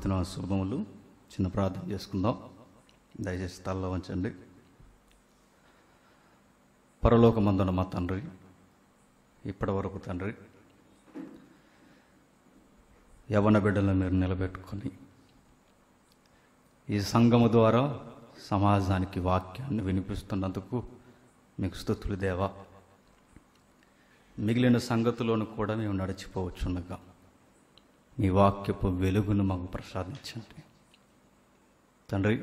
దిన శుభములు చిన్న ప్రార్థన చేసుకుందాం దయచేసి తలలో ఉంచండి పరలోకమందున మా తండ్రి ఇప్పటి వరకు తండ్రి యవన బిడ్డలను మీరు నిలబెట్టుకొని ఈ సంఘము ద్వారా సమాజానికి వాక్యాన్ని వినిపిస్తున్నందుకు మీకు స్థుతులు దేవా మిగిలిన సంగతులను కూడా మేము నడిచిపోవచ్చుండగా మీ వాక్యపు వెలుగును మాకు ప్రసాదించండి తండ్రి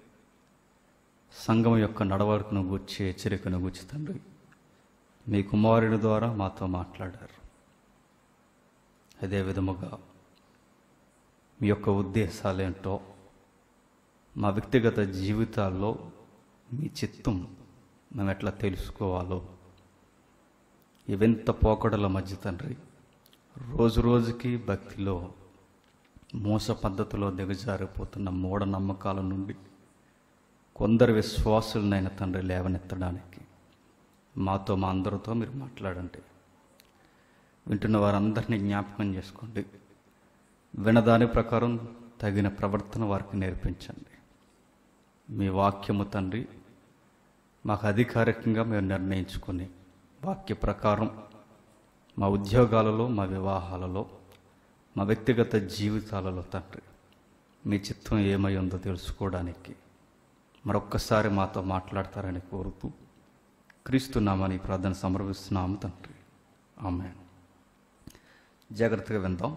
సంఘం యొక్క నడవడికను గూర్చి హెచ్చరికను గూర్చి తండ్రి మీ కుమారుని ద్వారా మాతో మాట్లాడారు అదే విధముగా మీ యొక్క ఉద్దేశాలేంటో మా వ్యక్తిగత జీవితాల్లో మీ చిత్తం మేము ఎట్లా తెలుసుకోవాలో ఈ వింత పోకడల మధ్య తండ్రి రోజు రోజుకి భక్తిలో మోస పద్ధతిలో దిగజారిపోతున్న మూఢనమ్మకాల నుండి కొందరు విశ్వాసులనైన తండ్రి లేవనెత్తడానికి మాతో మా అందరితో మీరు మాట్లాడండి వింటున్న వారందరినీ జ్ఞాపకం చేసుకోండి వినదాని ప్రకారం తగిన ప్రవర్తన వారికి నేర్పించండి మీ వాక్యము తండ్రి మాకు అధికారికంగా మేము నిర్ణయించుకొని వాక్య ప్రకారం మా ఉద్యోగాలలో మా వివాహాలలో మా వ్యక్తిగత జీవితాలలో తండ్రి మీ చిత్తం ఏమై ఉందో తెలుసుకోవడానికి మరొక్కసారి మాతో మాట్లాడతారని కోరుతూ క్రీస్తున్నామని ప్రార్థన సమర్పిస్తున్నాము తండ్రి ఆమె జాగ్రత్తగా విందాం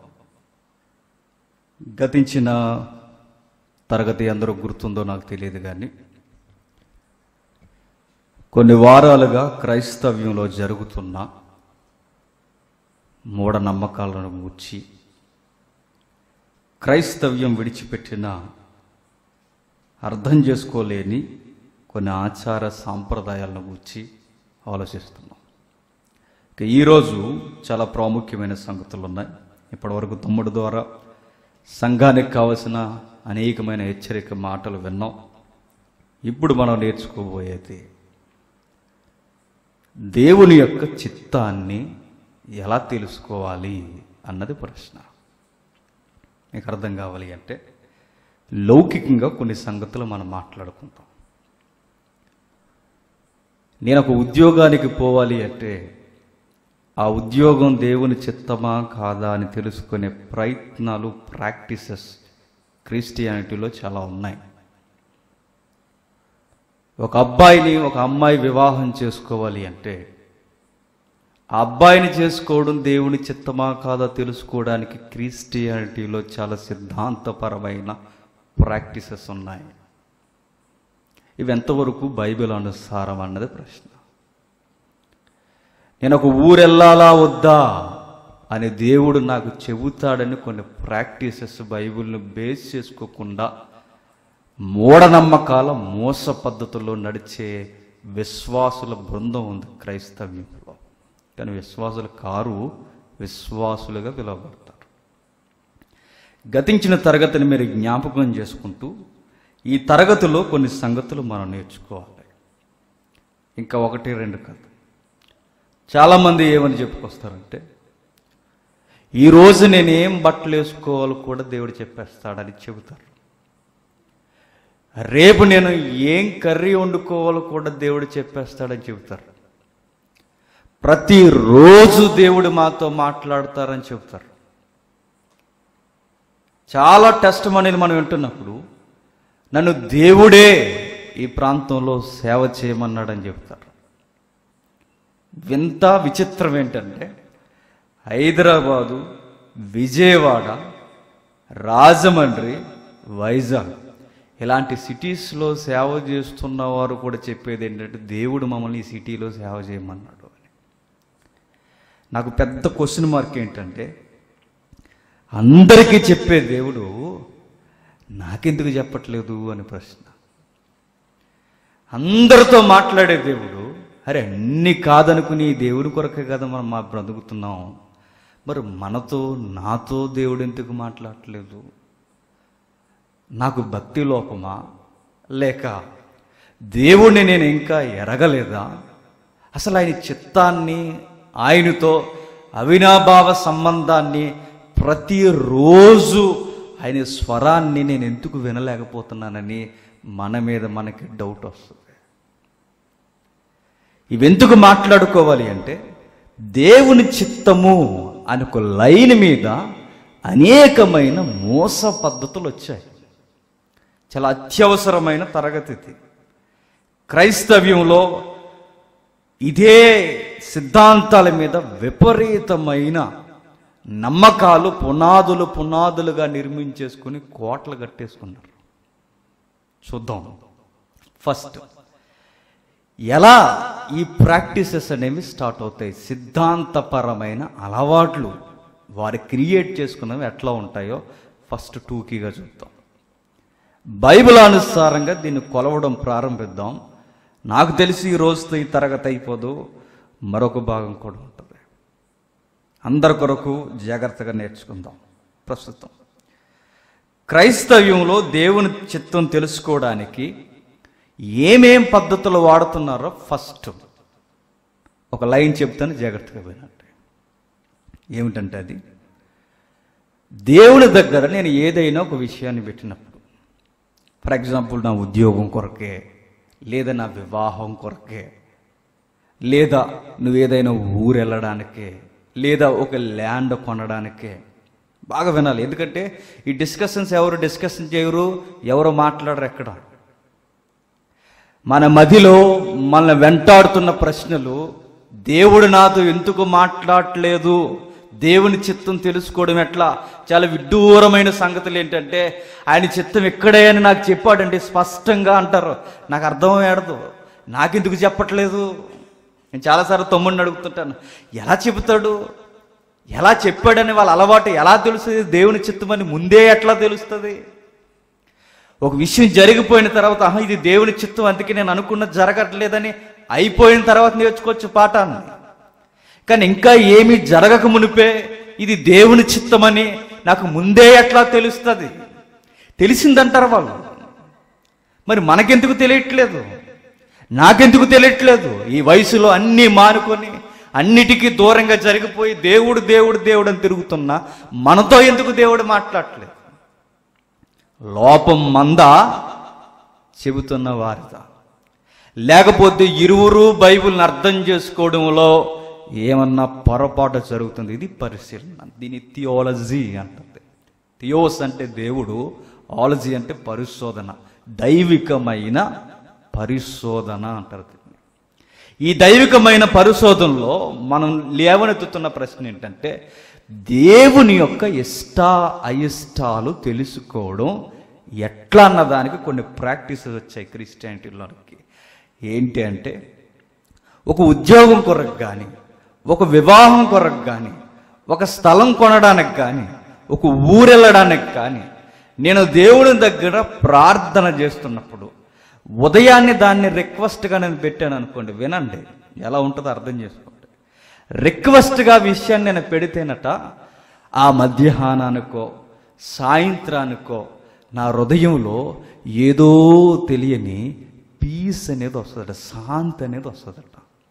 గతించిన తరగతి అందరూ గుర్తుందో నాకు తెలియదు కానీ కొన్ని వారాలుగా క్రైస్తవ్యంలో జరుగుతున్న మూఢనమ్మకాలను గూర్చి క్రైస్తవ్యం విడిచిపెట్టిన అర్థం చేసుకోలేని కొన్ని ఆచార సాంప్రదాయాలను గూర్చి ఆలోచిస్తున్నాం ఇక ఈరోజు చాలా ప్రాముఖ్యమైన సంగతులు ఉన్నాయి ఇప్పటివరకు తమ్ముడు ద్వారా సంఘానికి కావలసిన అనేకమైన హెచ్చరిక మాటలు విన్నాం ఇప్పుడు మనం నేర్చుకోబోయేది దేవుని యొక్క చిత్తాన్ని ఎలా తెలుసుకోవాలి అన్నది ప్రశ్న మీకు అర్థం కావాలి అంటే లౌకికంగా కొన్ని సంగతులు మనం మాట్లాడుకుంటాం నేను ఒక ఉద్యోగానికి పోవాలి అంటే ఆ ఉద్యోగం దేవుని చిత్తమా కాదా అని తెలుసుకునే ప్రయత్నాలు ప్రాక్టీసెస్ క్రిస్టియానిటీలో చాలా ఉన్నాయి ఒక అబ్బాయిని ఒక అమ్మాయి వివాహం చేసుకోవాలి అంటే ఆ అబ్బాయిని చేసుకోవడం దేవుని చిత్తమా కాదా తెలుసుకోవడానికి క్రిస్టియానిటీలో చాలా సిద్ధాంతపరమైన ప్రాక్టీసెస్ ఉన్నాయి ఇవి ఎంతవరకు బైబిల్ అనుసారం అన్నది ప్రశ్న నేను ఒక ఊరెళ్ళాలా వద్దా అని దేవుడు నాకు చెబుతాడని కొన్ని ప్రాక్టీసెస్ బైబిల్ను బేస్ చేసుకోకుండా మూఢనమ్మకాల మోస పద్ధతుల్లో నడిచే విశ్వాసుల బృందం ఉంది క్రైస్తవ్యంలో కానీ విశ్వాసులు కారు విశ్వాసులుగా పిలువబడతారు గతించిన తరగతిని మీరు జ్ఞాపకం చేసుకుంటూ ఈ తరగతిలో కొన్ని సంగతులు మనం నేర్చుకోవాలి ఇంకా ఒకటి రెండు కాదు చాలామంది ఏమని చెప్పుకొస్తారంటే ఈరోజు నేనేం బట్టలు వేసుకోవాలో కూడా దేవుడు చెప్పేస్తాడని చెబుతారు రేపు నేను ఏం కర్రీ వండుకోవాలో కూడా దేవుడు చెప్పేస్తాడని చెబుతారు ప్రతిరోజు దేవుడు మాతో మాట్లాడతారని చెబుతారు చాలా టెస్ట్ మనీని మనం వింటున్నప్పుడు నన్ను దేవుడే ఈ ప్రాంతంలో సేవ చేయమన్నాడని చెప్తారు వింత విచిత్రం ఏంటంటే హైదరాబాదు విజయవాడ రాజమండ్రి వైజాగ్ ఇలాంటి సిటీస్లో సేవ చేస్తున్న వారు కూడా చెప్పేది ఏంటంటే దేవుడు మమ్మల్ని ఈ సిటీలో సేవ చేయమన్నాడు అని నాకు పెద్ద క్వశ్చన్ మార్క్ ఏంటంటే అందరికీ చెప్పే దేవుడు నాకెందుకు చెప్పట్లేదు అని ప్రశ్న అందరితో మాట్లాడే దేవుడు అరే అన్ని కాదనుకుని దేవుడి కొరకే కదా మనం మా బ్రతుకుతున్నాం మరి మనతో నాతో దేవుడు ఎందుకు మాట్లాడట్లేదు నాకు భక్తి లోపమా లేక దేవుణ్ణి నేను ఇంకా ఎరగలేదా అసలు ఆయన చిత్తాన్ని ఆయనతో అవినాభావ సంబంధాన్ని ప్రతిరోజు ఆయన స్వరాన్ని నేను ఎందుకు వినలేకపోతున్నానని మన మీద మనకి డౌట్ వస్తుంది ఇవెందుకు మాట్లాడుకోవాలి అంటే దేవుని చిత్తము అని ఒక లైన్ మీద అనేకమైన మోస పద్ధతులు వచ్చాయి చాలా అత్యవసరమైన తరగతి ఇది క్రైస్తవ్యంలో ఇదే సిద్ధాంతాల మీద విపరీతమైన నమ్మకాలు పునాదులు పునాదులుగా నిర్మించేసుకుని కోటలు కట్టేసుకున్నారు చూద్దాం ఫస్ట్ ఎలా ఈ ప్రాక్టీసెస్ అనేవి స్టార్ట్ అవుతాయి సిద్ధాంతపరమైన అలవాట్లు వారు క్రియేట్ చేసుకున్నవి ఎట్లా ఉంటాయో ఫస్ట్ టూకీగా చూద్దాం బైబిల్ అనుసారంగా దీన్ని కొలవడం ప్రారంభిద్దాం నాకు తెలిసి ఈ రోజుతో ఈ తరగతి అయిపోదు మరొక భాగం కూడా ఉంటుంది అందరి కొరకు జాగ్రత్తగా నేర్చుకుందాం ప్రస్తుతం క్రైస్తవ్యంలో దేవుని చిత్తం తెలుసుకోవడానికి ఏమేం పద్ధతులు వాడుతున్నారో ఫస్ట్ ఒక లైన్ చెప్తాను జాగ్రత్తగా వినండి ఏమిటంటే అది దేవుని దగ్గర నేను ఏదైనా ఒక విషయాన్ని పెట్టినప్పుడు ఫర్ ఎగ్జాంపుల్ నా ఉద్యోగం కొరకే లేదా నా వివాహం కొరకే లేదా నువ్వేదైనా ఊరు వెళ్ళడానికే లేదా ఒక ల్యాండ్ కొనడానికే బాగా వినాలి ఎందుకంటే ఈ డిస్కషన్స్ ఎవరు డిస్కషన్ చేయరు ఎవరు మాట్లాడరు ఎక్కడ మన మదిలో మన వెంటాడుతున్న ప్రశ్నలు దేవుడు నాతో ఎందుకు మాట్లాడట్లేదు దేవుని చిత్తం తెలుసుకోవడం ఎట్లా చాలా విడ్డూరమైన సంగతులు ఏంటంటే ఆయన చిత్తం ఇక్కడే అని నాకు చెప్పాడండి స్పష్టంగా అంటారు నాకు అర్థం ఏడదు నాకెందుకు చెప్పట్లేదు నేను చాలాసార్లు తమ్ముడిని అడుగుతుంటాను ఎలా చెబుతాడు ఎలా చెప్పాడని వాళ్ళ అలవాటు ఎలా తెలుస్తుంది దేవుని చిత్తమని ముందే ఎట్లా తెలుస్తుంది ఒక విషయం జరిగిపోయిన తర్వాత ఆహా ఇది దేవుని చిత్తం అందుకే నేను అనుకున్నది జరగట్లేదని అయిపోయిన తర్వాత నేర్చుకోవచ్చు పాఠాన్ని కానీ ఇంకా ఏమీ జరగక మునిపే ఇది దేవుని చిత్తమని నాకు ముందే ఎట్లా తెలుస్తుంది తెలిసిందంటారు వాళ్ళు మరి మనకెందుకు తెలియట్లేదు నాకెందుకు తెలియట్లేదు ఈ వయసులో అన్నీ మానుకొని అన్నిటికీ దూరంగా జరిగిపోయి దేవుడు దేవుడు దేవుడు అని తిరుగుతున్నా మనతో ఎందుకు దేవుడు మాట్లాడట్లేదు లోపం మంద చెబుతున్న వారిదా లేకపోతే ఇరువురు బైబిల్ని అర్థం చేసుకోవడంలో ఏమన్నా పొరపాటు జరుగుతుంది ఇది పరిశీలన దీని థియాలజీ అంటుంది థియోస్ అంటే దేవుడు ఆలజీ అంటే పరిశోధన దైవికమైన పరిశోధన అంటారు దీన్ని. ఈ దైవికమైన పరిశోధనలో మనం లేవనెత్తుతున్న ప్రశ్న ఏంటంటే దేవుని యొక్క ఇష్ట అయిష్టాలు తెలుసుకోవడం ఎట్లా అన్నదానికి కొన్ని ప్రాక్టీసెస్ వచ్చాయి క్రిస్టియానిటీలోకి ఏంటి అంటే ఒక ఉద్యోగం కొరకు కానీ ఒక వివాహం కొరకు కానీ ఒక స్థలం కొనడానికి కానీ ఒక ఊరెళ్ళడానికి కానీ నేను దేవుని దగ్గర ప్రార్థన చేస్తున్నప్పుడు ఉదయాన్నే దాన్ని రిక్వెస్ట్గా నేను పెట్టాను అనుకోండి వినండి ఎలా ఉంటుందో అర్థం చేసుకోండి రిక్వెస్ట్గా విషయాన్ని నేను పెడితేనట ఆ మధ్యాహ్నానికో సాయంత్రానికో నా హృదయంలో ఏదో తెలియని పీస్ అనేది వస్తుందట శాంతి అనేది వస్తుందట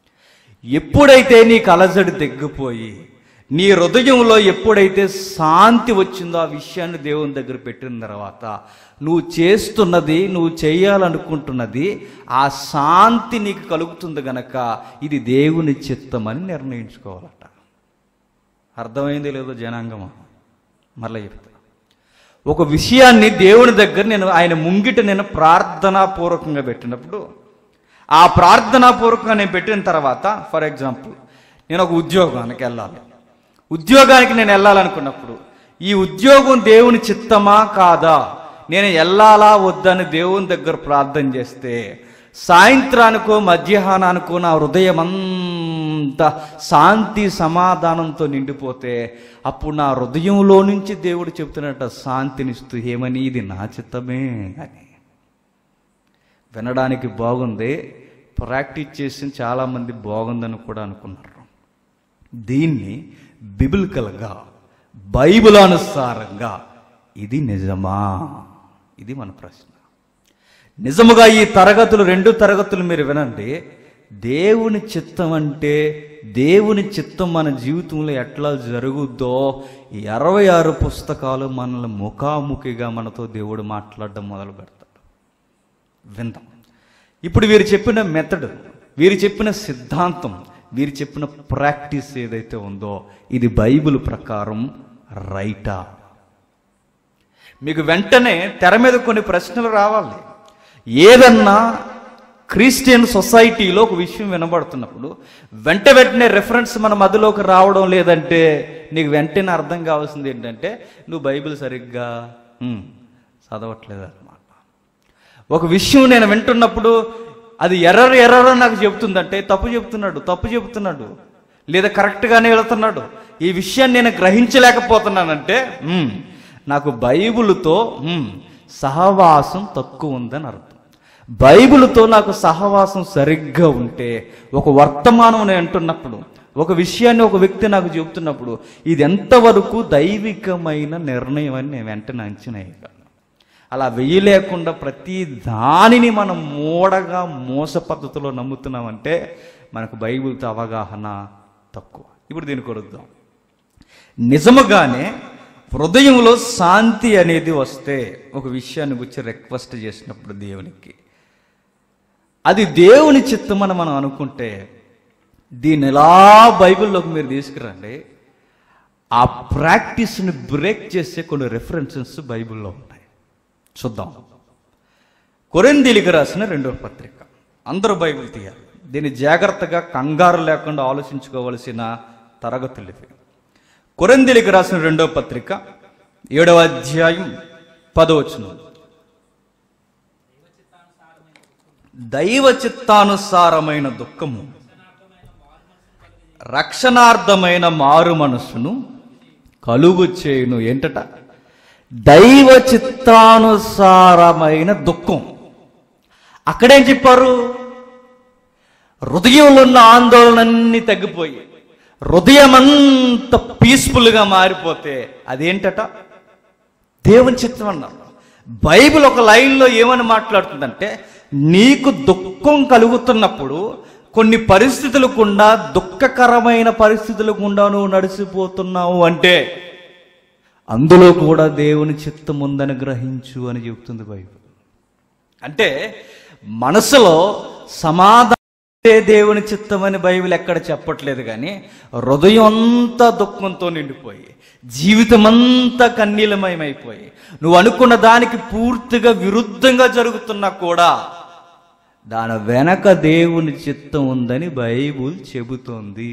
ఎప్పుడైతే నీకు అలజడి తగ్గిపోయి నీ హృదయంలో ఎప్పుడైతే శాంతి వచ్చిందో ఆ విషయాన్ని దేవుని దగ్గర పెట్టిన తర్వాత నువ్వు చేస్తున్నది నువ్వు చేయాలనుకుంటున్నది ఆ శాంతి నీకు కలుగుతుంది గనక ఇది దేవుని చిత్తమని నిర్ణయించుకోవాలట అర్థమైంది లేదో జనాంగమా మరలా చెప్తా ఒక విషయాన్ని దేవుని దగ్గర నేను ఆయన ముంగిట నేను ప్రార్థనాపూర్వకంగా పెట్టినప్పుడు ఆ ప్రార్థనాపూర్వకంగా నేను పెట్టిన తర్వాత ఫర్ ఎగ్జాంపుల్ నేను ఒక ఉద్యోగానికి వెళ్ళాలి ఉద్యోగానికి నేను వెళ్ళాలనుకున్నప్పుడు ఈ ఉద్యోగం దేవుని చిత్తమా కాదా నేను వెళ్ళాలా వద్దని దేవుని దగ్గర ప్రార్థన చేస్తే సాయంత్రానికో మధ్యాహ్నానికో నా హృదయం అంతా శాంతి సమాధానంతో నిండిపోతే అప్పుడు నా హృదయంలో నుంచి దేవుడు చెప్తున్నట్ట శాంతినిస్తూ ఏమని ఇది నా చిత్తమే అని వినడానికి బాగుంది ప్రాక్టీస్ చేసి చాలామంది బాగుందని కూడా అనుకున్నారు దీన్ని బిబిలికల్గా బైబిల్ అనుసారంగా ఇది నిజమా ఇది మన ప్రశ్న నిజముగా ఈ తరగతులు రెండు తరగతులు మీరు వినండి దేవుని చిత్తం అంటే దేవుని చిత్తం మన జీవితంలో ఎట్లా జరుగుద్దో ఈ అరవై ఆరు పుస్తకాలు మనల్ని ముఖాముఖిగా మనతో దేవుడు మాట్లాడడం మొదలు పెడతాడు విందాం ఇప్పుడు వీరు చెప్పిన మెథడ్ వీరు చెప్పిన సిద్ధాంతం వీరు చెప్పిన ప్రాక్టీస్ ఏదైతే ఉందో ఇది బైబిల్ ప్రకారం రైటా మీకు వెంటనే తెర మీద కొన్ని ప్రశ్నలు రావాలి ఏదన్నా క్రిస్టియన్ సొసైటీలో ఒక విషయం వినబడుతున్నప్పుడు వెంట వెంటనే రెఫరెన్స్ మన మధ్యలోకి రావడం లేదంటే నీకు వెంటనే అర్థం కావాల్సింది ఏంటంటే నువ్వు బైబిల్ సరిగ్గా ఉమ్, చదవట్లేదు అనమాట ఒక విషయం నేను వింటున్నప్పుడు అది ఎర్రర్ ఎర్రర్ అని నాకు చెబుతుందంటే తప్పు చెబుతున్నాడు తప్పు చెబుతున్నాడు లేదా కరెక్ట్గానే వెళుతున్నాడు ఈ విషయాన్ని నేను గ్రహించలేకపోతున్నానంటే ఉమ్, నాకు బైబిల్తో ఉమ్, సహవాసం తక్కువ ఉందని అర్థం బైబిల్తో నాకు సహవాసం సరిగ్గా ఉంటే ఒక వర్తమానం నేను అంటున్నప్పుడు ఒక విషయాన్ని ఒక వ్యక్తి నాకు చెబుతున్నప్పుడు ఇది ఎంతవరకు దైవికమైన నిర్ణయం అని నేను వెంటనే అంచనా వేయగలను అలా వెయ్యలేకుండా ప్రతి దానిని మనం మూడగా మోస పద్ధతిలో నమ్ముతున్నామంటే మనకు బైబిల్తో అవగాహన తక్కువ ఇప్పుడు దీన్ని కొడుద్దాం నిజముగానే హృదయంలో శాంతి అనేది వస్తే ఒక విషయాన్ని గురించి రిక్వెస్ట్ చేసినప్పుడు దేవునికి అది దేవుని చిత్తం అని మనం అనుకుంటే దీన్ని ఎలా బైబిల్లోకి మీరు తీసుకురండి ఆ ప్రాక్టీస్ని బ్రేక్ చేసే కొన్ని రెఫరెన్సెస్ బైబిల్లో ఉన్నాయి చూద్దాం కొరిందీలికి రాసిన రెండవ పత్రిక అందరూ బైబిల్ తీయాలి దీన్ని జాగ్రత్తగా కంగారు లేకుండా ఆలోచించుకోవలసిన తరగతులు ఇవి కొరిందీలికి రాసిన రెండవ పత్రిక ఏడవ అధ్యాయం పదవచనం దైవ చిత్తానుసారమైన దుఃఖము రక్షణార్థమైన మారు మనస్సును కలుగు చేయును ఏంటట దైవ చిత్తానుసారమైన దుఃఖం అక్కడేం చెప్పారు హృదయంలో ఉన్న ఆందోళనన్నీ తగ్గిపోయి హృదయం అంత పీస్ఫుల్గా మారిపోతే అదేంటట దేవుని చిత్తం అన్నారు బైబిల్ ఒక లైన్లో ఏమని మాట్లాడుతుందంటే నీకు దుఃఖం కలుగుతున్నప్పుడు కొన్ని పరిస్థితులు గుండా దుఃఖకరమైన పరిస్థితులు గుండా నువ్వు నడిచిపోతున్నావు అంటే అందులో కూడా దేవుని చిత్తం ఉందని గ్రహించు అని చెబుతుంది బైబిల్ అంటే మనసులో సమాధానం దేవుని చిత్తం అని బైబిల్ ఎక్కడ చెప్పట్లేదు కానీ హృదయం అంతా దుఃఖంతో నిండిపోయి జీవితం అంతా కన్నీలమయమైపోయి నువ్వు అనుకున్న దానికి పూర్తిగా విరుద్ధంగా జరుగుతున్నా కూడా దాని వెనక దేవుని చిత్తం ఉందని బైబుల్ చెబుతోంది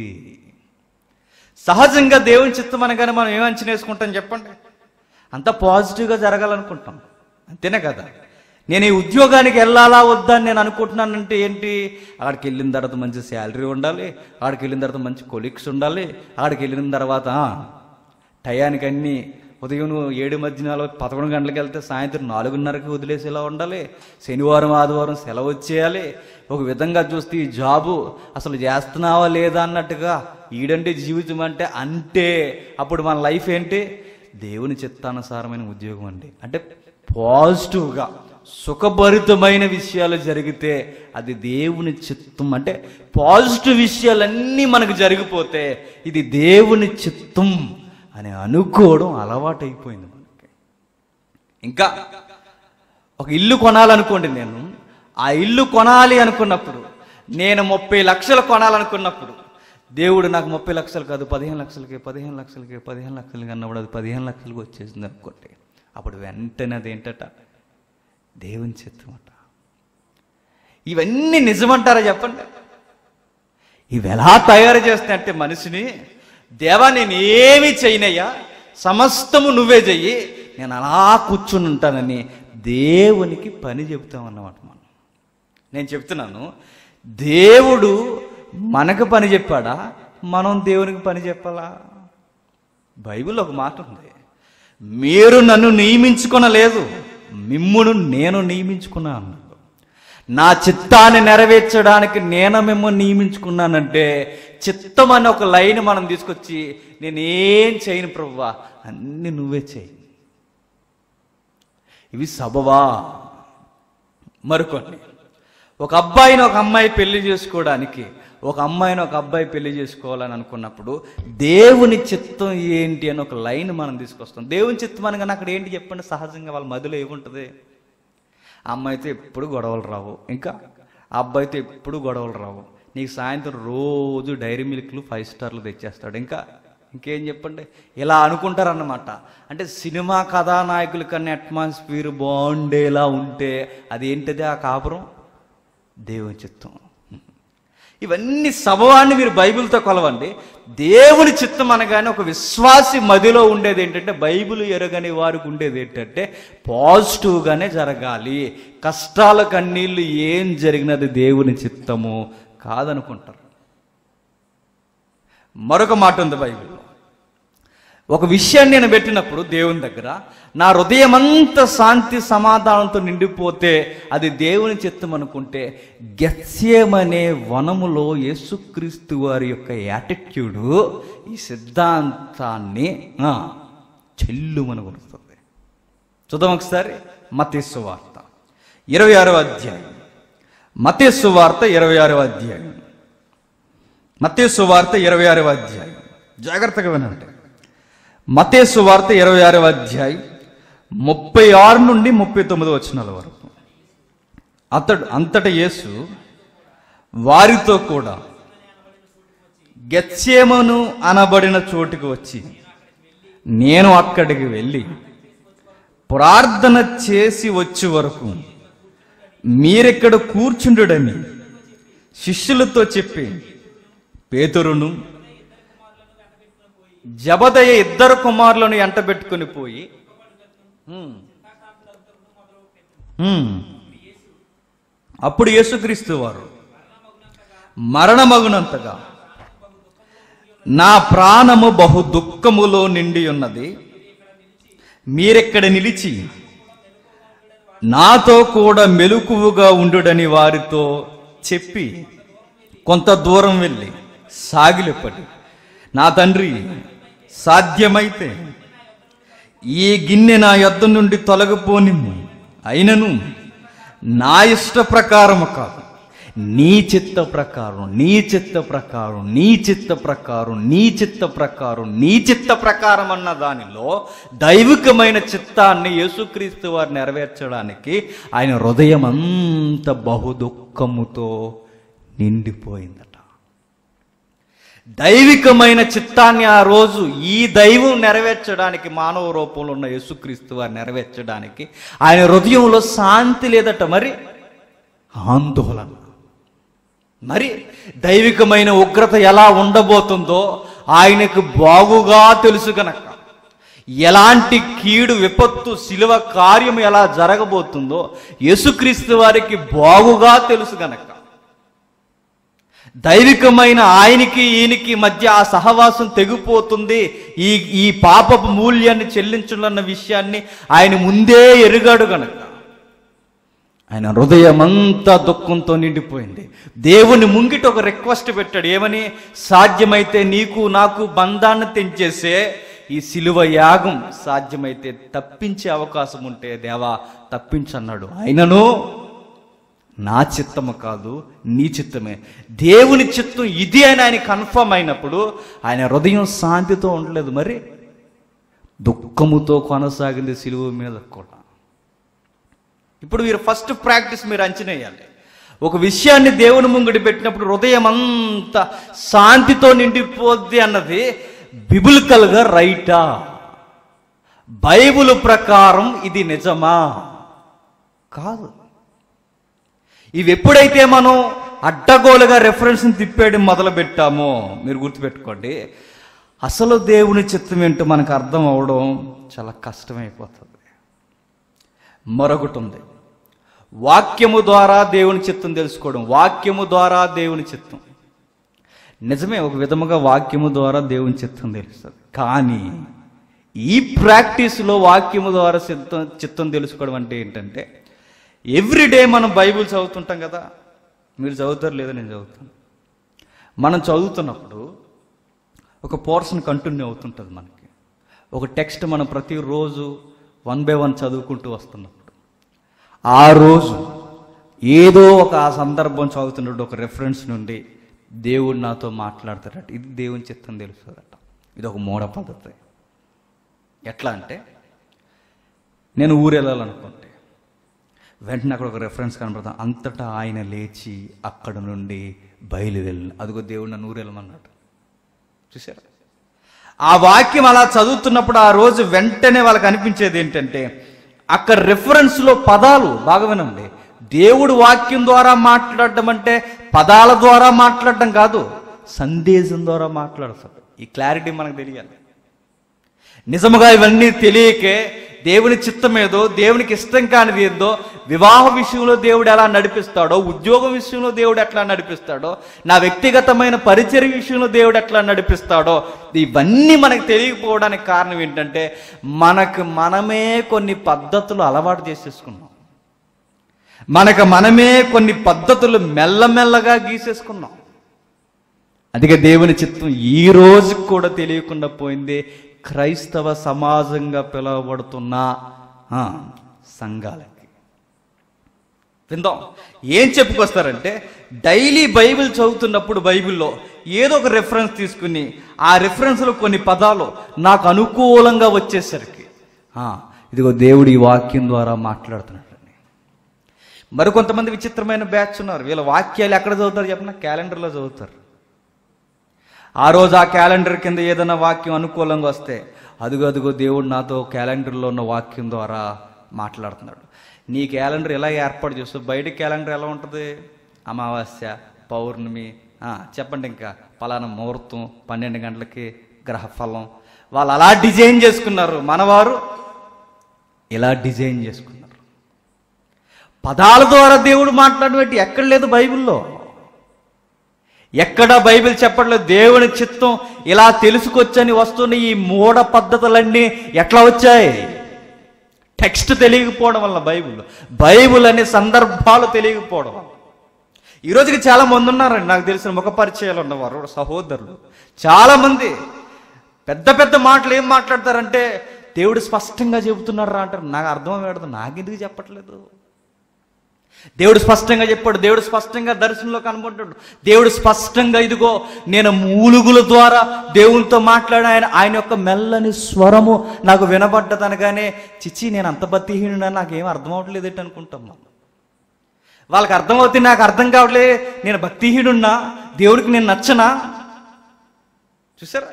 సహజంగా దేవుని చిత్తం అనగానే మనం ఏం అంచనా వేసుకుంటాం చెప్పండి అంత పాజిటివ్గా జరగాలనుకుంటాం అంతేనే కదా నేను ఈ ఉద్యోగానికి వెళ్ళాలా వద్దా అని నేను అనుకుంటున్నానంటే ఏంటి అక్కడికి వెళ్ళిన తర్వాత మంచి శాలరీ ఉండాలి అక్కడికి వెళ్ళిన తర్వాత మంచి కొలీగ్స్ ఉండాలి అక్కడికి వెళ్ళిన తర్వాత ఆ, టయానికి అన్ని ఉదయం ఏడు మధ్యాహ్నాలు పదకొండు గంటలకు వెళ్తే సాయంత్రం నాలుగున్నరకి వదిలేసేలా ఉండాలి శనివారం ఆదివారం సెలవు వచ్చేయాలి ఒక విధంగా చూస్తే ఈ జాబు అసలు చేస్తున్నావా లేదా అన్నట్టుగా ఈడంటే జీవితం అంటే అంటే అప్పుడు మన లైఫ్ ఏంటి దేవుని చిత్తానుసారమైన ఉద్యోగం అండి అంటే పాజిటివ్గా సుఖభరితమైన విషయాలు జరిగితే అది దేవుని చిత్తం అంటే పాజిటివ్ విషయాలన్నీ మనకు జరిగిపోతే ఇది దేవుని చిత్తం అని అనుకోవడం అలవాటైపోయింది మనకి ఇంకా ఒక ఇల్లు కొనాలనుకోండి నేను ఆ ఇల్లు కొనాలి అనుకున్నప్పుడు నేను ముప్పై లక్షలు కొనాలనుకున్నప్పుడు దేవుడు నాకు ముప్పై లక్షలు కాదు పదిహేను లక్షలకి పదిహేను లక్షలకి పదిహేను లక్షలకి అన్నప్పుడు అది పదిహేను లక్షలకు వచ్చేసింది అనుకోండి అప్పుడు వెంటనే అది ఏంటట దేవుని చిత్తం అట ఇవన్నీ నిజమంటారా చెప్పండి ఇవి ఎలా తయారు చేస్తాయంటే మనిషిని దేవా నేను ఏమి చేయనయ్యా సమస్తము నువ్వే చెయ్యి నేను అలా కూర్చుని ఉంటానని దేవునికి పని చెప్తామన్నమాట మనం నేను చెప్తున్నాను దేవుడు మనకు పని చెప్పాడా మనం దేవునికి పని చెప్పాలా బైబిల్ ఒక మాట ఉంది మీరు నన్ను నియమించుకొనలేదు మిమ్మును నేను నియమించుకున్నా అన్నాడు నా చిత్తాన్ని నెరవేర్చడానికి నేను మిమ్మల్ని నియమించుకున్నానంటే చిత్తం అనే ఒక లైన్ మనం తీసుకొచ్చి నేనేం చేయను ప్రభువా అన్ని నువ్వే చేయి ఇవి సబవా మరికొన్ని ఒక అబ్బాయిని ఒక అమ్మాయి పెళ్లి చేసుకోవడానికి ఒక అమ్మాయిని ఒక అబ్బాయి పెళ్లి చేసుకోవాలని అనుకున్నప్పుడు దేవుని చిత్తం ఏంటి అని ఒక లైన్ మనం తీసుకొస్తాం దేవుని చిత్తం అనగానే అక్కడ ఏంటి చెప్పండి సహజంగా వాళ్ళ మదిలో ఏముంటుంది ఆ అమ్మాయితో ఎప్పుడు గొడవలు రావు ఇంకా ఆ అబ్బాయితో ఎప్పుడు గొడవలు రావు నీకు సాయంత్రం రోజు డైరీ మిల్క్లు ఫైవ్ స్టార్లు తెచ్చేస్తాడు ఇంకా ఇంకేం చెప్పండి ఇలా అనుకుంటారన్నమాట అంటే సినిమా కథానాయకుల కన్నా అట్మాస్ఫియర్ బాగుండేలా ఉంటే అదేంటిది ఆ కాపురం దేవుని చిత్తం ఇవన్నీ సభవాన్ని మీరు బైబిల్తో కొలవండి దేవుని చిత్తం అనగానే ఒక విశ్వాసి మదిలో ఉండేది ఏంటంటే బైబిల్ ఎరగని వారికి ఉండేది ఏంటంటే పాజిటివ్గానే జరగాలి కష్టాల కన్నీళ్ళు ఏం జరిగినది దేవుని చిత్తము కాదనుకుంటారు మరొక మాట ఉంది బైబిల్లో ఒక విషయాన్ని నేను పెట్టినప్పుడు దేవుని దగ్గర నా హృదయమంతా శాంతి సమాధానంతో నిండిపోతే అది దేవుని చిత్తం అనుకుంటే గెత్స్యమనే వనములో యేసుక్రీస్తు వారి యొక్క యాటిట్యూడు ఈ సిద్ధాంతాన్ని ఆ, చెల్లుమని కొడుతుంది చూద్దాం ఒకసారి మతేసు వార్త ఇరవై ఆరవ అధ్యాయం మతేసు వార్త ఇరవై ఆరవ అధ్యాయం మతేసు వార్త ఇరవై ఆరవ అధ్యాయం జాగ్రత్తగా వినండి మతేసు వార్త ఇరవై ఆరవ అధ్యాయం ముప్పై ఆరు నుండి ముప్పై తొమ్మిది వచనాల వరకు అతడు అంతట యేసు వారితో కూడా గెత్సేమను అనబడిన చోటుకు వచ్చి నేను అక్కడికి వెళ్ళి ప్రార్థన చేసి వచ్చే వరకు మీరెక్కడ కూర్చుండుడని శిష్యులతో చెప్పి పేతురును జబదయ్య ఇద్దరు కుమారులను ఎంటబెట్టుకుని పోయి హ్మ్. హ్మ్. అప్పుడు యేసుక్రీస్తు వారు మరణమగునంతగా నా ప్రాణము బహు దుఃఖములో నిండి ఉన్నది మీరెక్కడ నిలిచి నాతో కూడా మెలకువగా ఉండుడని వారితో చెప్పి కొంత దూరం వెళ్ళి సాగిలపడి నా తండ్రి సాధ్యమైతే ఈ గిన్నె నా యొద్ద నుండి తొలగిపోనిమ్ము అయినను నా ఇష్ట ప్రకారము కాదు నీ చిత్త ప్రకారం నీ చిత్త ప్రకారం నీ చిత్త ప్రకారం నీ చిత్త ప్రకారం నీ చిత్త ప్రకారం అన్న దానిలో దైవికమైన చిత్తాన్ని యేసుక్రీస్తు వారు నెరవేర్చడానికి ఆయన హృదయం అంత బహు దుఃఖముతో నిండిపోయిందట దైవికమైన చిత్తాన్ని ఆ రోజు ఈ దైవం నెరవేర్చడానికి మానవ రూపంలో ఉన్న యేసుక్రీస్తు వారు నెరవేర్చడానికి ఆయన హృదయంలో శాంతి లేదట మరి ఆందోళన మరి దైవికమైన ఉగ్రత ఎలా ఉండబోతుందో ఆయనకు బాగుగా తెలుసు గనక ఎలాంటి కీడు విపత్తు శిలువ కార్యం ఎలా జరగబోతుందో యేసుక్రీస్తు వారికి బాగుగా తెలుసు గనక దైవికమైన ఆయనకి ఈయనకి మధ్య ఆ సహవాసం తెగిపోతుంది ఈ ఈ పాపపు మూల్యాన్ని చెల్లించాలన్న విషయాన్ని ఆయన ముందే ఎరుగాడు గనక ఆయన హృదయమంతా దుఃఖంతో నిండిపోయింది దేవుని ముంగిట ఒక రిక్వెస్ట్ పెట్టాడు ఏమని సాధ్యమైతే నీకు నాకు బంధాన్ని తెంచేసే ఈ సిలువ యాగం సాధ్యమైతే తప్పించే అవకాశం ఉంటే దేవా తప్పించన్నాడు ఆయనను నా చిత్తము కాదు నీ చిత్తమే దేవుని చిత్తం ఇది అని ఆయన కన్ఫర్మ్ అయినప్పుడు ఆయన హృదయం శాంతితో ఉండలేదు మరి దుఃఖముతో కొనసాగింది సిలువ మీద కూడా ఇప్పుడు మీరు ఫస్ట్ ప్రాక్టీస్ మీరు అంచనా వేయాలి ఒక విషయాన్ని దేవుని ముంగడి పెట్టినప్పుడు హృదయం అంతా శాంతితో నిండిపోద్ది అన్నది బిబులికల్గా రైటా బైబుల్ ప్రకారం ఇది నిజమా కాదు ఇవి ఎప్పుడైతే మనం అడ్డగోలుగా రెఫరెన్స్ని తిప్పేయడం మొదలు పెట్టామో మీరు గుర్తుపెట్టుకోండి అసలు దేవుని చిత్తం ఏంటో మనకు అర్థం అవడం చాలా కష్టమైపోతుంది మరొకటి ఉంది వాక్యము ద్వారా దేవుని చిత్తం తెలుసుకోవడం వాక్యము ద్వారా దేవుని చిత్తం నిజమే ఒక విధముగా వాక్యము ద్వారా దేవుని చిత్తం తెలుస్తుంది కానీ ఈ ప్రాక్టీస్లో వాక్యము ద్వారా చిత్తం చిత్తం తెలుసుకోవడం అంటే ఏంటంటే ఎవ్రీడే మనం బైబిల్ చదువుతుంటాం కదా మీరు చదువుతారు లేదా నేను చదువుతాను మనం చదువుతున్నప్పుడు ఒక పోర్షన్ కంటిన్యూ అవుతుంటుంది మనకి ఒక టెక్స్ట్ మనం ప్రతిరోజు వన్ బై వన్ చదువుకుంటూ వస్తున్నప్పుడు ఆ రోజు ఏదో ఒక ఆ సందర్భం చదువుతున్నట్టు ఒక రెఫరెన్స్ నుండి దేవుడు నాతో మాట్లాడతాడట ఇది దేవుని చిత్తం తెలుస్తుందట ఇది ఒక మూఢ పద్ధతి ఎట్లా అంటే నేను ఊరు వెళ్ళాలనుకుంటే వెంటనే అక్కడ ఒక రెఫరెన్స్ కనపడతాను అంతటా ఆయన లేచి అక్కడ నుండి బయలు వెళ్ళి అదిగో దేవుడు నన్ను ఊరు వెళ్ళమన్నాడు చూసారా ఆ వాక్యం అలా చదువుతున్నప్పుడు ఆ రోజు వెంటనే వాళ్ళకి అనిపించేది ఏంటంటే అక్కడ రెఫరెన్స్లో పదాలు బాగా వినండి దేవుడు వాక్యం ద్వారా మాట్లాడడం అంటే పదాల ద్వారా మాట్లాడడం కాదు సందేశం ద్వారా మాట్లాడతాడు ఈ క్లారిటీ మనకు తెలియాలి నిజముగా ఇవన్నీ తెలియకే దేవుని చిత్తం ఏదో దేవునికి ఇష్టం కానిది ఏదో వివాహ విషయంలో దేవుడు ఎలా నడిపిస్తాడో ఉద్యోగం విషయంలో దేవుడు ఎట్లా నడిపిస్తాడో నా వ్యక్తిగతమైన పరిచర్య విషయంలో దేవుడు ఎట్లా నడిపిస్తాడో ఇవన్నీ మనకు తెలియకపోవడానికి కారణం ఏంటంటే మనకు మనమే కొన్ని పద్ధతులు అలవాటు చేసేసుకున్నాం మనకు మనమే కొన్ని పద్ధతులు మెల్లమెల్లగా గీసేసుకున్నాం అందుకే దేవుని చిత్తం ఈ రోజుకి కూడా తెలియకుండా పోయింది క్రైస్తవ సమాజంగా పిలువబడుతున్న ఆ, సంఘాలకి విందాం ఏం చెప్పుకొస్తారంటే డైలీ బైబిల్ చదువుతున్నప్పుడు బైబిల్లో ఏదో ఒక రెఫరెన్స్ తీసుకుని ఆ రెఫరెన్స్లో కొన్ని పదాలు నాకు అనుకూలంగా వచ్చేసరికి ఆ, ఇదిగో దేవుడు ఈ వాక్యం ద్వారా మాట్లాడుతున్నాడని మరికొంతమంది విచిత్రమైన బ్యాచ్ ఉన్నారు వీళ్ళ వాక్యాలు ఎక్కడ చదువుతారు చెప్పిన క్యాలెండర్లో చదువుతారు ఆ రోజు ఆ క్యాలెండర్ కింద ఏదైనా వాక్యం అనుకూలంగా వస్తే అదుగో అదుగో దేవుడు నాతో క్యాలెండర్లో ఉన్న వాక్యం ద్వారా మాట్లాడుతున్నాడు నీ క్యాలెండర్ ఎలా ఏర్పాటు చేస్తావు బయట క్యాలెండర్ ఎలా ఉంటుంది అమావాస్య పౌర్ణమి ఆ, చెప్పండి ఇంకా పలానా ముహూర్తం పన్నెండు గంటలకి గ్రహఫలం వాళ్ళు అలా డిజైన్ చేసుకున్నారు మనవారు ఇలా డిజైన్ చేసుకున్నారు పదాల ద్వారా దేవుడు మాట్లాడబట్టి ఎక్కడ లేదు బైబిల్లో ఎక్కడ బైబిల్ చెప్పట్లేదు దేవుని చిత్తం ఇలా తెలుసుకొచ్చని వస్తున్న ఈ మూఢ పద్ధతులన్నీ ఎట్లా వచ్చాయి టెక్స్ట్ తెలియకపోవడం వల్ల బైబిల్ బైబిల్ అనే సందర్భాలు తెలియకపోవడం వల్ల ఈ రోజుకి చాలా మంది ఉన్నారండి నాకు తెలిసిన ముఖ పరిచయాలు ఉన్నవారు సహోదరులు చాలా మంది పెద్ద పెద్ద మాటలు ఏం మాట్లాడతారంటే దేవుడు స్పష్టంగా చెబుతున్నారా అంటారు నాకు అర్థం పెడదు నాకెందుకు చెప్పట్లేదు దేవుడు స్పష్టంగా చెప్పాడు దేవుడు స్పష్టంగా దర్శనంలో కనబడ్డాడు దేవుడు స్పష్టంగా ఇదిగో నేను మూలుగుల ద్వారా దేవునితో మాట్లాడి ఆయన ఆయన యొక్క మెల్లని స్వరము నాకు వినబడ్డదనగానే చిచ్చి నేను అంత భక్తిహీనుడా నాకేం అర్థం అవ్వట్లేదు ఏంటి అనుకుంటాం మనం. వాళ్ళకి అర్థమవుతుంది నాకు అర్థం కావట్లే నేను భక్తిహీనున్నా దేవుడికి నేను నచ్చనా చూసారా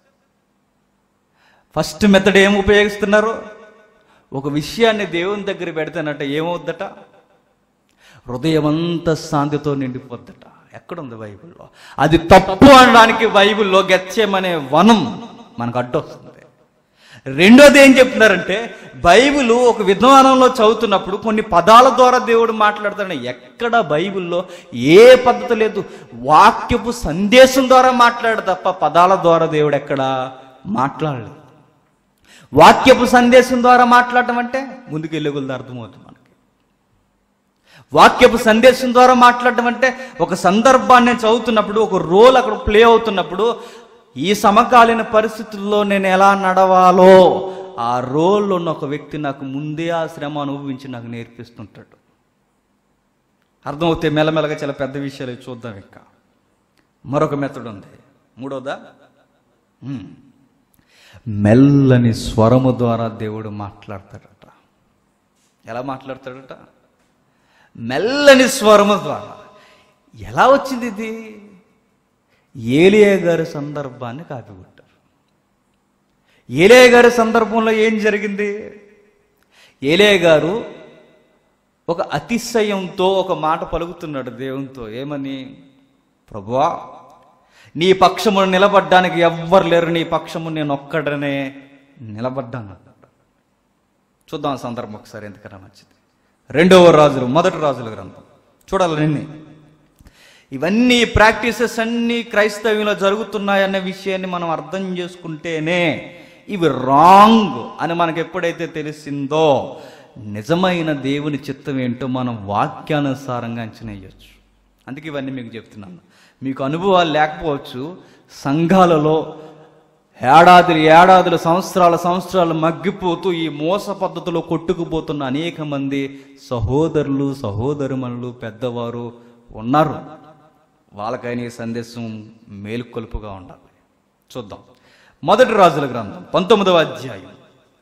ఫస్ట్ మెథడ్ ఏం ఉపయోగిస్తున్నారు ఒక విషయాన్ని దేవుని దగ్గర పెడితేనట ఏమవుద్దట హృదయమంతా శాంతితో నిండిపోద్దట ఎక్కడుంది బైబిల్లో అది తప్పు అనడానికి బైబిల్లో గెచ్చేమనే వనం మనకు అడ్డొస్తుంది రెండోది ఏం చెప్తున్నారంటే బైబిల్ ఒక విధానంలో చదువుతున్నప్పుడు కొన్ని పదాల ద్వారా దేవుడు మాట్లాడతాడు ఎక్కడ బైబిల్లో ఏ పద్ధతి లేదు వాక్యపు సందేశం ద్వారా మాట్లాడు తప్ప పదాల ద్వారా దేవుడు ఎక్కడ మాట్లాడలేదు వాక్యపు సందేశం ద్వారా మాట్లాడటం అంటే ముందుకు వెళ్ళగలదు అర్థమవుతుంది మనకి వాక్యపు సందేశం ద్వారా మాట్లాడటం అంటే ఒక సందర్భాన్ని నేను చదువుతున్నప్పుడు ఒక రోల్ అక్కడ ప్లే అవుతున్నప్పుడు ఈ సమకాలీన పరిస్థితుల్లో నేను ఎలా నడవాలో ఆ రోల్లో ఉన్న ఒక వ్యక్తి నాకు ముందే ఆ శ్రమ అనుభవించి నాకు నేర్పిస్తుంటాడు అర్థమవుతే మెల్లమెల్లగా చాలా పెద్ద విషయాలు చూద్దాం ఇంకా మరొక మెథడ్ ఉంది మూడోదా ఉమ్. మెల్లని స్వరము ద్వారా దేవుడు మాట్లాడతాడట ఎలా మాట్లాడతాడట మెల్లని స్వరము ద్వారా ఎలా వచ్చింది ఇది ఏలియా గారి సందర్భాన్ని కాపీకొట్టారు ఏలియా గారి సందర్భంలో ఏం జరిగింది ఏలియా గారు ఒక అతిశయంతో ఒక మాట పలుకుతున్నాడు దేవునితో ఏమని ప్రభువా నీ పక్షము నిలబడ్డానికి ఎవ్వరు లేరు నీ పక్షము నేను ఒక్కడనే నిలబడ్డాను అన్నాడు. చూద్దాం ఆ సందర్భం ఒకసారి ఎందుకన్నా మంచిది రెండవ రాజులు మొదటి రాజుల గ్రంథం చూడాలి నిన్నే ఇవన్నీ ప్రాక్టీసెస్ అన్నీ క్రైస్తవ్యంలో జరుగుతున్నాయన్న విషయాన్ని మనం అర్థం చేసుకుంటేనే ఇవి రాంగ్ అని మనకు ఎప్పుడైతే తెలిసిందో నిజమైన దేవుని చిత్తం ఏంటో మనం వాక్యానుసారంగా అంచనా వేయచ్చు అందుకే ఇవన్నీ మీకు చెప్తున్నాను మీకు అనుభవాలు లేకపోవచ్చు సంఘాలలో ఏడాదులు ఏడాదులు సంవత్సరాల సంవత్సరాలు మగ్గిపోతూ ఈ మోస పద్ధతిలో కొట్టుకుపోతున్న అనేక మంది సహోదరులు సహోదరుమణులు పెద్దవారు ఉన్నారు వాళ్ళకైనా ఈ సందేశం మేలుకొలుపుగా ఉండాలి చూద్దాం మొదటి రాజుల గ్రంథం పంతొమ్మిదవ అధ్యాయం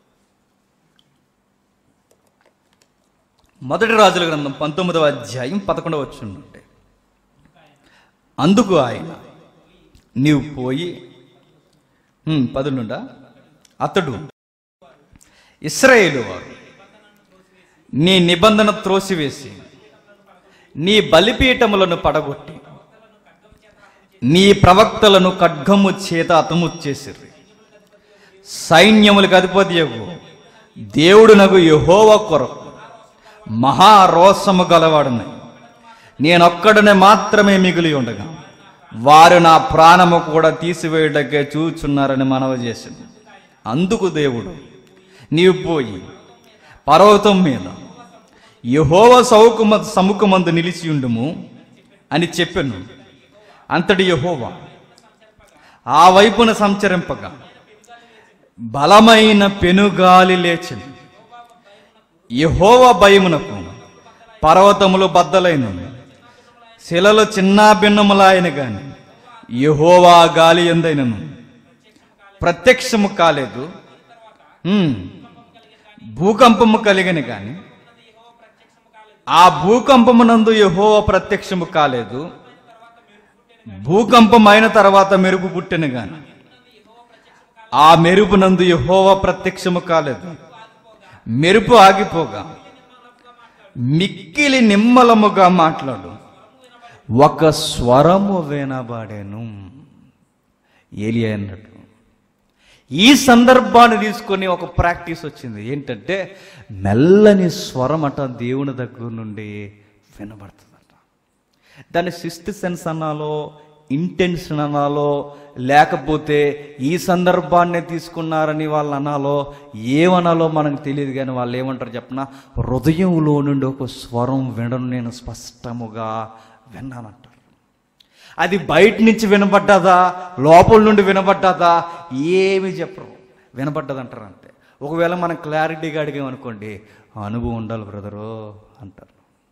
మొదటి రాజుల గ్రంథం పంతొమ్మిదవ అధ్యాయం పదకొండవ వచ్చుంటే అందుకు ఆయన నీవు పోయి ఉమ్, పదులుండా అతడు ఇస్రాయేలు వారు నీ నిబంధన త్రోసివేసి నీ బలిపీఠములను పడగొట్టి నీ ప్రవక్తలను ఖడ్గము చేత అతము చేసిర్రు సైన్యములకు అధిపతియగు దేవుడు నగు యహోవ కొరకు మహారోసము గలవాడునై నేనొక్కడనే మాత్రమే మిగిలి ఉండగా వారు నా ప్రాణము కూడా తీసివేయడకే చూచున్నారని మనవి చేసింది అందుకు దేవుడు నీవు పోయి పర్వతం మీద యహోవ సౌకుమ సముఖమందు నిలిచి ఉండుము అని చెప్పాను అంతటి యహోవా ఆ వైపున సంచరింపగా బలమైన పెనుగాలి లేచింది యహోవ భయమునకు పర్వతములు బద్దలైన శిలలు చిన్నా భిన్నములాయన గాని యహోవా గాలి ఎందైనను ప్రత్యక్షము కాలేదు ఉమ్, భూకంపము కలిగని గాని ఆ భూకంపమునందు యహోవ ప్రత్యక్షము కాలేదు భూకంపం అయిన తర్వాత మెరుపు పుట్టిన గాని ఆ మెరుపునందు యహోవ ప్రత్యక్షము కాలేదు మెరుపు ఆగిపోగా మిక్కిలి నిమ్మలముగా మాట్లాడు ఒక స్వరము వినబడేను ఏలియా అన్నట్టు ఈ సందర్భాన్ని తీసుకొని ఒక ప్రాక్టీస్ వచ్చింది ఏంటంటే మెల్లని స్వరం అట దేవుని దగ్గర నుండి వినబడుతుందట దాన్ని సిక్స్త్ సెన్స్ అనాలో ఇంటెన్షన్ అనాలో లేకపోతే ఈ సందర్భాన్ని తీసుకున్నారని వాళ్ళు అనాలో ఏమనాలో మనకు తెలియదు కానీ వాళ్ళు ఏమంటారు చెప్పిన హృదయంలో నుండి ఒక స్వరం వినడం నేను స్పష్టముగా విన్నానంటారు అది బయట నుంచి వినబడ్డదా లోపల నుండి వినబడ్డదా ఏమి చెప్పరు వినబడ్డదంటారు అంతే ఒకవేళ మనం క్లారిటీగా అడిగామనుకోండి అనుభవం ఉండాలి బ్రదరు అంటారు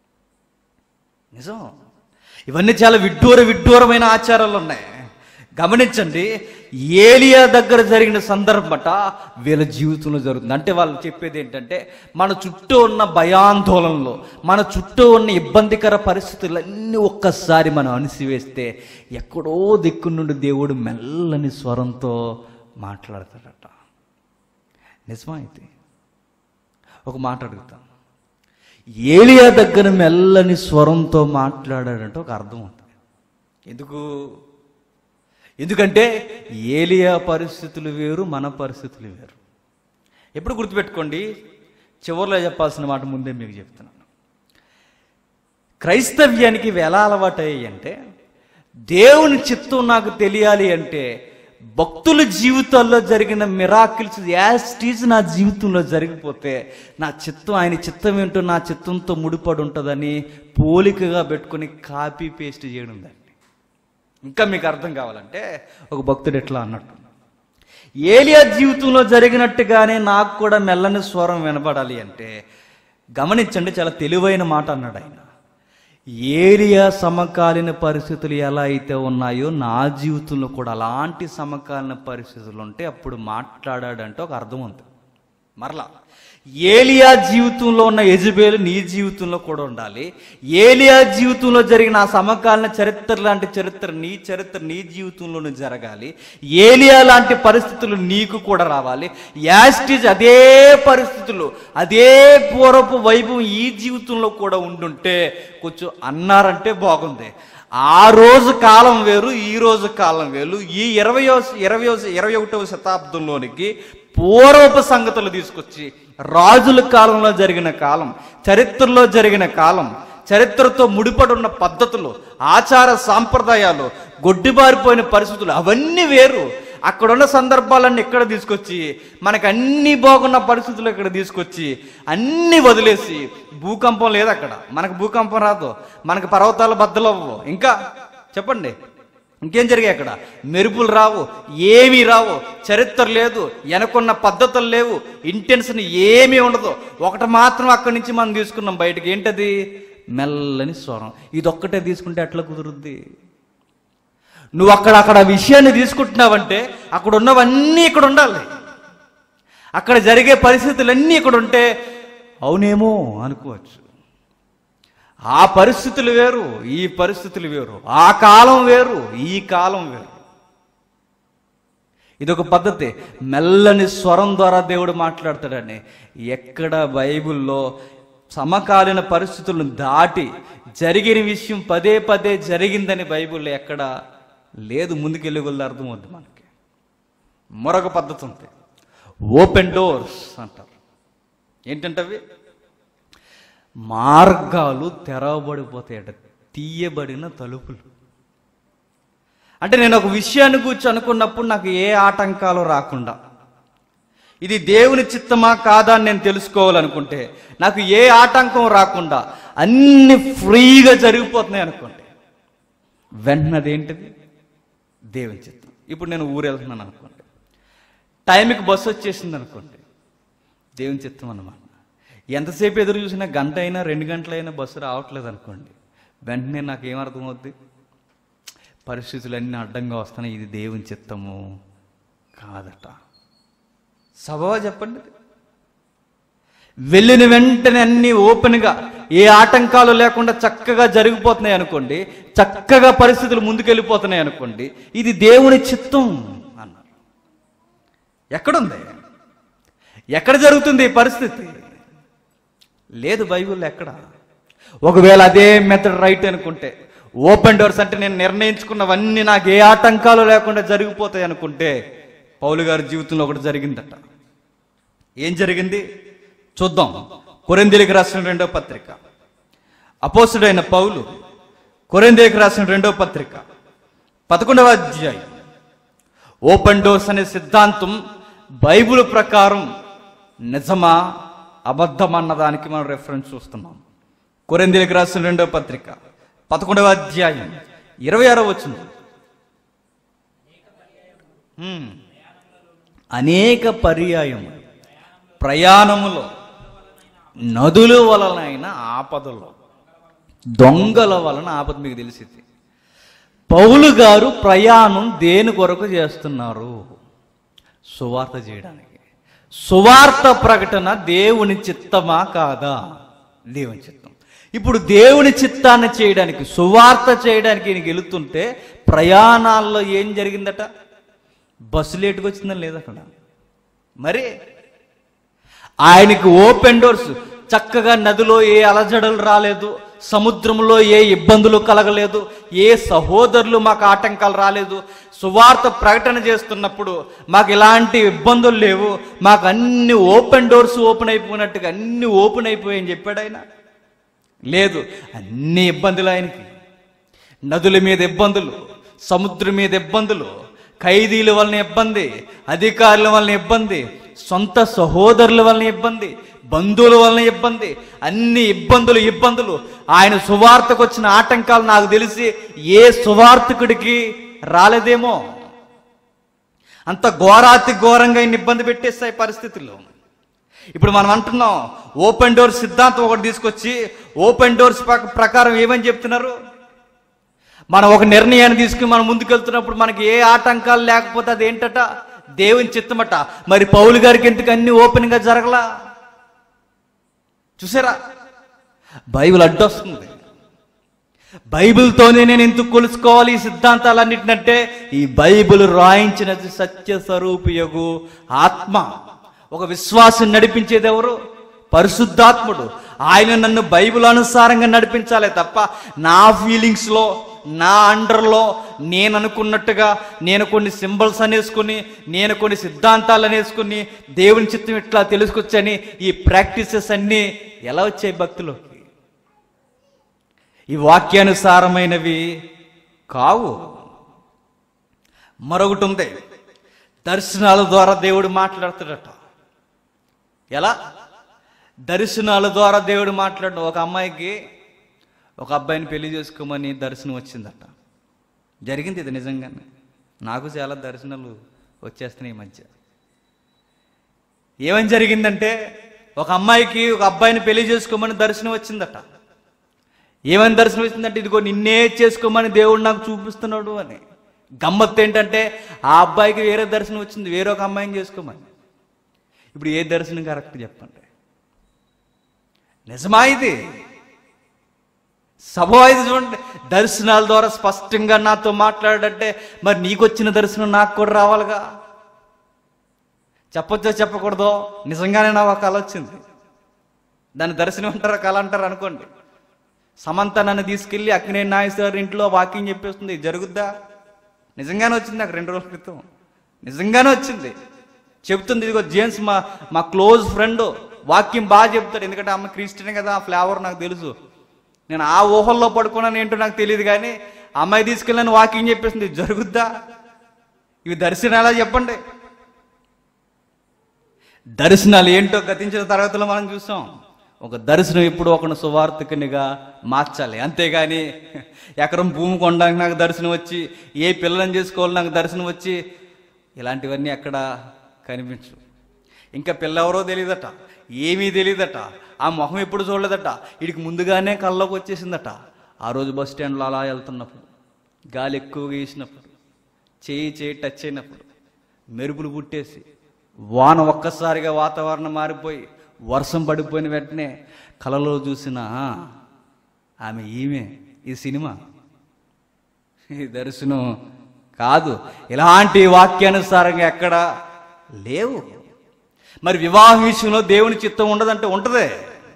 నిజం ఇవన్నీ చాలా విడ్డూర విడ్డూరమైన ఆచారాలు ఉన్నాయి గమనించండి ఏలియా దగ్గర జరిగిన సందర్భట వీళ్ళ జీవితంలో జరుగుతుంది అంటే వాళ్ళు చెప్పేది ఏంటంటే మన చుట్టూ ఉన్న భయాందోళనలో మన చుట్టూ ఉన్న ఇబ్బందికర పరిస్థితులన్నీ ఒక్కసారి మనం అణిసివేస్తే ఎక్కడో దిక్కు నుండి దేవుడు మెల్లని స్వరంతో మాట్లాడతాడట నిజమా అయితే ఒక మాట అడుగుతాను ఏలియా దగ్గర మెల్లని స్వరంతో మాట్లాడాడంటే ఒక అర్థం ఉంటుంది ఎందుకు ఎందుకంటే ఏలియా పరిస్థితులు వేరు మన పరిస్థితులు వేరు ఎప్పుడు గుర్తుపెట్టుకోండి చివరిలో చెప్పాల్సిన మాట ముందే మీకు చెప్తున్నాను క్రైస్తవ్యానికి ఇవి ఎలా అలవాటయ్యాయి అంటే దేవుని చిత్తం నాకు తెలియాలి అంటే భక్తుల జీవితాల్లో జరిగిన మిరాకిల్స్ యాస్టీజ్ నా జీవితంలో జరిగిపోతే నా చిత్తం ఆయన చిత్తం ఏంటో నా చిత్తంతో ముడిపడి ఉంటుందని పోలికగా పెట్టుకొని కాపీ పేస్ట్ చేయడం దాన్ని ఇంకా మీకు అర్థం కావాలంటే ఒక భక్తుడు ఎట్లా అన్నట్టు ఏలియా జీవితంలో జరిగినట్టుగానే నాకు కూడా మెల్లని స్వరం వినపడాలి అంటే గమనించండి చాలా తెలివైన మాట అన్నాడు ఆయన ఏలియా సమకాలీన పరిస్థితులు ఎలా అయితే ఉన్నాయో నా జీవితంలో కూడా అలాంటి సమకాలీన పరిస్థితులు ఉంటే అప్పుడు మాట్లాడాడంటే ఒక అర్థం ఉంది మరలా ఏలియా జీవితంలో ఉన్న యజబేలు నీ జీవితంలో కూడా ఉండాలి ఏలియా జీవితంలో జరిగిన ఆ సమకాలీన చరిత్ర లాంటి చరిత్ర నీ చరిత్ర నీ జీవితంలోనూ జరగాలి ఏలియా లాంటి పరిస్థితులు నీకు కూడా రావాలి యాస్టిజ్ అదే పరిస్థితులు అదే పూర్వపు వైభవం ఈ జీవితంలో కూడా ఉండుంటే కొంచెం అన్నారంటే బాగుంది ఆ రోజు కాలం వేరు ఈ రోజు కాలం వేరు ఈ ఇరవయో ఇరవయో ఇరవై ఒకటవ శతాబ్దంలోనికి పూర్వపు సంగతులు తీసుకొచ్చి రాజుల కాలంలో జరిగిన కాలం చరిత్రలో జరిగిన కాలం చరిత్రతో ముడిపడి ఉన్న పద్ధతులు ఆచార సాంప్రదాయాలు గొడ్డిబారిపోయిన పరిస్థితులు అవన్నీ వేరు అక్కడున్న సందర్భాలన్నీ ఇక్కడ తీసుకొచ్చి మనకు అన్ని బాగున్న పరిస్థితులు ఇక్కడ తీసుకొచ్చి అన్ని వదిలేసి భూకంపం లేదు అక్కడ మనకు భూకంపం రాదు మనకు పర్వతాలు బద్దలవ్వవు ఇంకా చెప్పండి ఇంకేం జరిగాయి అక్కడ మెరుపులు రావు ఏమీ రావు చరిత్ర లేదు వెనకున్న పద్ధతులు లేవు ఇంటెన్షన్ ఏమీ ఉండదు ఒకటి మాత్రం అక్కడి నుంచి మనం తీసుకున్నాం బయటకి ఏంటది మెల్లని స్వరం ఇదొక్కటే తీసుకుంటే ఎట్లా కుదురుద్ది నువ్వు అక్కడ అక్కడ విషయాన్ని తీసుకుంటున్నావంటే అక్కడ ఉన్నవన్నీ ఇక్కడ ఉండాలి అక్కడ జరిగే పరిస్థితులన్నీ ఇక్కడ ఉంటే అవునేమో అనుకోవచ్చు ఆ పరిస్థితులు వేరు ఈ పరిస్థితులు వేరు ఆ కాలం వేరు ఈ కాలం వేరు ఇదొక పద్ధతి మెల్లని స్వరం ద్వారా దేవుడు మాట్లాడతాడని ఎక్కడ బైబిల్లో సమకాలీన పరిస్థితులను దాటి జరిగిన విషయం పదే పదే జరిగిందని బైబిల్లో ఎక్కడ లేదు ముందుకెళ్ళి కొద్ది అర్థమవుద్ది మనకి మరొక పద్ధతి ఉంది ఓపెన్ డోర్స్ అంటారు ఏంటంటే అవి మార్గాలు తెరవబడిపోతాయట తీయబడిన తలుపులు అంటే నేను ఒక విషయాన్ని కూర్చొని అనుకున్నప్పుడు నాకు ఏ ఆటంకాలు రాకుండా ఇది దేవుని చిత్తమా కాదా అని నేను తెలుసుకోవాలనుకుంటే నాకు ఏ ఆటంకం రాకుండా అన్ని ఫ్రీగా జరిగిపోతున్నాయి అనుకోండి వెంటనే అదేంటిది దేవుని చిత్తం ఇప్పుడు నేను ఊరు వెళ్తున్నాను అనుకోండి టైంకి బస్సు వచ్చేసింది అనుకోండి దేవుని చిత్తం అన్నమాట ఎంతసేపు ఎదురు చూసినా గంట అయినా రెండు గంటలైనా బస్సు రావట్లేదు అనుకోండి వెంటనే నాకు ఏమర్థమవుద్ది పరిస్థితులన్నీ అడ్డంగా వస్తున్నాయి ఇది దేవుని చిత్తము కాదట సభవా చెప్పండి వెళ్ళిన వెంటనే అన్ని ఓపెన్గా ఏ ఆటంకాలు లేకుండా చక్కగా జరిగిపోతున్నాయి అనుకోండి చక్కగా పరిస్థితులు ముందుకెళ్ళిపోతున్నాయి అనుకోండి ఇది దేవుని చిత్తం అన్నారు ఎక్కడుంది ఎక్కడ జరుగుతుంది ఈ పరిస్థితి లేదు బైబిల్లో ఎక్కడ ఒకవేళ అదే మెథడ్ రైట్ అనుకుంటే ఓపెన్ డోర్స్ అంటే నేను నిర్ణయించుకున్నవన్నీ నాకు ఏ ఆటంకాలు లేకుండా జరిగిపోతాయి అనుకుంటే పౌలు గారి జీవితంలో ఒకటి జరిగిందట ఏం జరిగింది చూద్దాం కొరిందీలకు రాసిన రెండో పత్రిక అపోసుడైన పౌలు కొరిందీలకు రాసిన రెండో పత్రిక పదకొండవ అధ్యాయం ఓపెన్ డోర్స్ అనే సిద్ధాంతం బైబిల్ ప్రకారం నిజమా అబద్ధం అన్నదానికి మనం రెఫరెన్స్ చూస్తున్నాం కొరిందీలకు రాసిన రెండో పత్రిక పదకొండవ అధ్యాయం ఇరవై ఆరో వచ్చిన అనేక పర్యాయం ప్రయాణములో నదుల వలనైన ఆపదలో దొంగల వలన ఆపద మీకు తెలిసింది పౌలు గారు ప్రయాణం దేని కొరకు చేస్తున్నారు సువార్త చేయడానికి సువార్త ప్రకటన దేవుని చిత్తమా కాదా దేవుని చిత్తం ఇప్పుడు దేవుని చిత్తాన్ని చేయడానికి సువార్త చేయడానికి ఈయనకి వెళుతుంటే ప్రయాణాల్లో ఏం జరిగిందట బస్సు లేటుగా వచ్చిందని లేదు అక్కడ మరి ఆయనకి ఓపెన్ డోర్స్ చక్కగా నదిలో ఏ అలజడలు రాలేదు సముద్రంలో ఏ ఇబ్బందులు కలగలేదు ఏ సహోదరులు మాకు ఆటంకాలు రాలేదు సువార్త ప్రకటన చేస్తున్నప్పుడు మాకు ఎలాంటి ఇబ్బందులు లేవు మాకు అన్ని ఓపెన్ డోర్స్ ఓపెన్ అయిపోయినట్టుగా అన్ని ఓపెన్ అయిపోయాయని చెప్పాడు ఆయన లేదు అన్ని ఇబ్బందులు ఆయనకి నదుల మీద ఇబ్బందులు సముద్రం మీద ఇబ్బందులు ఖైదీల వలన ఇబ్బంది అధికారుల వలన ఇబ్బంది సొంత సహోదరుల వలన ఇబ్బంది బంధువుల వలన ఇబ్బంది అన్ని ఇబ్బందులు ఇబ్బందులు ఆయన సువార్తకు వచ్చిన ఆటంకాలు నాకు తెలిసి ఏ సువార్తకుడికి రాలేదేమో అంత ఘోరాతి ఘోరంగా ఇన్ని ఇబ్బంది పెట్టేస్తాయి పరిస్థితుల్లో ఇప్పుడు మనం అంటున్నాం ఓపెన్ డోర్ సిద్ధాంతం ఒకటి తీసుకొచ్చి ఓపెన్ డోర్స్ ప్రక- ప్రకారం ఏమని చెప్తున్నారు మనం ఒక నిర్ణయాన్ని తీసుకుని మనం ముందుకెళ్తున్నప్పుడు మనకి ఏ ఆటంకాలు లేకపోతే అది ఏంటట దేవుని చిత్తమట మరి పౌలు గారికి ఎందుకు అన్ని ఓపెన్గా జరగలా చూసారా బైబిల్ అడ్డొస్తుంది బైబిల్తోనే నేను ఎందుకు కొలుసుకోవాలి ఈ సిద్ధాంతాలన్నిటినంటే ఈ బైబిల్ రాయించినది సత్య స్వరూపియగు ఆత్మ ఒక విశ్వాసం నడిపించేది ఎవరు పరిశుద్ధాత్ముడు ఆయన నన్ను బైబిల్ అనుసారంగా నడిపించాలే తప్ప నా ఫీలింగ్స్లో నా అండర్లో నేను అనుకున్నట్టుగా నేను కొన్ని సింబల్స్ అనేసుకుని నేను కొన్ని సిద్ధాంతాలు అనేసుకుని దేవుని చిత్తం ఇట్లా తెలుసుకొచ్చని ఈ ప్రాక్టీసెస్ అన్నీ ఎలా వచ్చాయి భక్తులోకి ఈ వాక్యానుసారమైనవి కావు మరొకటి ఉంది దర్శనాల ద్వారా దేవుడు మాట్లాడతాడట ఎలా దర్శనాల ద్వారా దేవుడు మాట్లాడు ఒక అమ్మాయికి ఒక అబ్బాయిని పెళ్లి చేసుకోమని దర్శనం వచ్చిందట జరిగింది ఇది నిజంగానే నాకు చాలా దర్శనాలు వచ్చేస్తున్నాయి ఈ మధ్య ఏమని జరిగిందంటే ఒక అమ్మాయికి ఒక అబ్బాయిని పెళ్లి చేసుకోమని దర్శనం వచ్చిందట ఏమని దర్శనం వచ్చిందంటే ఇదిగో నిన్నే చేసుకోమని దేవుడు నాకు చూపిస్తున్నాడు అని గమ్మత్తు ఏంటంటే ఆ అబ్బాయికి వేరే దర్శనం వచ్చింది వేరే ఒక అమ్మాయిని చేసుకోమని ఇప్పుడు ఏ దర్శనం కరెక్ట్ చెప్పండి నిజమా ఇది సభ ఇది చూడండి దర్శనాల ద్వారా స్పష్టంగా నాతో మాట్లాడంటే మరి నీకు వచ్చిన దర్శనం నాకు కూడా రావాలిగా చెప్పొచ్చో చెప్పకూడదో నిజంగానే నాకు ఒక కళ వచ్చింది దాని దర్శనం అంటారా కళ అంటారు అనుకోండి సమంత నన్ను తీసుకెళ్ళి అక్కినే నాగేశ్వర ఇంట్లో వాకింగ్ చెప్పేస్తుంది జరుగుద్దా నిజంగానే వచ్చింది నాకు రెండు రోజుల క్రితం నిజంగానే వచ్చింది చెప్తుంది ఇదిగో జేమ్స్ మా మా క్లోజ్ ఫ్రెండ్ వాక్యం బాగా చెప్తాడు ఎందుకంటే అమ్మ క్రిస్టియన్ కదా ఆ ఫ్లేవర్ నాకు తెలుసు నేను ఆ ఊహల్లో పడుకున్నాను ఏంటో నాకు తెలియదు కానీ ఆ అమ్మాయి తీసుకెళ్ళని వాకింగ్ చెప్పేస్తుంది ఇది జరుగుద్దా ఇవి దర్శనాలా చెప్పండి దర్శనాలు ఏంటో గతించిన తరగతిలో మనం చూసాం ఒక దర్శనం ఎప్పుడు ఒకను సువార్థకునిగా మార్చాలి అంతేగాని ఎకరం భూమి కొనడానికి నాకు దర్శనం వచ్చి ఏ పిల్లలను చేసుకోవాలి నాకు దర్శనం వచ్చి ఇలాంటివన్నీ ఎక్కడ కనిపించు ఇంకా పిల్ల ఎవరో తెలియదట ఏమీ తెలియదట ఆ మొహం ఎప్పుడు చూడలేదట వీడికి ముందుగానే కళ్ళలోకి వచ్చేసిందట ఆ రోజు బస్ స్టాండ్లో అలా వెళ్తున్నప్పుడు గాలి ఎక్కువగా వేసినప్పుడు చేయి చేయి టచ్ అయినప్పుడు మెరుపులు పుట్టేసి వాన ఒక్కసారిగా వాతావరణం మారిపోయి వర్షం పడిపోయిన వెంటనే కలలో చూసిన "ఆ, ఆమె ఈమె ఈ సినిమా ఈ దర్శనం కాదు ఇలాంటి వాక్యానుసారంగా ఎక్కడ లేవు మరి వివాహం విషయంలో దేవుని చిత్తం ఉండదంటే ఉంటదే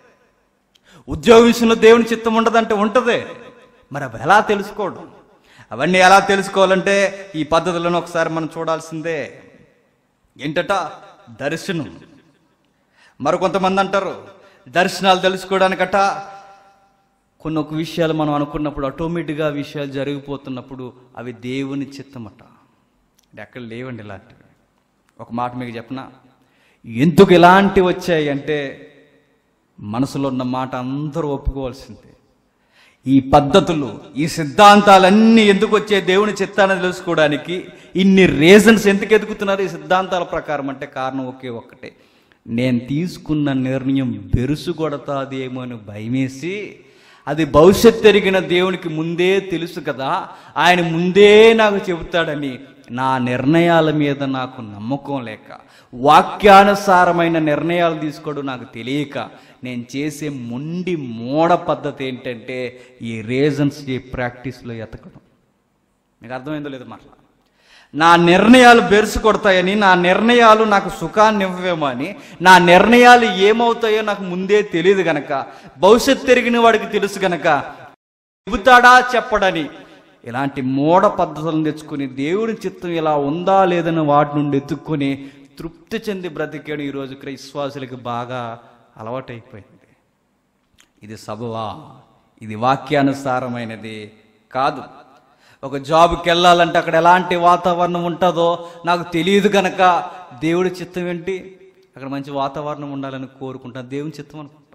ఉద్యోగ విషయంలో దేవుని చిత్తం ఉండదంటే ఉంటదే మరి అవి ఎలా తెలుసుకోవడం అవన్నీ ఎలా తెలుసుకోవాలంటే ఈ పద్ధతులను ఒకసారి మనం చూడాల్సిందే ఏంటట దర్శనం మరికొంతమంది అంటారు దర్శనాలు తెలుసుకోవడానికట కొన్ని ఒక విషయాలు మనం అనుకున్నప్పుడు ఆటోమేటిక్గా ఆ విషయాలు జరిగిపోతున్నప్పుడు అవి దేవుని చిత్తమట అంటే ఎక్కడ లేవండి ఇలాంటివి ఒక మాట మీకు చెప్పనా ఎందుకు ఇలాంటివి వచ్చాయి అంటే మనసులో ఉన్న మాట అందరూ ఒప్పుకోవాల్సిందే ఈ పద్ధతులు ఈ సిద్ధాంతాలన్నీ ఎందుకు వచ్చే దేవుని చిత్తాన్ని తెలుసుకోవడానికి ఇన్ని రీజన్స్ ఎందుకు ఎదుగుతున్నారు ఈ సిద్ధాంతాల ప్రకారం అంటే కారణం ఒకే ఒక్కటే నేను తీసుకున్న నిర్ణయం బెరుసు కొడతాదేమో అని భయమేసి అది భవిష్యత్ ఎరిగిన దేవునికి ముందే తెలుసు కదా ఆయన ముందే నాకు చెబుతాడని నా నిర్ణయాల మీద నాకు నమ్మకం లేక వాక్యానుసారమైన నిర్ణయాలు తీసుకోవడం నాకు తెలియక నేను చేసే మొండి మోడ పద్ధతి ఏంటంటే ఈ రీజన్స్ ఈ ప్రాక్టీస్లో ఎతకడం మీకు అర్థమైందో లేదో మాట నా నిర్ణయాలు బెరుసు కొడతాయని నా నిర్ణయాలు నాకు సుఖాన్ని ఇవ్వేమో అని నా నిర్ణయాలు ఏమవుతాయో నాకు ముందే తెలియదు గనక భవిష్యత్ తిరిగిన వాడికి తెలుసు గనక చెబుతాడా చెప్పడని ఇలాంటి మూఢ పద్ధతులను తెచ్చుకుని దేవుని చిత్తం ఇలా ఉందా లేదని వాటి నుండి ఎత్తుక్కొని తృప్తి చెంది బ్రతికాడు ఈరోజు క్రైస్వాసులకి బాగా అలవాటైపోయింది ఇది సబవా ఇది వాక్యానుసారమైనది కాదు ఒక జాబ్కి వెళ్ళాలంటే అక్కడ ఎలాంటి వాతావరణం ఉంటుందో నాకు తెలియదు గనక దేవుడి చిత్తం ఏంటి అక్కడ మంచి వాతావరణం ఉండాలని కోరుకుంటాను దేవుని చిత్తం అనుకుంటాం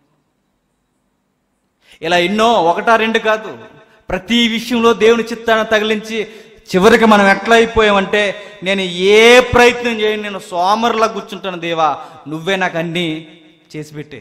ఇలా ఎన్నో ఒకటా రెండు కాదు ప్రతి విషయంలో దేవుని చిత్తాన్ని తగిలించి చివరికి మనం ఎట్లా అయిపోయామంటే నేను ఏ ప్రయత్నం చేయను నేను సోమరులా కూర్చుంటాను దేవా నువ్వే నాకు అన్నీ చేసి పెట్టే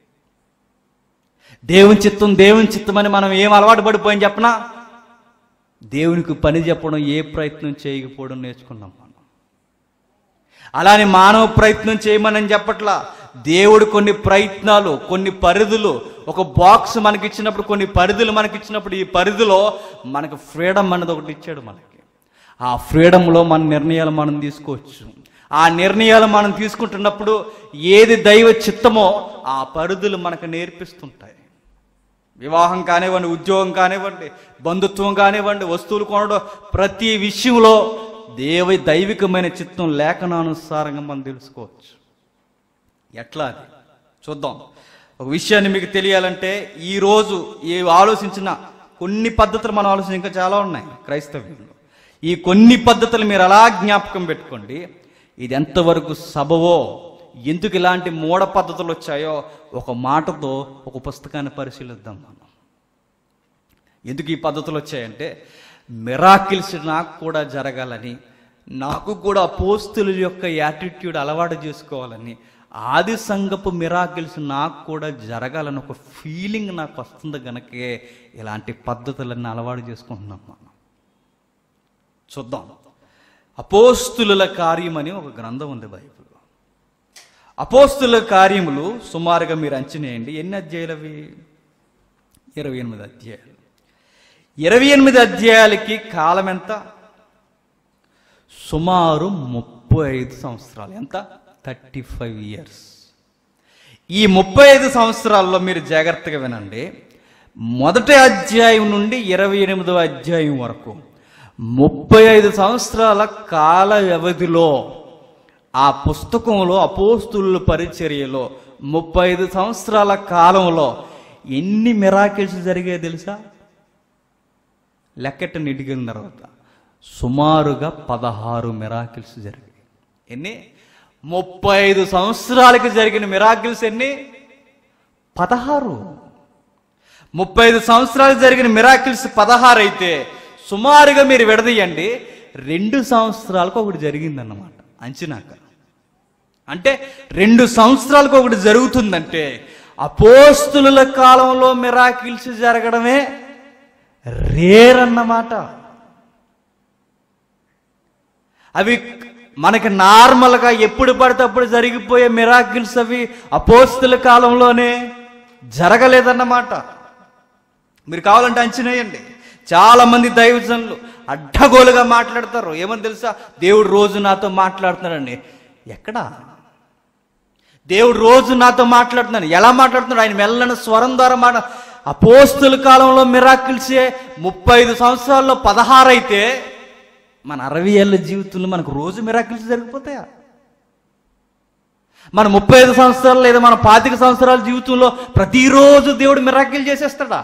దేవుని చిత్తం దేవుని చిత్తం అని మనం ఏం అలవాటు పడిపోయాం చెప్పనా దేవునికి పని చెప్పడం ఏ ప్రయత్నం చేయకపోవడం నేర్చుకున్నాం మనం అలానే మానవ ప్రయత్నం చేయమని చెప్పట్లా దేవుడు కొన్ని ప్రయత్నాలు కొన్ని పరిధులు ఒక బాక్స్ మనకి ఇచ్చినప్పుడు కొన్ని పరిధులు మనకి ఇచ్చినప్పుడు ఈ పరిధిలో మనకు ఫ్రీడమ్ అనేది ఒకటి ఇచ్చాడు మనకి ఆ ఫ్రీడంలో మన నిర్ణయాలు మనం తీసుకోవచ్చు ఆ నిర్ణయాలు మనం తీసుకుంటున్నప్పుడు ఏది దైవ చిత్తమో ఆ పరిధులు మనకు నేర్పిస్తుంటాయి వివాహం కానివ్వండి ఉద్యోగం కానివ్వండి బంధుత్వం కానివ్వండి వస్తువులు కొనడం ప్రతి విషయంలో దేవ దైవికమైన చిత్తం లేఖనానుసారంగా మనం తెలుసుకోవచ్చు ఎట్లా అది చూద్దాం ఒక విషయాన్ని మీకు తెలియాలంటే ఈ రోజు ఏ ఆలోచించిన కొన్ని పద్ధతులు మనం ఆలోచించిన ఇంకా చాలా ఉన్నాయి క్రైస్తవ్యంలో ఈ కొన్ని పద్ధతులు మీరు అలా జ్ఞాపకం పెట్టుకోండి ఇది ఎంతవరకు సబవో ఎందుకు ఇలాంటి మూఢ పద్ధతులు వచ్చాయో ఒక మాటతో ఒక పుస్తకాన్ని పరిశీలిద్దాం మనం ఎందుకు ఈ పద్ధతులు వచ్చాయంటే మిరాకిల్స్ నాకు కూడా జరగాలని నాకు కూడా అపోస్తుల యొక్క యాటిట్యూడ్ అలవాటు చేసుకోవాలని ఆది సంఘపు మిరాకిల్స్ నాకు కూడా జరగాలని ఒక ఫీలింగ్ నాకు వస్తుంది గనకే ఇలాంటి పద్ధతులన్నీ అలవాటు చేసుకుంటున్నాం మనం చూద్దాం అపోస్తుల కార్యం అని ఒక గ్రంథం ఉంది బైబిల్లో అపోస్తుల కార్యములు సుమారుగా మీరు అంచనేయండి ఎన్ని అధ్యాయులు అవి ఇరవై ఎనిమిది అధ్యాయాలు ఇరవై ఎనిమిది అధ్యాయాలకి కాలం ఎంత సుమారు ముప్పై ఐదు సంవత్సరాలు ఎంత థర్టీ ఫైవ్ ఇయర్స్ ఈ ముప్పై ఐదు సంవత్సరాల్లో మీరు జాగ్రత్తగా వినండి మొదటి అధ్యాయం నుండి ఇరవై ఎనిమిదవ అధ్యాయం వరకు ముప్పై ఐదు సంవత్సరాల కాల వ్యవధిలో ఆ పుస్తకంలో అపోస్తుల పరిచర్యలో ముప్పై ఐదు సంవత్సరాల కాలంలో ఎన్ని మిరాకిల్స్ జరిగాయో తెలుసా లెక్కట నిడిగిన తర్వాత సుమారుగా పదహారు మిరాకిల్స్ జరిగాయి ఎన్ని ముప్పై ఐదు సంవత్సరాలకి జరిగిన మిరాకిల్స్ ఎన్ని పదహారు ముప్పై ఐదు సంవత్సరాలకు జరిగిన మిరాకిల్స్ పదహారు అయితే సుమారుగా మీరు విడదీయండి రెండు సంవత్సరాలకు ఒకటి జరిగిందన్నమాట అంచనాక అంటే రెండు సంవత్సరాలకు ఒకటి జరుగుతుందంటే అపోస్తుల కాలంలో మిరాకిల్స్ జరగడమే రేర్ అన్నమాట అవి మనకి నార్మల్గా ఎప్పుడు పడితే అప్పుడు జరిగిపోయే మిరాకిల్స్ అవి అపోస్తుల కాలంలోనే జరగలేదన్నమాట మీరు కావాలంటే అంచనేయండి చాలా మంది దైవజనులు అడ్డగోలుగా మాట్లాడతారు ఏమని తెలుసా దేవుడు రోజు నాతో మాట్లాడుతున్నాడండి ఎక్కడా దేవుడు రోజు నాతో మాట్లాడుతున్నాడు ఎలా మాట్లాడుతున్నాడు ఆయన మెల్లని స్వరం ద్వారా మాట అపోస్తుల కాలంలో మిరాకిల్సే ముప్పై ఐదు సంవత్సరాల్లో పదహారు అయితే మన అరవై ఏళ్ళ జీవితంలో మనకు రోజు మిరాకిల్స్ జరిగిపోతాయా మన ముప్పై ఐదు సంవత్సరాలు లేదా మన పాతిక సంవత్సరాల జీవితంలో ప్రతిరోజు దేవుడు మిరాకిల్ చేసేస్తాడా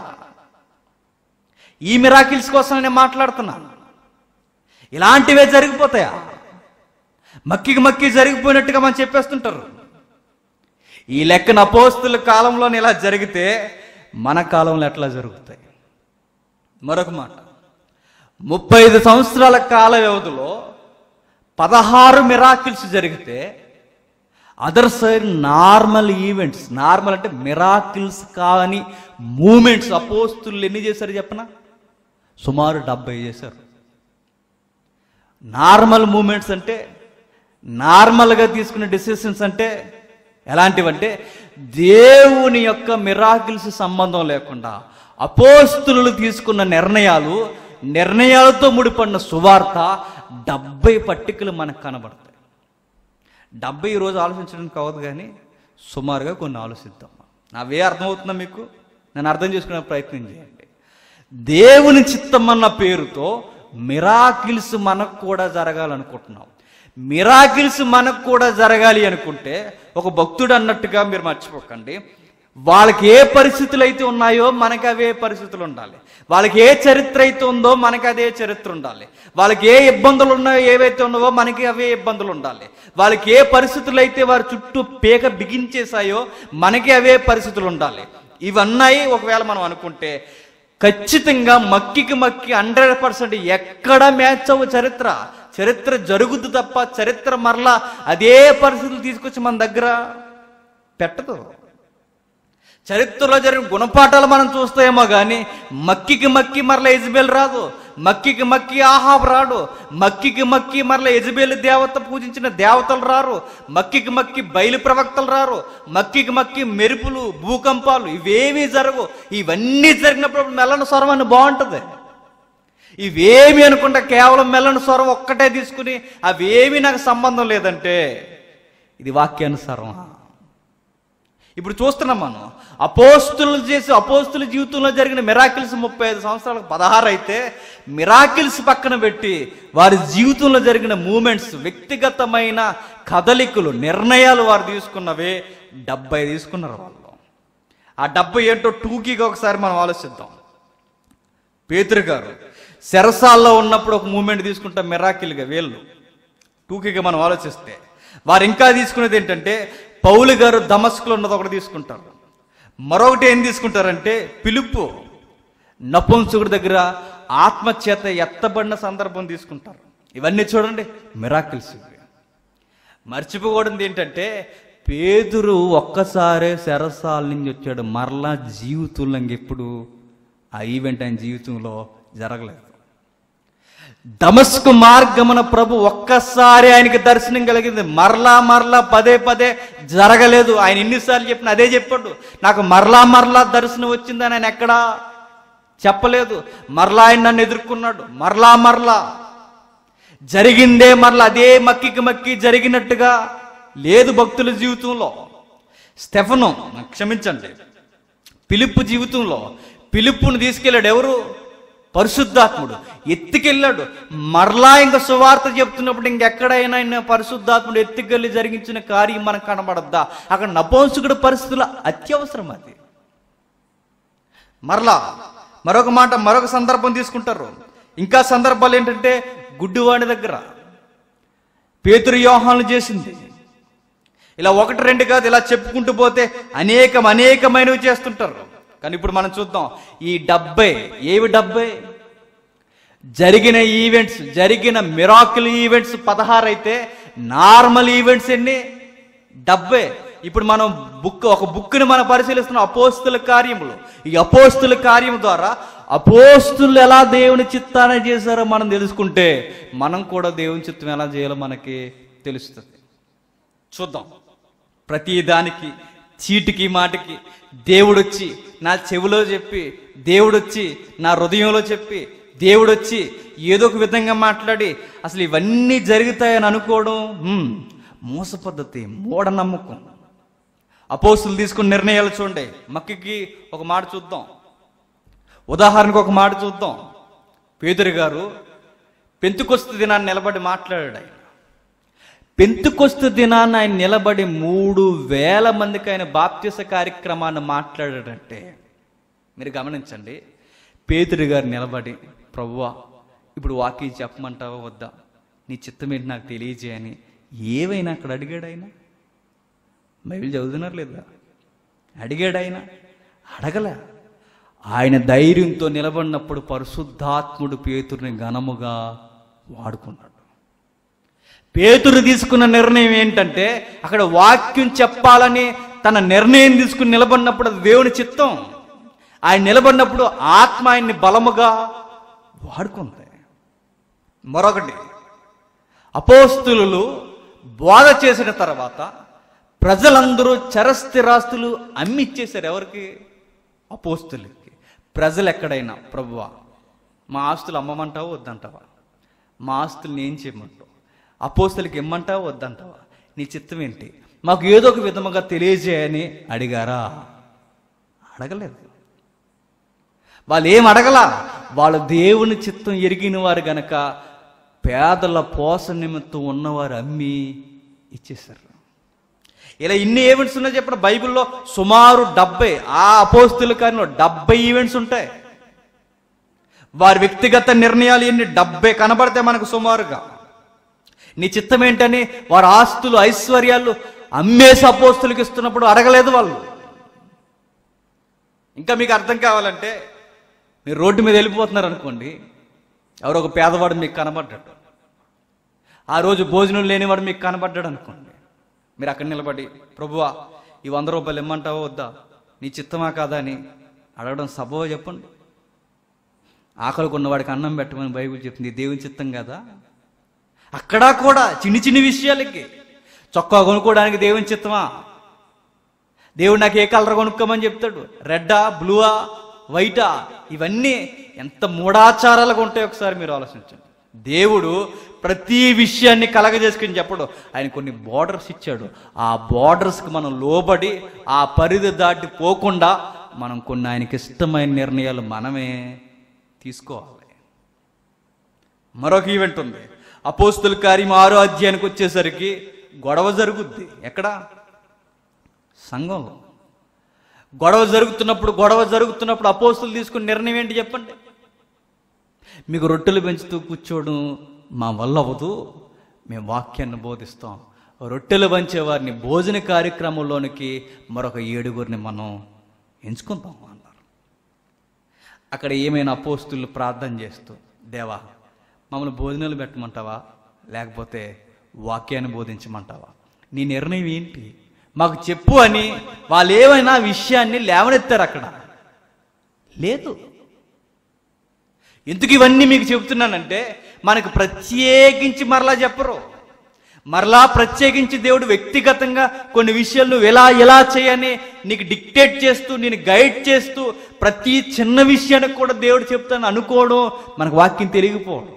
ఈ మిరాకిల్స్ కోసం నేను మాట్లాడుతున్నాను ఇలాంటివే జరిగిపోతాయా మక్కికి మక్కి జరిగిపోయినట్టుగా మనం చెప్పేస్తుంటారు ఈ లెక్కన అపోస్తుల కాలంలోనే ఇలా జరిగితే మన కాలంలో ఎట్లా జరుగుతాయి మరొక మాట ముప్పై ఐదు సంవత్సరాల కాల వ్యవధిలో పదహారు మిరాకిల్స్ జరిగితే other side normal events normal అంటే మిరాకిల్స్ కాని మూమెంట్స్ అపోస్తులు ఎన్ని చేశారు చెప్పనా సుమారు డెబ్బై చేశారు నార్మల్ మూమెంట్స్ అంటే నార్మల్గా తీసుకునే డెసిషన్స్ అంటే ఎలాంటివంటే దేవుని యొక్క మిరాకిల్స్ సంబంధం లేకుండా అపోస్తులు తీసుకున్న నిర్ణయాలు నిర్ణయాలతో ముడిపడిన సువార్త డెబ్బై పట్టికలు మనకు కనబడతాయి డెబ్బై రోజు ఆలోచించడానికి కావద్దు కానీ సుమారుగా కొన్ని ఆలోచిద్దాం నావే అర్థమవుతుందా మీకు నేను అర్థం చేసుకునే ప్రయత్నం చేయండి దేవుని చిత్తం అన్న పేరుతో మిరాకిల్స్ మనకు కూడా జరగాలనుకుంటున్నాం మిరాకిల్స్ మనకు కూడా జరగాలి అనుకుంటే ఒక భక్తుడు అన్నట్టుగా మీరు మర్చిపోకండి వాళ్ళకి ఏ పరిస్థితులు అయితే ఉన్నాయో మనకి అవే పరిస్థితులు ఉండాలి వాళ్ళకి ఏ చరిత్ర అయితే ఉందో మనకి అదే చరిత్ర ఉండాలి వాళ్ళకి ఏ ఇబ్బందులు ఉన్నాయో ఏవైతే ఉన్నావో మనకి అవే ఇబ్బందులు ఉండాలి వాళ్ళకి ఏ పరిస్థితులు అయితే వారి చుట్టూ పేక బిగించేశాయో మనకి అవే పరిస్థితులు ఉండాలి ఇవన్నాయి ఒకవేళ మనం అనుకుంటే ఖచ్చితంగా మక్కికి మక్కి హండ్రెడ్ పర్సెంట్ ఎక్కడ మ్యాచ్ అవ్వ చరిత్ర చరిత్ర జరుగుద్ది తప్ప చరిత్ర మరలా అదే పరిస్థితులు తీసుకొచ్చి మన దగ్గర పెట్టదు చరిత్రలో జరిగిన గుణపాఠాలు మనం చూస్తాయేమో కానీ మక్కికి మక్కి మరల ఎజబేల్ రాదు మక్కికి మక్కి ఆహాబ్ రాడు మక్కికి మక్కి మరల ఎజబేల్ దేవత పూజించిన దేవతలు రారు మక్కికి మక్కి బయలు ప్రవక్తలు రారు మక్కికి మక్కి మెరుపులు భూకంపాలు ఇవేమీ జరగవు ఇవన్నీ జరిగినప్పుడు మెల్లని స్వరం అని బాగుంటుంది ఇవేమి అనుకుంటా కేవలం మెల్లని స్వరం ఒక్కటే తీసుకుని అవేమీ నాకు సంబంధం లేదంటే ఇది వాక్యానుసారమా ఇప్పుడు చూస్తున్నాం మనం అపోస్తులు చేసి అపోస్తుల జీవితంలో జరిగిన మిరాకిల్స్ ముప్పై ఐదు సంవత్సరాలకు పదహారు అయితే మిరాకిల్స్ పక్కన పెట్టి వారి జీవితంలో జరిగిన మూమెంట్స్ వ్యక్తిగతమైన కదలికలు నిర్ణయాలు వారు తీసుకున్నవే డెబ్బై తీసుకున్నారు వాళ్ళు ఆ డెబ్బై ఏంటో టూకీగా ఒకసారి మనం ఆలోచిద్దాం పేతురు గారు సెరసాల్లో ఉన్నప్పుడు ఒక మూమెంట్ తీసుకుంటాం మిరాకిల్గా వీళ్ళు టూకీగా మనం ఆలోచిస్తే వారు ఇంకా తీసుకునేది ఏంటంటే పౌలు గారు దమస్కులో ఉన్నది ఒకటి తీసుకుంటారు మరొకటి ఏం తీసుకుంటారంటే పిలుపు నపుంసకుడి దగ్గర ఆత్మచేత ఎత్తబడిన సందర్భం తీసుకుంటారు ఇవన్నీ చూడండి మిరాకిల్స్ ఇవి మర్చిపోకూడదు ఏంటంటే పేతురు ఒక్కసారే శరసాల నుంచి వచ్చాడు మరలా జీవితంలో ఇంకెప్పుడు ఆ ఈవెంట్ ఆయన జీవితంలో జరగలేదు దమస్కు మార్గమున ప్రభు ఒక్కసారి ఆయనకి దర్శనం కలిగింది మరలా మరలా పదే పదే జరగలేదు ఆయన ఎన్నిసార్లు చెప్పిన అదే చెప్పాడు నాకు మరలా మరలా దర్శనం వచ్చిందని ఆయన ఎక్కడా చెప్పలేదు మరలా ఆయన నన్ను ఎదుర్కొన్నాడు మరలా మరలా జరిగిందే మరలా అదే మక్కికి మక్కి జరిగినట్టుగా లేదు భక్తుల జీవితంలో స్టెఫను క్షమించండి పిలుపు జీవితంలో పిలుపును తీసుకెళ్ళాడు ఎవరు పరిశుద్ధాత్ముడు ఎత్తుకెళ్ళాడు మరలా ఇంకా సువార్త చెప్తున్నప్పుడు ఇంకెక్కడైనా ఆయన పరిశుద్ధాత్ముడు ఎత్తుకెళ్ళి జరిగించిన కార్యం మనకు కనబడద్దా అక్కడ నపోంసుకుడు పరిస్థితులు అత్యవసరం అది మరలా మరొక మాట మరొక సందర్భం తీసుకుంటారు ఇంకా సందర్భాలు ఏంటంటే గుడ్డివాడి దగ్గర పేతురు యోహాను చేసింది ఇలా ఒకటి రెండు కాదు ఇలా చెప్పుకుంటూ పోతే అనేకం అనేకమైనవి చేస్తుంటారు కానీ ఇప్పుడు మనం చూద్దాం ఈ డెబ్బై ఏవి డెబ్బై జరిగిన ఈవెంట్స్ జరిగిన మిరాకిల్ ఈవెంట్స్ పదహారు అయితే నార్మల్ ఈవెంట్స్ ఎన్ని డెబ్బై ఇప్పుడు మనం బుక్ ఒక బుక్ని మనం పరిశీలిస్తున్నాం అపోస్తుల కార్యములు ఈ అపోస్తుల కార్యం ద్వారా అపోస్తులు ఎలా దేవుని చిత్తాన్ని చేశారో మనం తెలుసుకుంటే మనం కూడా దేవుని చిత్తం ఎలా చేయాలో మనకి తెలుస్తుంది చూద్దాం ప్రతి దానికి చీటికి మాటికి దేవుడొచ్చి నా చెవిలో చెప్పి దేవుడొచ్చి నా హృదయంలో చెప్పి దేవుడొచ్చి ఏదో ఒక విధంగా మాట్లాడి అసలు ఇవన్నీ జరుగుతాయని అనుకోవడం హ్మ్, మోస పద్ధతి మూఢనమ్మకం అపోస్తులు తీసుకున్న నిర్ణయాలు చూడండి మక్కికి ఒక మాట చూద్దాం ఉదాహరణకు ఒక మాట చూద్దాం పేదరి గారు పెంతుకొస్తు దినాన్ని నిలబడి మాట్లాడాడు ఆయన పెంతుకొస్తు దినాన్ని ఆయన నిలబడి మూడు వేల మందికి ఆయన బాప్తిస కార్యక్రమాన్ని మాట్లాడాడంటే మీరు గమనించండి పేతురు గారు నిలబడి ప్రభువా ఇప్పుడు వాకి చెప్పమంటావా వద్దా నీ చిత్తం ఏంటి నాకు తెలియజేయని ఏవైనా అక్కడ అడిగాడు ఆయన బైబిల్ చదువుతున్నారు లేదా అడిగాడు ఆయన అడగలే ఆయన ధైర్యంతో నిలబడినప్పుడు పరిశుద్ధాత్ముడు పేతుర్ని ఘనముగా వాడుకున్నాడు పేతురు తీసుకున్న నిర్ణయం ఏంటంటే అక్కడ వాక్యం చెప్పాలని తన నిర్ణయం తీసుకుని నిలబడినప్పుడు అది దేవుని చిత్తం ఆయన నిలబడినప్పుడు ఆత్మ ఆయన్ని బలముగా వాడుకుంది మరొకటి అపోస్తులు బోధ చేసిన తర్వాత ప్రజలందరూ చరస్థిరాస్తులు అమ్మిచ్చేశారు ఎవరికి అపోస్తులకి ప్రజలు ఎక్కడైనా ప్రభువా మా ఆస్తులు అమ్మమంటావా వద్దంటావా మా ఆస్తులు ఏం చేయమంటావు అపోస్తులకి ఇమ్మంటావా వద్దంటావా నీ చిత్తం ఏంటి మాకు ఏదో ఒక విధముగా తెలియజేయని అడిగారా అడగలేదు వాళ్ళు ఏం అడగలా వాళ్ళు దేవుని చిత్తం ఎరిగిన వారు గనక పేదల పోస నిమిత్తం ఉన్నవారు అమ్మి ఇచ్చేశారు ఇలా ఇన్ని ఈవెంట్స్ ఉన్నాయి చెప్పండి బైబిల్లో సుమారు డెబ్బై ఆ అపోస్తుల కార్యంలో డెబ్బై ఈవెంట్స్ ఉంటాయి వారి వ్యక్తిగత నిర్ణయాలు ఎన్ని డెబ్బై కనబడతాయి మనకు సుమారుగా నీ చిత్తం ఏంటని వారి ఆస్తులు ఐశ్వర్యాలు అమ్మేసి అపోస్తులకు ఇస్తున్నప్పుడు అడగలేదు వాళ్ళు ఇంకా మీకు అర్థం కావాలంటే మీరు రోడ్డు మీద వెళ్ళిపోతున్నారు అనుకోండి ఎవరో ఒక పేదవాడు మీకు కనబడ్డాడు ఆ రోజు భోజనం లేనివాడు మీకు కనబడ్డాడు అనుకోండి మీరు అక్కడ నిలబడి ప్రభువా ఈ వంద రూపాయలు ఇమ్మంటావా వద్దా నీ చిత్తమా కాదా అని అడగడం సబవ చెప్పండి ఆకలికి ఉన్నవాడికి అన్నం పెట్టమని బైబిల్ చెప్తుంది దేవుని చిత్తం కదా అక్కడ కూడా చిన్ని చిన్ని విషయాలకి చొక్కా కొనుక్కోవడానికి దేవుని చిత్తమా దేవుడు నాకు ఏ కలర్ కొనుక్కోమని చెప్తాడు రెడ్డా బ్లూవా వైటా ఇవన్నీ ఎంత మూఢాచారాలుగా ఉంటాయో ఒకసారి మీరు ఆలోచించండి దేవుడు ప్రతి విషయాన్ని కలగజేసుకుని చెప్పడు ఆయన కొన్ని బార్డర్స్ ఇచ్చాడు ఆ బార్డర్స్కి మనం లోబడి ఆ పరిధి దాటి పోకుండా మనం కొన్ని ఆయనకి ఇష్టమైన నిర్ణయాలు మనమే తీసుకోవాలి మరొక ఈవెంట్ ఉంది అపోస్తుల కార్యం ఆరో అధ్యాయానికి వచ్చేసరికి గొడవ జరుగుద్ది ఎక్కడ సంఘంలో గొడవ జరుగుతున్నప్పుడు గొడవ జరుగుతున్నప్పుడు అపోస్తులు తీసుకున్న నిర్ణయం ఏంటి చెప్పండి మీకు రొట్టెలు పెంచుతూ కూర్చోవడం మా వల్ల అవ్వదు మేము వాక్యాన్ని బోధిస్తాం రొట్టెలు పంచే వారిని భోజన కార్యక్రమంలోనికి మరొక ఏడుగురిని మనం ఎంచుకుంటాం అన్నారు అక్కడ ఏమైనా అపోస్తులు ప్రార్థన చేస్తూ దేవా మమ్మల్ని భోజనాలు పెట్టమంటావా లేకపోతే వాక్యాన్ని బోధించమంటావా నీ నిర్ణయం ఏంటి మాకు చెప్పు అని వాళ్ళు ఏమైనా విషయాన్ని లేవనెత్తారు అక్కడ లేదు ఎందుకు ఇవన్నీ మీకు చెబుతున్నానంటే మనకు ప్రత్యేకించి మరలా చెప్పరు మరలా ప్రత్యేకించి దేవుడు వ్యక్తిగతంగా కొన్ని విషయాలు నువ్వు ఎలా ఎలా చేయని నీకు డిక్టేట్ చేస్తూ నేను గైడ్ చేస్తూ ప్రతి చిన్న విషయానికి కూడా దేవుడు చెప్తాను అనుకోవడం మనకు వాక్యం తెలియకపోవడం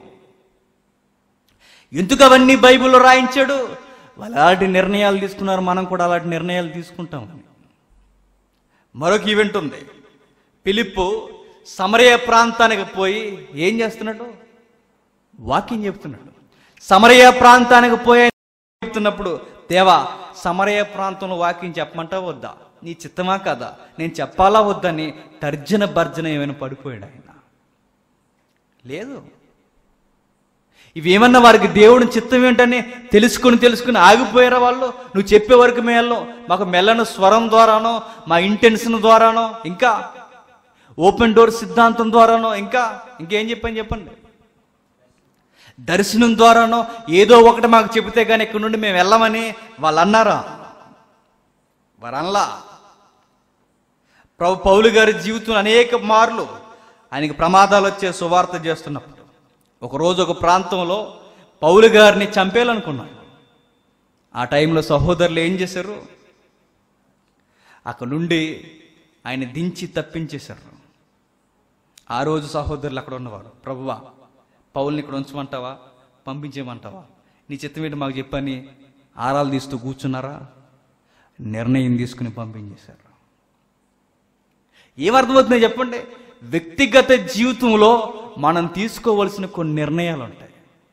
ఎందుకు అవన్నీ బైబిల్లో రాయించాడు వాళ్ళు అలాంటి నిర్ణయాలు తీసుకున్నారు మనం కూడా అలాంటి నిర్ణయాలు తీసుకుంటాం మరొక ఈవెంట్ ఉంది పిలిప్పు సమరయ ప్రాంతానికి పోయి ఏం చేస్తున్నాడు వాకింగ్ చెప్తున్నాడు సమరయ ప్రాంతానికి పోయి చెప్తున్నప్పుడు దేవా సమరయ ప్రాంతంలో వాకింగ్ చెప్పమంటా వద్దా నీ చిత్తమా కదా నేను చెప్పాలా వద్దని తర్జన భర్జన ఏమైనా పడిపోయాడు ఆయన లేదు ఇవేమన్నా వారికి దేవుని చిత్తం ఏంటని తెలుసుకుని తెలుసుకుని ఆగిపోయారా వాళ్ళు నువ్వు చెప్పే వరకు మేళ్ళను మాకు మెల్లను స్వరం ద్వారానో మా ఇంటెన్షన్ ద్వారానో ఇంకా ఓపెన్ డోర్ సిద్ధాంతం ద్వారానో ఇంకా ఇంకేం చెప్పని చెప్పండి దర్శనం ద్వారానో ఏదో ఒకటి మాకు చెబితే కానీ ఇక్కడ నుండి మేము వెళ్ళమని వాళ్ళు అన్నారా వారు అనలా ప్రభు పౌలు గారి జీవితం అనేక మార్లు ఆయనకి ప్రమాదాలు వచ్చే సువార్త చేస్తున్నప్పుడు ఒకరోజు ఒక ప్రాంతంలో పౌలు గారిని చంపేయాలనుకున్నారు ఆ టైంలో సహోదరులు ఏం చేశారు అక్కడ నుండి ఆయన దించి తప్పించేశారు ఆ రోజు సహోదరులు అక్కడ ఉన్నవారు ప్రభువా పౌల్ని ఇక్కడ ఉంచమంటావా పంపించేయమంటావా నీ చిత్తం ఏంటి మాకు చెప్పని ఆరాలు తీస్తూ కూర్చున్నారా నిర్ణయం తీసుకుని పంపించేశారు ఏమర్థమవుతుందో చెప్పండి వ్యక్తిగత జీవితంలో మనం తీసుకోవలసిన కొన్ని నిర్ణయాలు ఉంటాయి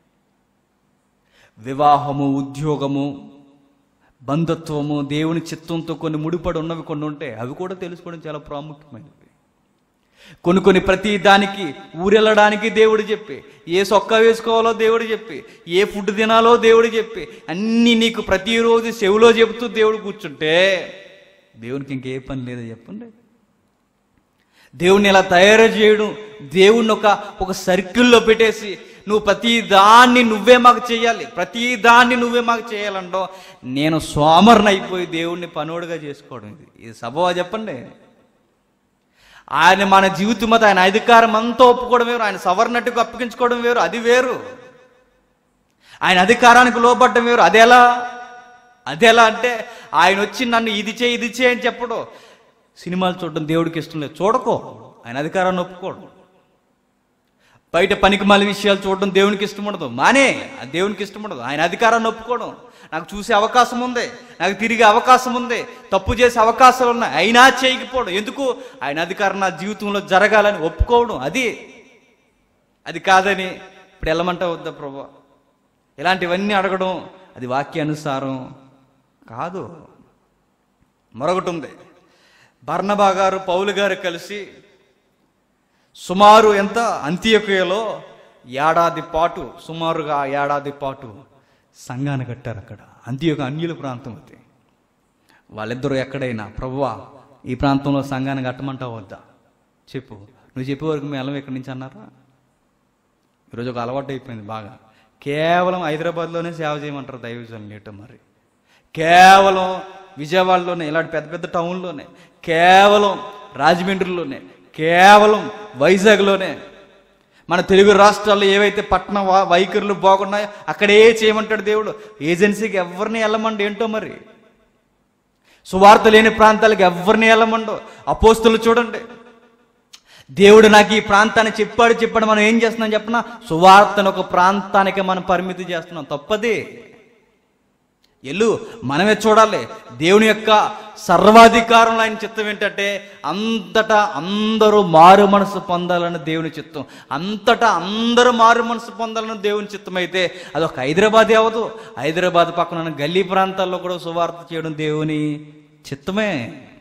వివాహము ఉద్యోగము బంధుత్వము దేవుని చిత్తంతో కొన్ని ముడిపడి ఉన్నవి కొన్ని ఉంటాయి అవి కూడా తెలుసుకోవడం చాలా ప్రాముఖ్యమైనవి కొన్ని కొన్ని ప్రతి దానికి ఊరెళ్ళడానికి దేవుడు చెప్పి ఏ సొక్కా వేసుకోవాలో దేవుడు చెప్పి ఏ ఫుడ్ తినాలో దేవుడు చెప్పి అన్నీ నీకు ప్రతిరోజు చెవిలో చెబుతూ దేవుడు కూర్చుంటే దేవునికి ఇంకే పని లేదో చెప్పండి దేవుణ్ణి ఇలా తయారు చేయడం దేవుణ్ణి ఒక ఒక సర్కిల్లో పెట్టేసి నువ్వు ప్రతి దాన్ని నువ్వే మాకు చేయాలి ప్రతి దాన్ని నువ్వే మాకు చేయాలంటో నేను సోమర్ని అయిపోయి దేవుణ్ణి పనోడుగా చేసుకోవడం ఇది ఇది సభవా చెప్పండి ఆయన మన జీవితం మీద ఆయన అధికారం అంతా ఒప్పుకోవడం వేరు ఆయన సవర్ణట్టుకు అప్పగించుకోవడం వేరు అది వేరు ఆయన అధికారానికి లోబడ్డం వేరు అదెలా అదెలా అంటే ఆయన వచ్చి నన్ను ఇది చేయి ఇది చేయి అని చెప్పడు సినిమాలు చూడడం దేవుడికి ఇష్టం లేదు చూడకో ఆయన అధికారాన్ని ఒప్పుకోడు బయట పనికి మళ్ళీ విషయాలు చూడడం దేవునికి ఇష్టం ఉండదు మానే అది దేవునికి ఇష్టం ఉండదు ఆయన అధికారాన్ని ఒప్పుకోవడం నాకు చూసే అవకాశం ఉంది నాకు తిరిగే అవకాశం ఉంది తప్పు చేసే అవకాశాలు ఉన్నాయి అయినా చేయకపోవడం ఎందుకు ఆయన అధికారం నా జీవితంలో జరగాలని ఒప్పుకోవడం అది అది కాదని ఇప్పుడు వెళ్ళమంటా వద్దా ప్రభా ఇలాంటివన్నీ అడగడం అది వాక్యానుసారం కాదు మరొకటి ఉంది బర్ణబా గారు పౌలు గారు కలిసి సుమారు ఎంత అంత్యకుయలో ఏడాది పాటు సుమారుగా ఏడాది పాటు సంఘాన్ని కట్టారు అక్కడ అంత్యొక అన్యుల ప్రాంతం అది వాళ్ళిద్దరూ ఎక్కడైనా ప్రభువా ఈ ప్రాంతంలో సంఘాన్ని కట్టమంటావు వద్దా చెప్పు నువ్వు చెప్పే వరకు మేము వెళ్ళం ఎక్కడి నుంచి అన్నారా ఈరోజు ఒక అలవాటు అయిపోయింది బాగా కేవలం హైదరాబాద్లోనే సేవ చేయమంటారు దైవజనం లేటం మరి కేవలం విజయవాడలోనే ఇలాంటి పెద్ద పెద్ద టౌన్లోనే కేవలం రాజమండ్రిలోనే కేవలం వైజాగ్లోనే మన తెలుగు రాష్ట్రాల్లో ఏవైతే పట్టణ వా- వైఖరులు బాగున్నాయో అక్కడే చేయమంటాడు దేవుడు ఏజెన్సీకి ఎవరిని వెళ్ళమండి ఏంటో మరి సువార్త లేని ప్రాంతాలకు ఎవరిని వెళ్ళమండో అపోస్తులు చూడండి దేవుడు నాకు ఈ ప్రాంతాన్ని చెప్పాడు చెప్పాడు మనం ఏం చేస్తున్నాం చెప్పనా సువార్తను ఒక ప్రాంతానికి మనం పరిమితి చేస్తున్నాం తప్పది ఎల్లు మనమే చూడాలి దేవుని యొక్క సర్వాధికారంలో ఆయన చిత్తం ఏంటంటే అంతటా అందరూ మారు మనసు పొందాలని దేవుని చిత్తం అంతటా అందరూ మారు మనసు పొందాలని దేవుని చిత్తం అయితే అదొక హైదరాబాదే అవ్వదు హైదరాబాద్ పక్కన ఉన్న గల్లీ ప్రాంతాల్లో కూడా సువార్త చేయడం దేవుని చిత్తమే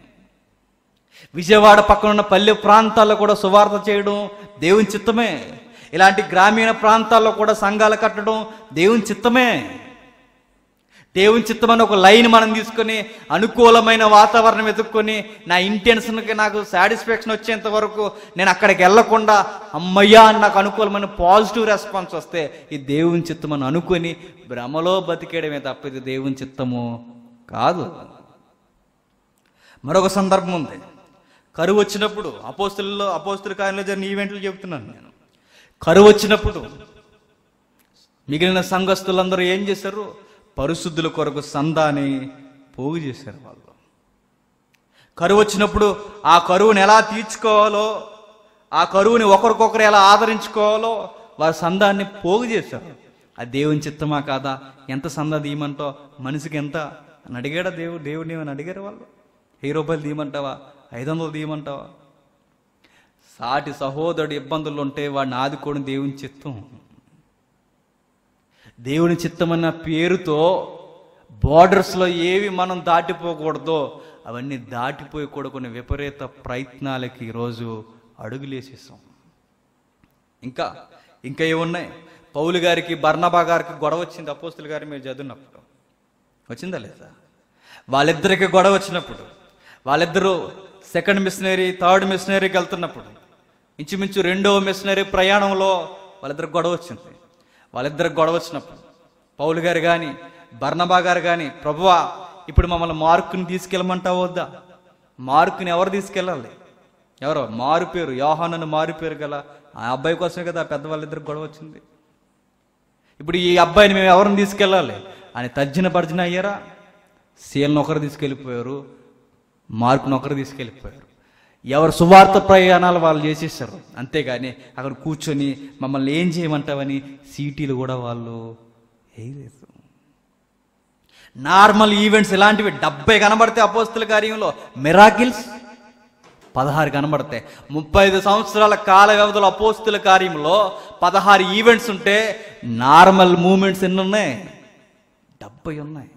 విజయవాడ పక్కన ఉన్న పల్లె ప్రాంతాల్లో కూడా సువార్త చేయడం దేవుని చిత్తమే ఇలాంటి గ్రామీణ ప్రాంతాల్లో కూడా సంఘాలు కట్టడం దేవుని చిత్తమే దేవుని చిత్తమని ఒక లైన్ మనం తీసుకొని అనుకూలమైన వాతావరణం వెతుక్కొని నా ఇంటెన్షన్కి నాకు సాటిస్ఫాక్షన్ వచ్చేంత వరకు నేను అక్కడికి వెళ్లకుండా అమ్మయ్యా అని నాకు అనుకూలమైన పాజిటివ్ రెస్పాన్స్ వస్తే ఈ దేవుని చిత్తమని అనుకొని భ్రమలో బతికేయడమే తప్ప ఇది దేవుని చిత్తము కాదు మరొక సందర్భం ఉంది కరువు వచ్చినప్పుడు అపోస్తులలో అపోస్తుల కార్యంలో జరిగిన ఈవెంట్లు చెబుతున్నాను నేను కరువు వచ్చినప్పుడు మిగిలిన సంఘస్థులందరూ ఏం చేశారు పరిశుద్ధుల కొరకు సందాని పోగు చేశారు వాళ్ళు కరువు వచ్చినప్పుడు ఆ కరువుని ఎలా తీర్చుకోవాలో ఆ కరువుని ఒకరికొకరు ఎలా ఆదరించుకోవాలో వారి సందాన్ని పోగు చేశారు ఆ దేవుని చిత్తమా కాదా ఎంత సందా తీయమంటావు మనిషికి ఎంత అని అడిగాడా దేవుడు దేవుడిని ఏమని అడిగారు వాళ్ళు వెయ్యి రూపాయలు తీయమంటావా ఐదు వందలు తీయమంటావా సాటి సహోదరుడు ఇబ్బందులు ఉంటే వాడిని ఆదుకోవడం దేవుని చిత్తం దేవుని చిత్తమన్న పేరుతో బార్డర్స్లో ఏవి మనం దాటిపోకూడదో అవన్నీ దాటిపోయి కూడా కొన్ని విపరీత ప్రయత్నాలకి ఈరోజు అడుగులేసేసాం ఇంకా ఇంకా ఏమున్నాయి పౌలు గారికి బర్నబా గారికి గొడవ వచ్చింది అపోస్తుల గారి మీరు చదివినప్పుడు వచ్చిందా లేదా వాళ్ళిద్దరికి గొడవ వచ్చినప్పుడు వాళ్ళిద్దరూ సెకండ్ మిషనరీ థర్డ్ మిషనరీకి వెళ్తున్నప్పుడు ఇంచుమించు రెండవ మిషనరీ ప్రయాణంలో వాళ్ళిద్దరికి గొడవ వచ్చింది వాళ్ళిద్దరికి గొడవ వచ్చినప్పుడు పౌలు గారు కానీ బర్నబా గారు కానీ ప్రభువా ఇప్పుడు మమ్మల్ని మార్కుని తీసుకెళ్ళమంటావా వద్దా మార్కుని ఎవరు తీసుకెళ్ళాలి ఎవరో మారు పేరు యోహానని మారు పేరు గల ఆ అబ్బాయి కోసమే కదా ఆ పెద్దవాళ్ళిద్దరికి గొడవ వచ్చింది ఇప్పుడు ఈ అబ్బాయిని మేము ఎవరిని తీసుకెళ్ళాలి అని తర్జన భర్జన అయ్యారా సీఎల్ని ఒకరు తీసుకెళ్ళిపోయారు మార్కును ఒకరు తీసుకెళ్ళిపోయారు ఎవరు సువార్త ప్రయాణాలు వాళ్ళు చేసేసారు అంతేగాని అక్కడ కూర్చొని మమ్మల్ని ఏం చేయమంటావని సీటీలు కూడా వాళ్ళు వేయలేదు నార్మల్ ఈవెంట్స్ ఇలాంటివి డెబ్బై కనబడితే అపోస్తుల కార్యంలో మిరాకిల్స్ పదహారు కనబడతాయి ముప్పై ఐదు సంవత్సరాల కాల వ్యవధిలో అపోస్తుల కార్యంలో పదహారు ఈవెంట్స్ ఉంటే నార్మల్ మూమెంట్స్ ఎన్ని ఉన్నాయి డెబ్బై ఉన్నాయి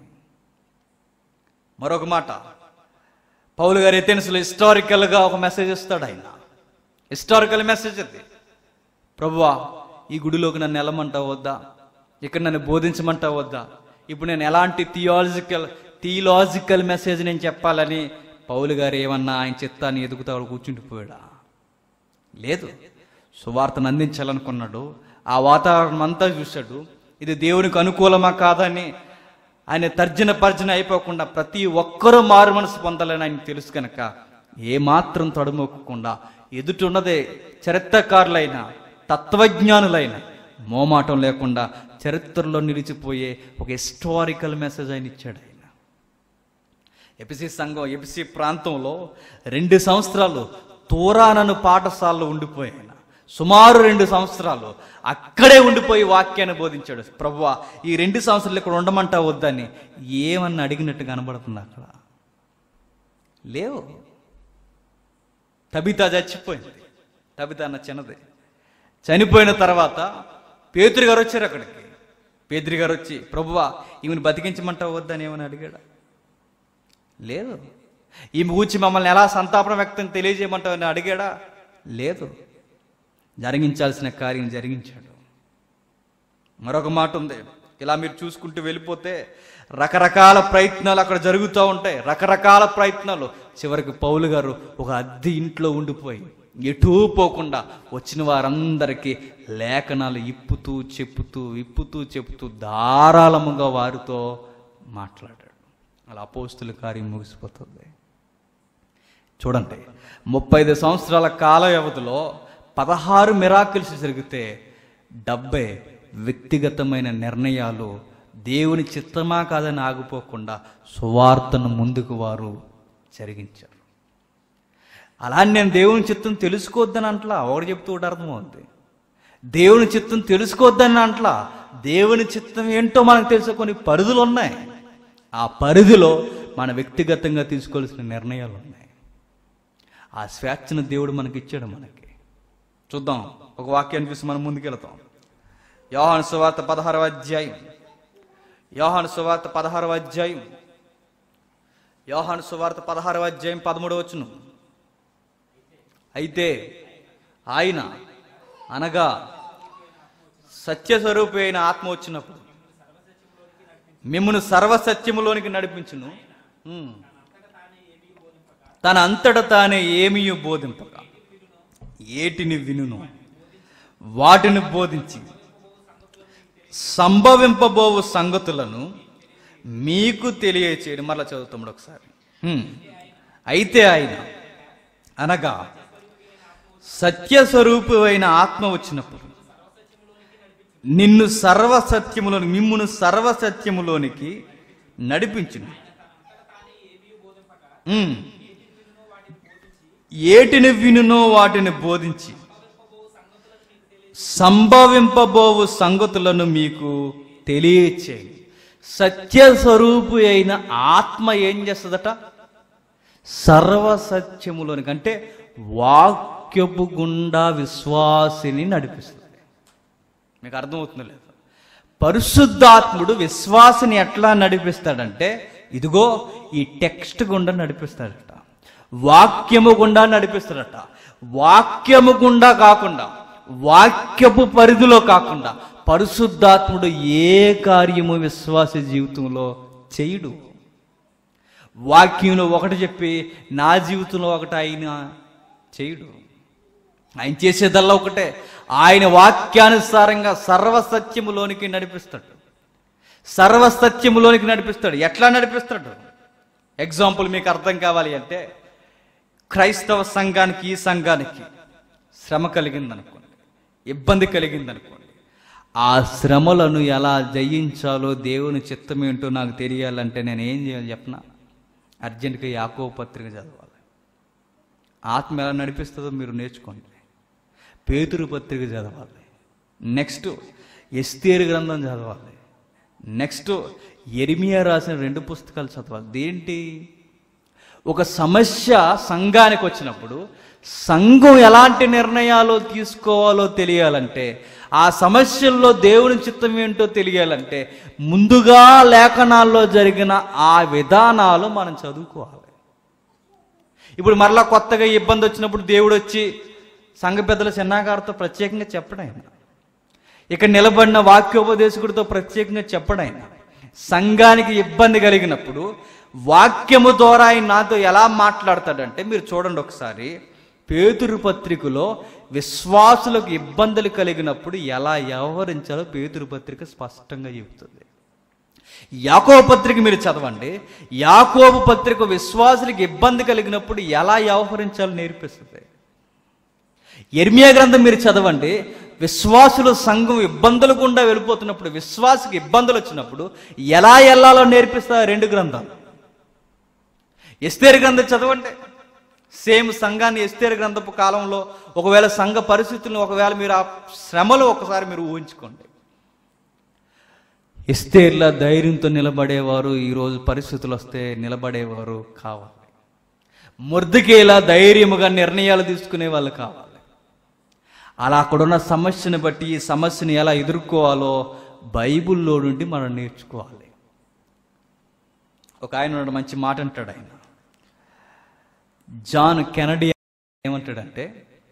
మరొక మాట పౌలు గారు ఎథెన్స్లో హిస్టారికల్గా ఒక మెసేజ్ ఇస్తాడు ఆయన హిస్టారికల్ మెసేజ్ అది ప్రభువా ఈ గుడిలోకి నన్ను వెళ్ళమంటావు వద్దా ఇక్కడ నన్ను బోధించమంటావు వద్దా ఇప్పుడు నేను ఎలాంటి థియాలజికల్ థియలాజికల్ మెసేజ్ నేను చెప్పాలని పౌలు గారు ఏమన్నా ఆయన చిత్తాన్ని ఎదుగుతాడు కూర్చుండిపోయాడా లేదు సువార్తను అందించాలనుకున్నాడు ఆ వాతావరణం అంతా చూశాడు ఇది దేవునికి అనుకూలమా కాదని ఆయన తర్జన పర్జన అయిపోకుండా ప్రతి ఒక్కరూ మారు మనసు పొందాలని ఆయన తెలుసు కనుక ఏమాత్రం తడుమొక్కకుండా ఎదుటున్నదే చరిత్రకారులైన తత్వజ్ఞానులైన మోమాటం లేకుండా చరిత్రలో నిలిచిపోయే ఒక హిస్టారికల్ మెసేజ్ ఆయన ఇచ్చాడు ఆయన ఎపిసి సంఘం ఎపిసి ప్రాంతంలో రెండు సంవత్సరాలు తూరానను పాఠశాలలో ఉండిపోయాయి ఆయన సుమారు రెండు సంవత్సరాలు అక్కడే ఉండిపోయి వాక్యాన్ని బోధించాడు ప్రభువా ఈ రెండు సంవత్సరాలు ఇక్కడ ఉండమంటా వద్దని ఏమన్నా అడిగినట్టు కనబడుతుంది అక్కడ లేవు తబిత చచ్చిపోయింది తబిత అన్న చిన్నది చనిపోయిన తర్వాత పేతురు గారు వచ్చారు అక్కడికి పేతురు గారు వచ్చి ప్రభువా ఈమెను బతికించమంటావు వద్దని ఏమని అడిగాడు లేదు ఈమె కూర్చి మమ్మల్ని ఎలా సంతాపన వ్యక్తం తెలియజేయమంటావని అడిగాడా లేదు జరిగించాల్సిన కార్యం జరిగించాడు మరొక మాట ఉంది ఇలా మీరు చూసుకుంటూ వెళ్ళిపోతే రకరకాల ప్రయత్నాలు అక్కడ జరుగుతూ ఉంటాయి రకరకాల ప్రయత్నాలు చివరికి పౌలు గారు ఒక అద్దె ఇంట్లో ఉండిపోయి ఎటూ పోకుండా వచ్చిన వారందరికీ లేఖనాలు ఇప్పుతూ చెప్పుతూ ఇప్పుతూ చెప్పుతూ ధారాళముగా వారితో మాట్లాడాడు అలా అపోస్తుల కార్యం ముగిసిపోతుంది చూడండి ముప్పై ఐదు సంవత్సరాల కాల వ్యవధిలో పదహారు మిరాకిల్స్ జరిగితే డెబ్బై వ్యక్తిగతమైన నిర్ణయాలు దేవుని చిత్తమా కాదని ఆగిపోకుండా సువార్తను ముందుకు వారు జరిగించారు అలా అని నేను దేవుని చిత్తం తెలుసుకోవద్దని అంటలా ఒకటి చెప్తూ ఒకటి అర్థమవుతుంది దేవుని చిత్తం తెలుసుకోవద్దని అంటలా దేవుని చిత్తం ఏంటో మనకు తెలుసు కొన్ని పరిధులు ఉన్నాయి ఆ పరిధిలో మన వ్యక్తిగతంగా తీసుకోవాల్సిన నిర్ణయాలు ఉన్నాయి ఆ స్వేచ్ఛను దేవుడు మనకి ఇచ్చాడు మనకి చూద్దాం ఒక వాక్యాన్ని చూసి మనం ముందుకెళ్తాం యోహాను సువార్త పదహారవ అధ్యాయం యోహాను సువార్త పదహారవ అధ్యాయం యోహాను సువార్త పదహారవ అధ్యాయం పదమూడవ వచ్చును అయితే ఆయన అనగా సత్యస్వరూపి అయిన ఆత్మ వచ్చినప్పుడు మిమ్మల్ని సర్వసత్యములోనికి నడిపించును ఉమ్. తన అంతట తానే ఏమీ బోధింపక ఏటిని వినును వాటిని బోధించి సంభవింపబోవు సంగతులను మీకు తెలియచేయడం మరలా చదువుతాడు ఒకసారి హ్మ్. అయితే ఆయన అనగా సత్యస్వరూపమైన ఆత్మ వచ్చినప్పుడు నిన్ను సర్వసత్యములోని మిమ్మును సర్వసత్యములోనికి నడిపించును ఉమ్. ఏటిని వినునో వాటిని బోధించి సంభవింపబోవు సంగతులను మీకు తెలియచేయండి సత్యస్వరూపు అయిన ఆత్మ ఏం చేస్తుందట సర్వసత్యములోనికి అంటే వాక్యపు గుండా విశ్వాసిని నడిపిస్తుంది మీకు అర్థమవుతుంది లేదు పరిశుద్ధాత్ముడు విశ్వాసిని ఎట్లా నడిపిస్తాడంటే ఇదిగో ఈ టెక్స్ట్ గుండా నడిపిస్తాడట వాక్యము గుండా నడిపిస్తాడట వాక్యము గుండా కాకుండా వాక్యపు పరిధిలో కాకుండా పరిశుద్ధాత్ముడు ఏ కార్యము విశ్వాస జీవితంలో చేయుడు వాక్యంలో ఒకటి చెప్పి నా జీవితంలో ఒకటి ఆయన చేయుడు ఆయన చేసేదల్లా ఒకటే ఆయన వాక్యానుసారంగా సర్వసత్యములోనికి నడిపిస్తాడు సర్వసత్యములోనికి నడిపిస్తాడు ఎట్లా నడిపిస్తాడు ఎగ్జాంపుల్ మీకు అర్థం కావాలి అంటే క్రైస్తవ సంఘానికి ఈ సంఘానికి శ్రమ కలిగిందనుకోండి ఇబ్బంది కలిగిందనుకోండి ఆ శ్రమలను ఎలా జయించాలో దేవుని చిత్తం ఏంటో నాకు తెలియాలంటే నేను ఏం చేయాలి చెప్పనా అర్జెంటుగా యాకో పత్రిక చదవాలి ఆత్మ ఎలా నడిపిస్తుందో మీరు నేర్చుకోండి పేతురు పత్రిక చదవాలి నెక్స్ట్ ఎస్తేరు గ్రంథం చదవాలి నెక్స్ట్ ఎరిమియా రాసిన రెండు పుస్తకాలు చదవాలి దేంటి ఒక సమస్య సంఘానికి వచ్చినప్పుడు సంఘం ఎలాంటి నిర్ణయాలు తీసుకోవాలో తెలియాలంటే ఆ సమస్యల్లో దేవుని చిత్తం ఏంటో తెలియాలంటే ముందుగా లేఖనాల్లో జరిగిన ఆ విధానాలు మనం చదువుకోవాలి ఇప్పుడు మరలా కొత్తగా ఇబ్బంది వచ్చినప్పుడు దేవుడు వచ్చి సంఘ పెద్దల చిన్నాగారితో ప్రత్యేకంగా చెప్పడం ఆయన ఇక్కడ నిలబడిన వాక్యోపదేశకుడితో ప్రత్యేకంగా చెప్పడం ఆయన సంఘానికి ఇబ్బంది కలిగినప్పుడు వాక్యము ద్వారా ఆయన నాతో ఎలా మాట్లాడతాడంటే మీరు చూడండి ఒకసారి పేతురు పత్రికలో విశ్వాసులకు ఇబ్బందులు కలిగినప్పుడు ఎలా వ్యవహరించాలో పేతురు పత్రిక స్పష్టంగా చెబుతుంది యాకోబు పత్రిక మీరు చదవండి యాకోబు పత్రిక విశ్వాసులకు ఇబ్బంది కలిగినప్పుడు ఎలా వ్యవహరించాలో నేర్పిస్తుంది ఎర్మియా గ్రంథం మీరు చదవండి విశ్వాసులు సంఘం ఇబ్బందులు గుండా వెళ్ళిపోతున్నప్పుడు విశ్వాసకి ఇబ్బందులు వచ్చినప్పుడు ఎలా వెళ్ళాలో నేర్పిస్తారు రెండు గ్రంథాలు ఎస్తేరు గ్రంథం చదవండి సేమ్ సంఘాన్ని ఎస్తేరు గ్రంథపు కాలంలో ఒకవేళ సంఘ పరిస్థితులను ఒకవేళ మీరు ఆ శ్రమలు ఒకసారి మీరు ఊహించుకోండి ఎస్తేర్ల ధైర్యంతో నిలబడేవారు ఈరోజు పరిస్థితులు వస్తే నిలబడేవారు కావాలి ముర్దుకేలా ధైర్యముగా నిర్ణయాలు తీసుకునే వాళ్ళు కావాలి అలా అక్కడున్న సమస్యను బట్టి ఈ సమస్యను ఎలా ఎదుర్కోవాలో బైబిల్లో నుండి మనం నేర్చుకోవాలి ఒక ఆయన ఉన్నాడు, మంచి మాట అంటాడు ఆయన జాన్ కెనడీ ఏమంటాడంటే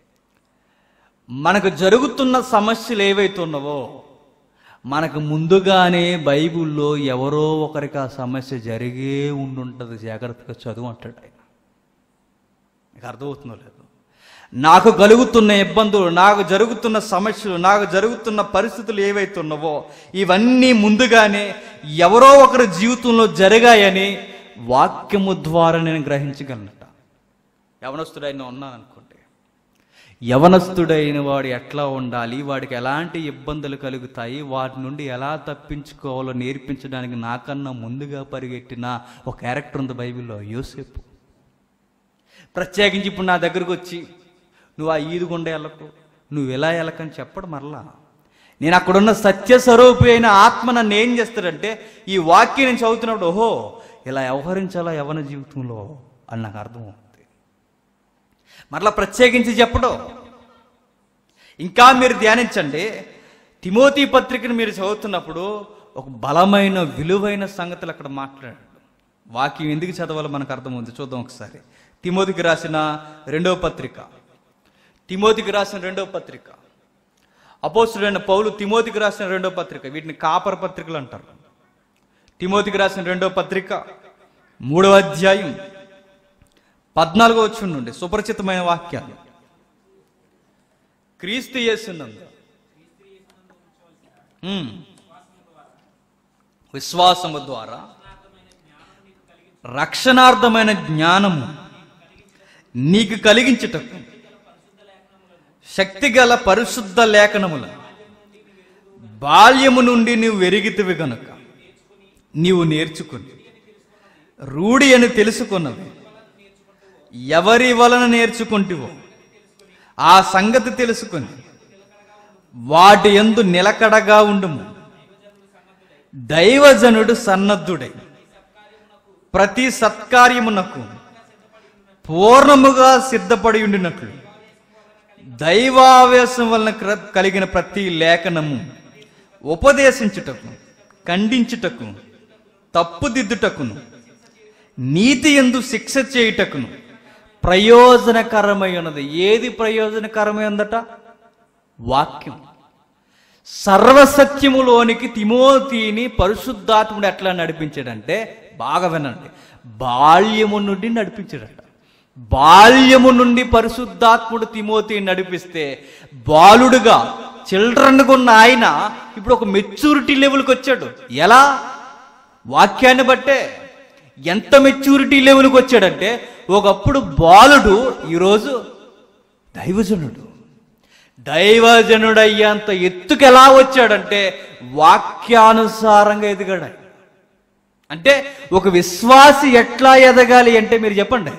మనకు జరుగుతున్న సమస్యలు ఏవైతే ఉన్నావో మనకు ముందుగానే బైబిల్లో ఎవరో ఒకరికి ఆ సమస్య జరిగే ఉండుంటుంది జాగ్రత్తగా చదువు అంటాడు ఆయన మీకు అర్థమవుతుందో లేదు నాకు కలుగుతున్న ఇబ్బందులు నాకు జరుగుతున్న సమస్యలు నాకు జరుగుతున్న పరిస్థితులు ఏవైతే ఉన్నావో ఇవన్నీ ముందుగానే ఎవరో ఒకరి జీవితంలో జరిగాయని వాక్యము ద్వారా నేను గ్రహించగలనట యవనస్తుడైన ఉన్నాను అనుకోండి యవనస్తుడైన వాడు ఎట్లా ఉండాలి వాడికి ఎలాంటి ఇబ్బందులు కలుగుతాయి వాటి నుండి ఎలా తప్పించుకోవాలో నేర్పించడానికి నాకన్నా ముందుగా పరిగెట్టిన ఒక క్యారెక్టర్ ఉంది బైబిల్లో యోసేపు ప్రత్యేకించి ఇప్పుడు నా దగ్గరకు వచ్చి నువ్వు ఆ ఈదుగుండ వెళ్ళకు నువ్వు ఎలా వెళ్ళకని చెప్పడు మరలా నేను అక్కడున్న సత్యస్వరూపి అయిన ఆత్మ నన్ను ఏం చేస్తాడంటే ఈ వాక్యం నేను చదువుతున్నప్పుడు ఓహో ఇలా వ్యవహరించాలా యవన జీవితంలో అని నాకు అర్థమవుతుంది మరలా ప్రత్యేకించి చెప్పడం ఇంకా మీరు ధ్యానించండి తిమోతి పత్రికను మీరు చదువుతున్నప్పుడు ఒక బలమైన విలువైన సంగతులు అక్కడ మాట్లాడాడు వాక్యం ఎందుకు చదవాలో మనకు అర్థమవుతుంది చూద్దాం ఒకసారి తిమోతికి రాసిన రెండవ పత్రిక తిమోతికి రాసిన రెండవ పత్రిక అపోస్తుడైన పౌలు తిమోతికి రాసిన రెండవ పత్రిక వీటిని కాపర పత్రికలు అంటారు తిమోతికి రాసిన రెండో పత్రిక మూడవ అధ్యాయం పద్నాలుగో వచ్చి నుండి సుపరిచితమైన వాక్యాలు క్రీస్తు యేసునందు ఉమ్. విశ్వాసము ద్వారా రక్షణార్థమైన జ్ఞానము నీకు కలిగించుటకు శక్తిగల పరిశుద్ధ లేఖనముల బాల్యము నుండి నువ్వు ఎరిగితివి గనుక నీవు నేర్చుకుని రూఢి అని తెలుసుకున్నవి ఎవరి వలన నేర్చుకుంటివో ఆ సంగతి తెలుసుకొని వాటి ఎందు నిలకడగా ఉండుము దైవజనుడు సన్నద్ధుడై ప్రతి సత్కార్యమునకు పూర్ణముగా సిద్ధపడి ఉండినట్లు దైవావేశం వలన క్ర- కలిగిన ప్రతి లేఖనము ఉపదేశించుటకు ఖండించుటకు తప్పుదిద్దుటకును నీతి ఎందు శిక్ష చేయుటకును ప్రయోజనకరమై ఉన్నది ఏది ప్రయోజనకరమై ఉందట వాక్యం సర్వసత్యములోనికి తిమోతిని పరిశుద్ధాత్ముడు ఎట్లా నడిపించాడంటే బాగా వినండి బాల్యము నుండి నడిపించాడట బాల్యము నుండి పరిశుద్ధాత్ముడు తిమోతిని నడిపిస్తే బాలుడుగా చిల్డ్రన్గా ఉన్న ఆయన ఇప్పుడు ఒక మెచ్యూరిటీ లెవెల్కి వచ్చాడు ఎలా వాక్యాన్ని బట్టే ఎంత మెచ్యూరిటీ లెవెల్కి వచ్చాడంటే ఒకప్పుడు బాలుడు ఈరోజు దైవజనుడు దైవజనుడు అయ్యేంత ఎత్తుకు ఎలా వచ్చాడంటే వాక్యానుసారంగా ఎదిగాడు ఆయన. అంటే ఒక విశ్వాసి ఎట్లా ఎదగాలి అంటే మీరు చెప్పండి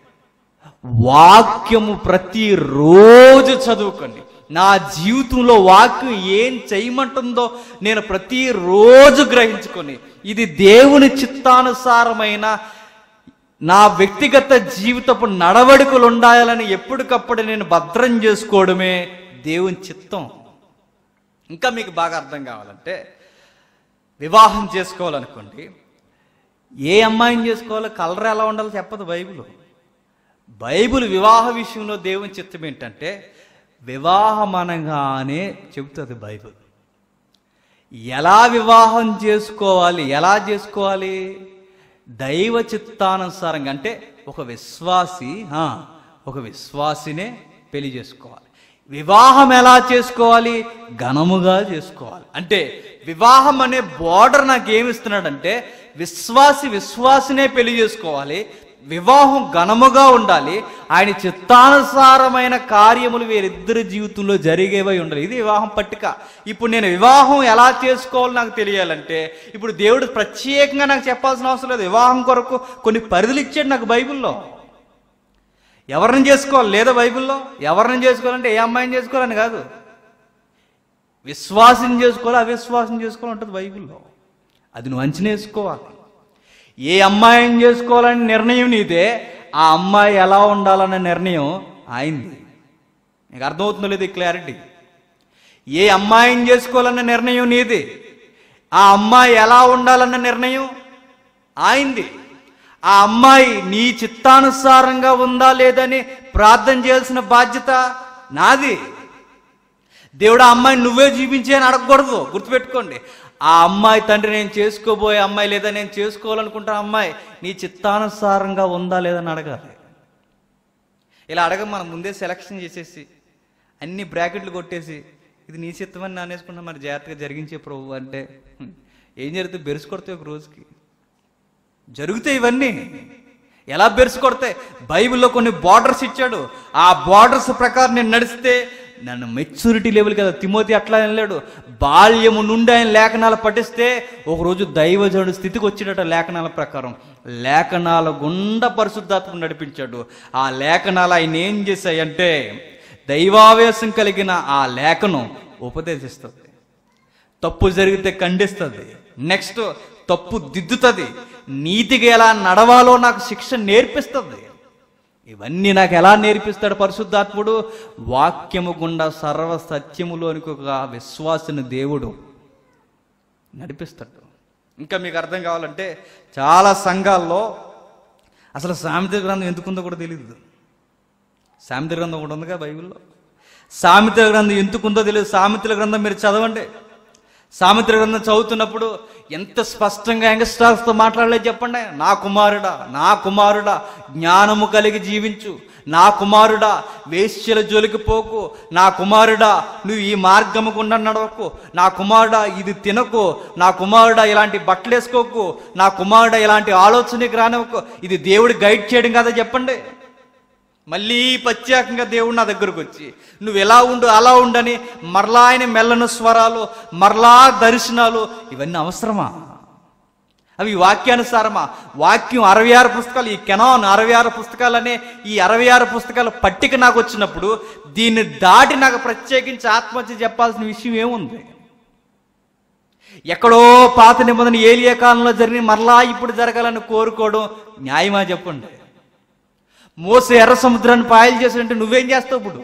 వాక్యము ప్రతిరోజు చదువుకోండి నా జీవితంలో వాక్యం ఏం చేయమంటుందో నేను ప్రతిరోజు గ్రహించుకొని ఇది దేవుని చిత్తానుసారమైన నా వ్యక్తిగత జీవితపు నడవడికలు ఉండాలని ఎప్పటికప్పుడు నేను భద్రం చేసుకోవడమే దేవుని చిత్తం ఇంకా మీకు బాగా అర్థం కావాలంటే వివాహం చేసుకోవాలనుకోండి ఏ అమ్మాయిని చేసుకోవాలో కలర్ ఎలా ఉండాలో చెప్పదు బైబిల్ బైబిల్ వివాహ విషయంలో దేవుని చిత్తం ఏంటంటే వివాహం అనగానే చెబుతుంది బైబిల్ ఎలా వివాహం చేసుకోవాలి ఎలా చేసుకోవాలి దైవ చిత్తానుసారంగా అంటే ఒక విశ్వాసి ఆ, ఒక విశ్వాసినే పెళ్లి చేసుకోవాలి వివాహం ఎలా చేసుకోవాలి ఘనముగా చేసుకోవాలి అంటే వివాహం అనే బోర్డర్ నాకు ఏమిస్తున్నాడంటే విశ్వాసి విశ్వాసినే పెళ్లి చేసుకోవాలి వివాహం ఘనముగా ఉండాలి ఆయన చిత్తానుసారమైన కార్యములు వీరిద్దరి జీవితంలో జరిగేవై ఉండాలి ఇది వివాహం పట్టిక ఇప్పుడు నేను వివాహం ఎలా చేసుకోవాలో నాకు తెలియాలంటే ఇప్పుడు దేవుడు ప్రత్యేకంగా నాకు చెప్పాల్సిన అవసరం లేదు వివాహం కొరకు కొన్ని పరిధులు ఇచ్చాడు నాకు బైబిల్లో ఎవరిని చేసుకోవాలి లేదా బైబిల్లో ఎవరిని చేసుకోవాలంటే ఏ అమ్మాయిని చేసుకోవాలని కాదు విశ్వాసం చేసుకోవాలి అవిశ్వాసం చేసుకోవాలి ఉంటుంది బైబిల్లో అది నువ్వు అంచనా వేసుకోవాలి ఏ అమ్మాయిని చేసుకోవాలని నిర్ణయం నీదే ఆ అమ్మాయి ఎలా ఉండాలనే నిర్ణయం ఆయనది నీకు అర్థమవుతుందో లేదు క్లారిటీ ఏ అమ్మాయిని చేసుకోవాలన్న నిర్ణయం నీది ఆ అమ్మాయి ఎలా ఉండాలన్న నిర్ణయం ఆయనది ఆ అమ్మాయి నీ చిత్తానుసారంగా ఉందా లేదని ప్రార్థన చేయాల్సిన బాధ్యత నాది దేవుడు ఆ అమ్మాయిని నువ్వే జీవించే అని అడగకూడదు గుర్తుపెట్టుకోండి ఆ అమ్మాయి తండ్రి నేను చేసుకోబోయే అమ్మాయి లేదా నేను చేసుకోవాలనుకుంటున్న అమ్మాయి నీ చిత్తానుసారంగా ఉందా లేదని అడగాలి ఇలా అడగ మనం ముందే సెలక్షన్ చేసేసి అన్ని బ్రాకెట్లు కొట్టేసి ఇది నీ చిత్తమని నానేసుకుంటా మరి జాగ్రత్తగా జరిగించే ప్రభు అంటే హ్మ్, ఏం జరుగుతుంది బెరుసు కొడతాయి ఒక రోజుకి జరుగుతాయి ఇవన్నీ ఎలా బెరుసు కొడతాయి బైబిల్లో కొన్ని బార్డర్స్ ఇచ్చాడు ఆ బార్డర్స్ ప్రకారం నేను నడిస్తే నన్ను మెచ్యూరిటీ లెవెల్ కదా తిమోతి అట్లా వెళ్ళాడు బాల్యము నుండి ఆయన లేఖనాలు పఠిస్తే ఒకరోజు దైవజనుడు స్థితికి వచ్చినట లేఖనాల ప్రకారం లేఖనాల గుండా పరిశుద్ధాత్మ నడిపించాడు ఆ లేఖనాలు ఆయన ఏం చేశాయంటే దైవావేశం కలిగిన ఆ లేఖనం ఉపదేశిస్తుంది తప్పు జరిగితే ఖండిస్తుంది నెక్స్ట్ తప్పు దిద్దుతుంది నీతిగా ఎలా నడవాలో నాకు శిక్ష నేర్పిస్తుంది ఇవన్నీ నాకు ఎలా నేర్పిస్తాడు పరిశుద్ధాత్ముడు వాక్యము గుండా సర్వ సత్యములోనికి ఒక విశ్వాసిన దేవుడు నడిపిస్తాడు ఇంకా మీకు అర్థం కావాలంటే చాలా సంఘాల్లో అసలు సామెత గ్రంథం ఎందుకుందో కూడా తెలియదు సామెత గ్రంథం ఒకటి ఉందిగా బైబిల్లో సామెత గ్రంథం ఎందుకుందో తెలియదు సామెతల గ్రంథం మీరు చదవండి సామెత్ర గ్రంథం చదువుతున్నప్పుడు ఎంత స్పష్టంగా యంగ్స్టర్స్తో మాట్లాడలేదు చెప్పండి నా కుమారుడా నా కుమారుడా జ్ఞానము కలిగి జీవించు నా కుమారుడా వేశ్యల జోలికి పోకు నా కుమారుడా నువ్వు ఈ మార్గము గుండా నడవకు నా కుమారుడా ఇది తినకు నా కుమారుడా ఇలాంటి బట్టలు వేసుకోకు నా కుమారుడా ఇలాంటి ఆలోచనకి రానివ్వకు ఇది దేవుడు గైడ్ చేయడం కదా చెప్పండి మళ్ళీ ప్రత్యేకంగా దేవుడు నా దగ్గరకు వచ్చి నువ్వు ఎలా ఉండు అలా ఉండని మరలా ఆయన మెల్లను స్వరాలు మరలా దర్శనాలు ఇవన్నీ అవసరమా అవి వాక్యానుసారమా వాక్యం అరవై ఆరు పుస్తకాలు ఈ కెనాన్ అరవై ఆరు పుస్తకాలనే ఈ అరవై ఆరు పుస్తకాల పట్టిక నాకు వచ్చినప్పుడు దీన్ని దాటి నాకు ప్రత్యేకించి ఆత్మహత్య చెప్పాల్సిన విషయం ఏముంది ఎక్కడో పాత నిబంధన ఏలియా కాలంలో జరిగిన మరలా ఇప్పుడు జరగాలని కోరుకోవడం న్యాయమా చెప్పండి మోసే ఎర్ర సముద్రాన్ని పాయలు చేసాడంటే నువ్వేం చేస్తావు ఇప్పుడు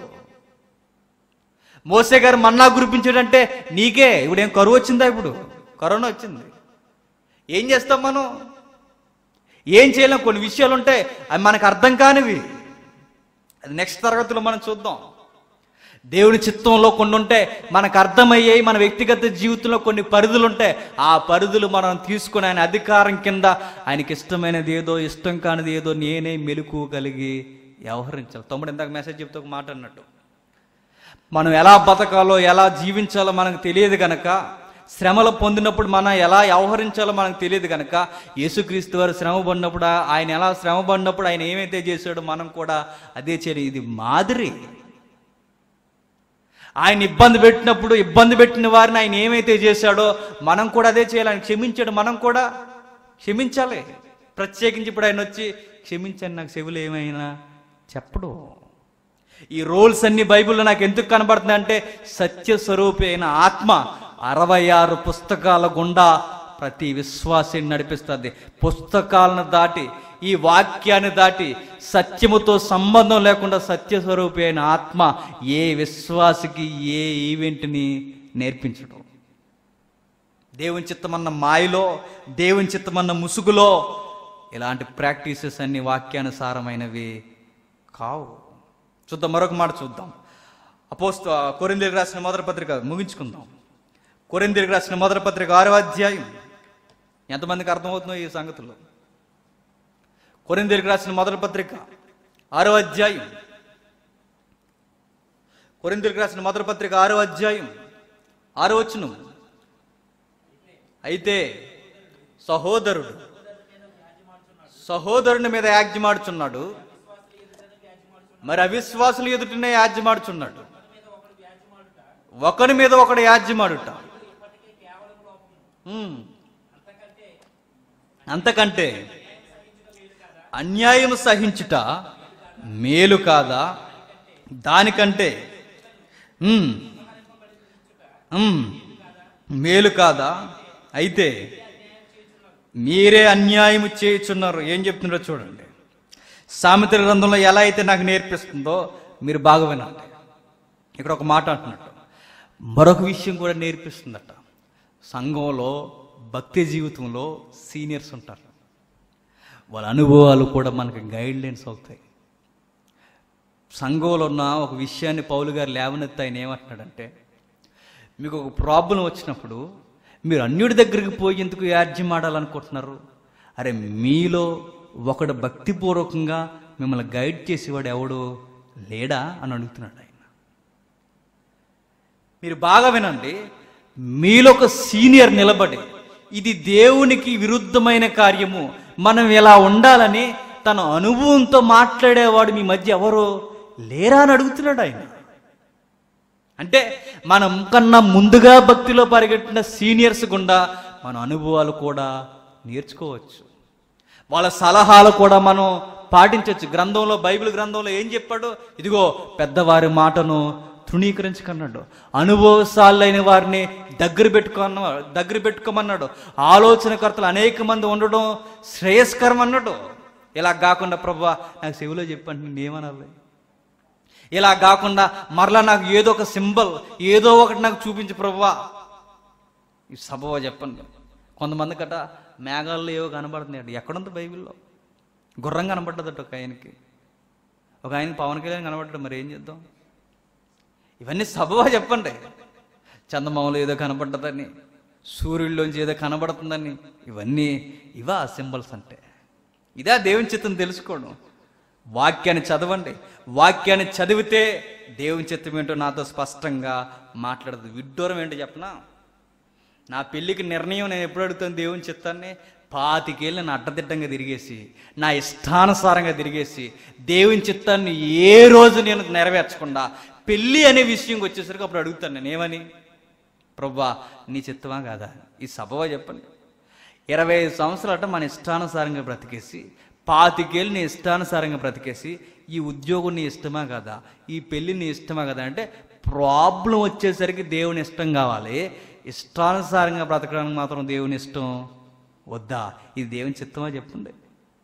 మోసే గారు మన్నా కురిపించాడంటే నీకే ఇప్పుడు ఏం కరువు వచ్చిందా ఇప్పుడు కరోనా వచ్చింది ఏం చేస్తాం మనం ఏం చేయలేం కొన్ని విషయాలు ఉంటాయి అవి మనకు అర్థం కానివి అది నెక్స్ట్ తరగతిలో మనం చూద్దాం దేవుని చిత్తంలో కొన్ని ఉంటాయి మనకు అర్థమయ్యాయి మన వ్యక్తిగత జీవితంలో కొన్ని పరిధులు ఉంటాయి ఆ పరిధులు మనం తీసుకుని ఆయన అధికారం కింద ఆయనకి ఇష్టమైనది ఏదో ఇష్టం కానిది ఏదో నేనే మెలకు కలిగి వ్యవహరించాలి తమ్ముడు ఇందాక మెసేజ్ చెప్తే ఒక మాట అన్నట్టు మనం ఎలా బతకాలో ఎలా జీవించాలో మనకు తెలియదు కనుక శ్రమలు పొందినప్పుడు మనం ఎలా వ్యవహరించాలో మనకు తెలియదు కనుక యేసుక్రీస్తు వారు శ్రమ పడినప్పుడు ఆయన ఎలా శ్రమ పడినప్పుడు ఆయన ఏమైతే చేశాడో మనం కూడా అదే చేయాలి ఇది మాదిరి ఆయన ఇబ్బంది పెట్టినప్పుడు ఇబ్బంది పెట్టిన వారిని ఆయన ఏమైతే చేశాడో మనం కూడా అదే చేయాలి ఆయన క్షమించాడు మనం కూడా క్షమించాలి ప్రత్యేకించి ఇప్పుడు ఆయన వచ్చి క్షమించండి నాకు చెవులు ఏమైనా చెప్పడు ఈ రోల్స్ అన్ని బైబిల్లో నాకు ఎందుకు కనబడుతుంది అంటే సత్య స్వరూపి అయిన ఆత్మ అరవై ఆరు పుస్తకాల గుండా ప్రతి విశ్వాసిని నడిపిస్తుంది పుస్తకాలను దాటి ఈ వాక్యాన్ని దాటి సత్యముతో సంబంధం లేకుండా సత్య స్వరూపి అయిన ఆత్మ ఏ విశ్వాసికి ఏ ఈవెంట్ని నేర్పించడం దేవుని చిత్తమన్న మాయలో దేవుని చిత్తమన్న ముసుగులో ఇలాంటి ప్రాక్టీసెస్ అన్ని వాక్యానుసారమైనవి కావు చూద్దాం మరొక మాట చూద్దాం అపోస్తు కొరిందరికి రాసిన మొదటి పత్రిక ముగించుకుందాం కొరిందరికి రాసిన మొదటి పత్రిక ఆరో అధ్యాయం ఎంతమందికి అర్థమవుతుందో ఈ సంగతులు కొరిందరికి రాసిన మొదటి పత్రిక ఆరో అధ్యాయం కొరిందరికి రాసిన మొదటి పత్రిక ఆరో అధ్యాయం ఆరో వచ్చును అయితే సహోదరుడు సహోదరుని మీద యాజ్యమాడుచున్నాడు మరి అవిశ్వాసులు ఎదుటినే యాజ్యమాడుచున్నాడు ఒకడి మీద ఒకడు యాజ్యమాడుట ఉమ్. అంతకంటే అన్యాయం సహించుట మేలు కాదా దానికంటే ఉమ్, ఉమ్, మేలు కాదా అయితే మీరే అన్యాయం చేయుచున్నారు ఏం చెప్తున్నారో చూడండి సామెత గ్రంథంలో ఎలా అయితే నాకు నేర్పిస్తుందో మీరు బాగా వినండి ఇక్కడ ఒక మాట అంటున్నట్టు మరొక విషయం కూడా నేర్పిస్తుందట సంఘంలో భక్తి జీవితంలో సీనియర్స్ ఉంటారు వాళ్ళ అనుభవాలు కూడా మనకి గైడ్ లైన్స్ అవుతాయి సంఘంలో ఉన్న ఒక విషయాన్ని పౌలు గారు లేవనెత్తి ఆయన ఏమంటున్నాడంటే మీకు ఒక ప్రాబ్లం వచ్చినప్పుడు మీరు అన్యుడి దగ్గరికి పోయి ఎందుకు యాజ్యం ఆడాలనుకుంటున్నారు అరే మీలో ఒకడు భక్తిపూర్వకంగా మిమ్మల్ని గైడ్ చేసేవాడు ఎవడు లేడా అని అడుగుతున్నాడు ఆయన మీరు బాగా వినండి మీలో ఒక సీనియర్ నిలబడి ఇది దేవునికి విరుద్ధమైన కార్యము మనం ఎలా ఉండాలని తన అనుభవంతో మాట్లాడేవాడు మీ మధ్య ఎవరో లేరా అని అడుగుతున్నాడు ఆయన అంటే మనం కన్నా ముందుగా భక్తిలో పరిగెట్టిన సీనియర్స్ గుండా మన అనుభవాలు కూడా నేర్చుకోవచ్చు వాళ్ళ సలహాలు కూడా మనం పాటించవచ్చు గ్రంథంలో బైబిల్ గ్రంథంలో ఏం చెప్పాడు ఇదిగో పెద్దవారి మాటను తృణీకరించకన్నాడు అనుభవశాలైన వారిని దగ్గర పెట్టుకున్న దగ్గర పెట్టుకోమన్నాడు ఆలోచనకర్తలు అనేక మంది ఉండడం శ్రేయస్కరం అన్నాడు ఇలా కాకుండా ప్రభు నాకు చెవిలో చెప్పండి నేనేమనాలి ఇలా కాకుండా మరలా నాకు ఏదో ఒక సింబల్ ఏదో ఒకటి నాకు చూపించు ప్రవ్వా ఈ సభవ చెప్పండి కొంతమంది కట మేఘాల్లో ఏవో కనబడుతున్నాయి ఎక్కడుంది బైబిల్లో గుర్రం కనబడ్డదట ఒక ఆయనకి ఒక ఆయనకి పవన్ కళ్యాణ్ కనబడ్డాడు మరి ఏం చేద్దాం ఇవన్నీ సభవ చెప్పండి చందమామలు ఏదో కనబడ్డదని సూర్యుడిలోంచి ఏదో కనబడుతుందని ఇవన్నీ ఇవా సింబల్స్ అంటే ఇదా దేవుని చిత్తం తెలుసుకోవడం వాక్యాన్ని చదవండి వాక్యాన్ని చదివితే దేవుని చిత్తం ఏంటో నాతో స్పష్టంగా మాట్లాడదు విడ్డూరం ఏంటో చెప్పనా నా పెళ్ళికి నిర్ణయం నేను ఎప్పుడు అడుగుతాను దేవుని చిత్తాన్ని పాతికేళ్ళు నేను అడ్డదిడ్డంగా తిరిగేసి నా ఇష్టానుసారంగా తిరిగేసి దేవుని చిత్తాన్ని ఏ రోజు నేను నెరవేర్చకుండా పెళ్ళి అనే విషయంకి వచ్చేసరికి అప్పుడు అడుగుతాను నేను ఏమని ప్రభా నీ చిత్తమా కాదా ఈ సభవా చెప్పండి ఇరవై ఐదు సంవత్సరాలట మన ఇష్టానుసారంగా బ్రతికేసి పాతికేళ్ళు నీ ఇష్టానుసారంగా బ్రతికేసి ఈ ఉద్యోగం నీ ఇష్టమా కదా ఈ పెళ్ళి నీ ఇష్టమా కదా అంటే ప్రాబ్లం వచ్చేసరికి దేవుని ఇష్టం కావాలి ఇష్టానుసారంగా బ్రతకడానికి మాత్రం దేవుని ఇష్టం వద్దా ఇది దేవుని చిత్తమా చెప్పండి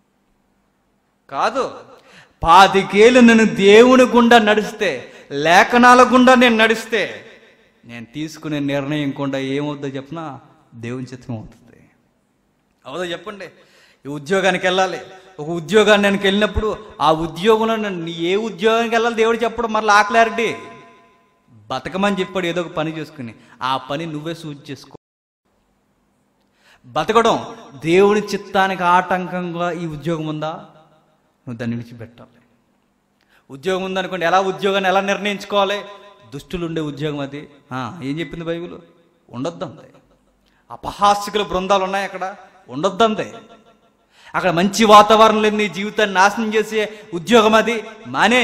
కాదు పాతికేళ్ళు నేను దేవుని గుండా నడిస్తే లేఖనాల గుండా నేను నడిస్తే నేను తీసుకునే నిర్ణయం గుండా ఏమవుద్దో చెప్పనా దేవుని చిత్తం అవుతుంది అవుదో చెప్పండి ఈ ఉద్యోగానికి వెళ్ళాలి ఒక ఉద్యోగాన్ని నేను వెళ్ళినప్పుడు ఆ ఉద్యోగంలో నన్ను ఏ ఉద్యోగానికి వెళ్ళాలి దేవుడు చెప్పడం మరలా ఆ క్లారిటీ బతకమని చెప్పాడు ఏదో ఒక పని చేసుకుని ఆ పని నువ్వే సూచి చేసుకో బతకడం దేవుని చిత్తానికి ఆటంకంగా ఈ ఉద్యోగం ఉందా నువ్వు దాన్ని విడిచిపెట్టాలి ఉద్యోగం ఉందనుకోండి ఎలా ఉద్యోగాన్ని ఎలా నిర్ణయించుకోవాలి దుష్టులు ఉండే ఉద్యోగం అది ఆ, ఏం చెప్పింది బైబిల్ ఉండొద్దంతే అపహాస్యకుల బృందాలు ఉన్నాయి అక్కడ ఉండొద్దంతే అక్కడ మంచి వాతావరణం లేదు నీ జీవితాన్ని నాశనం చేసే ఉద్యోగం అది మానే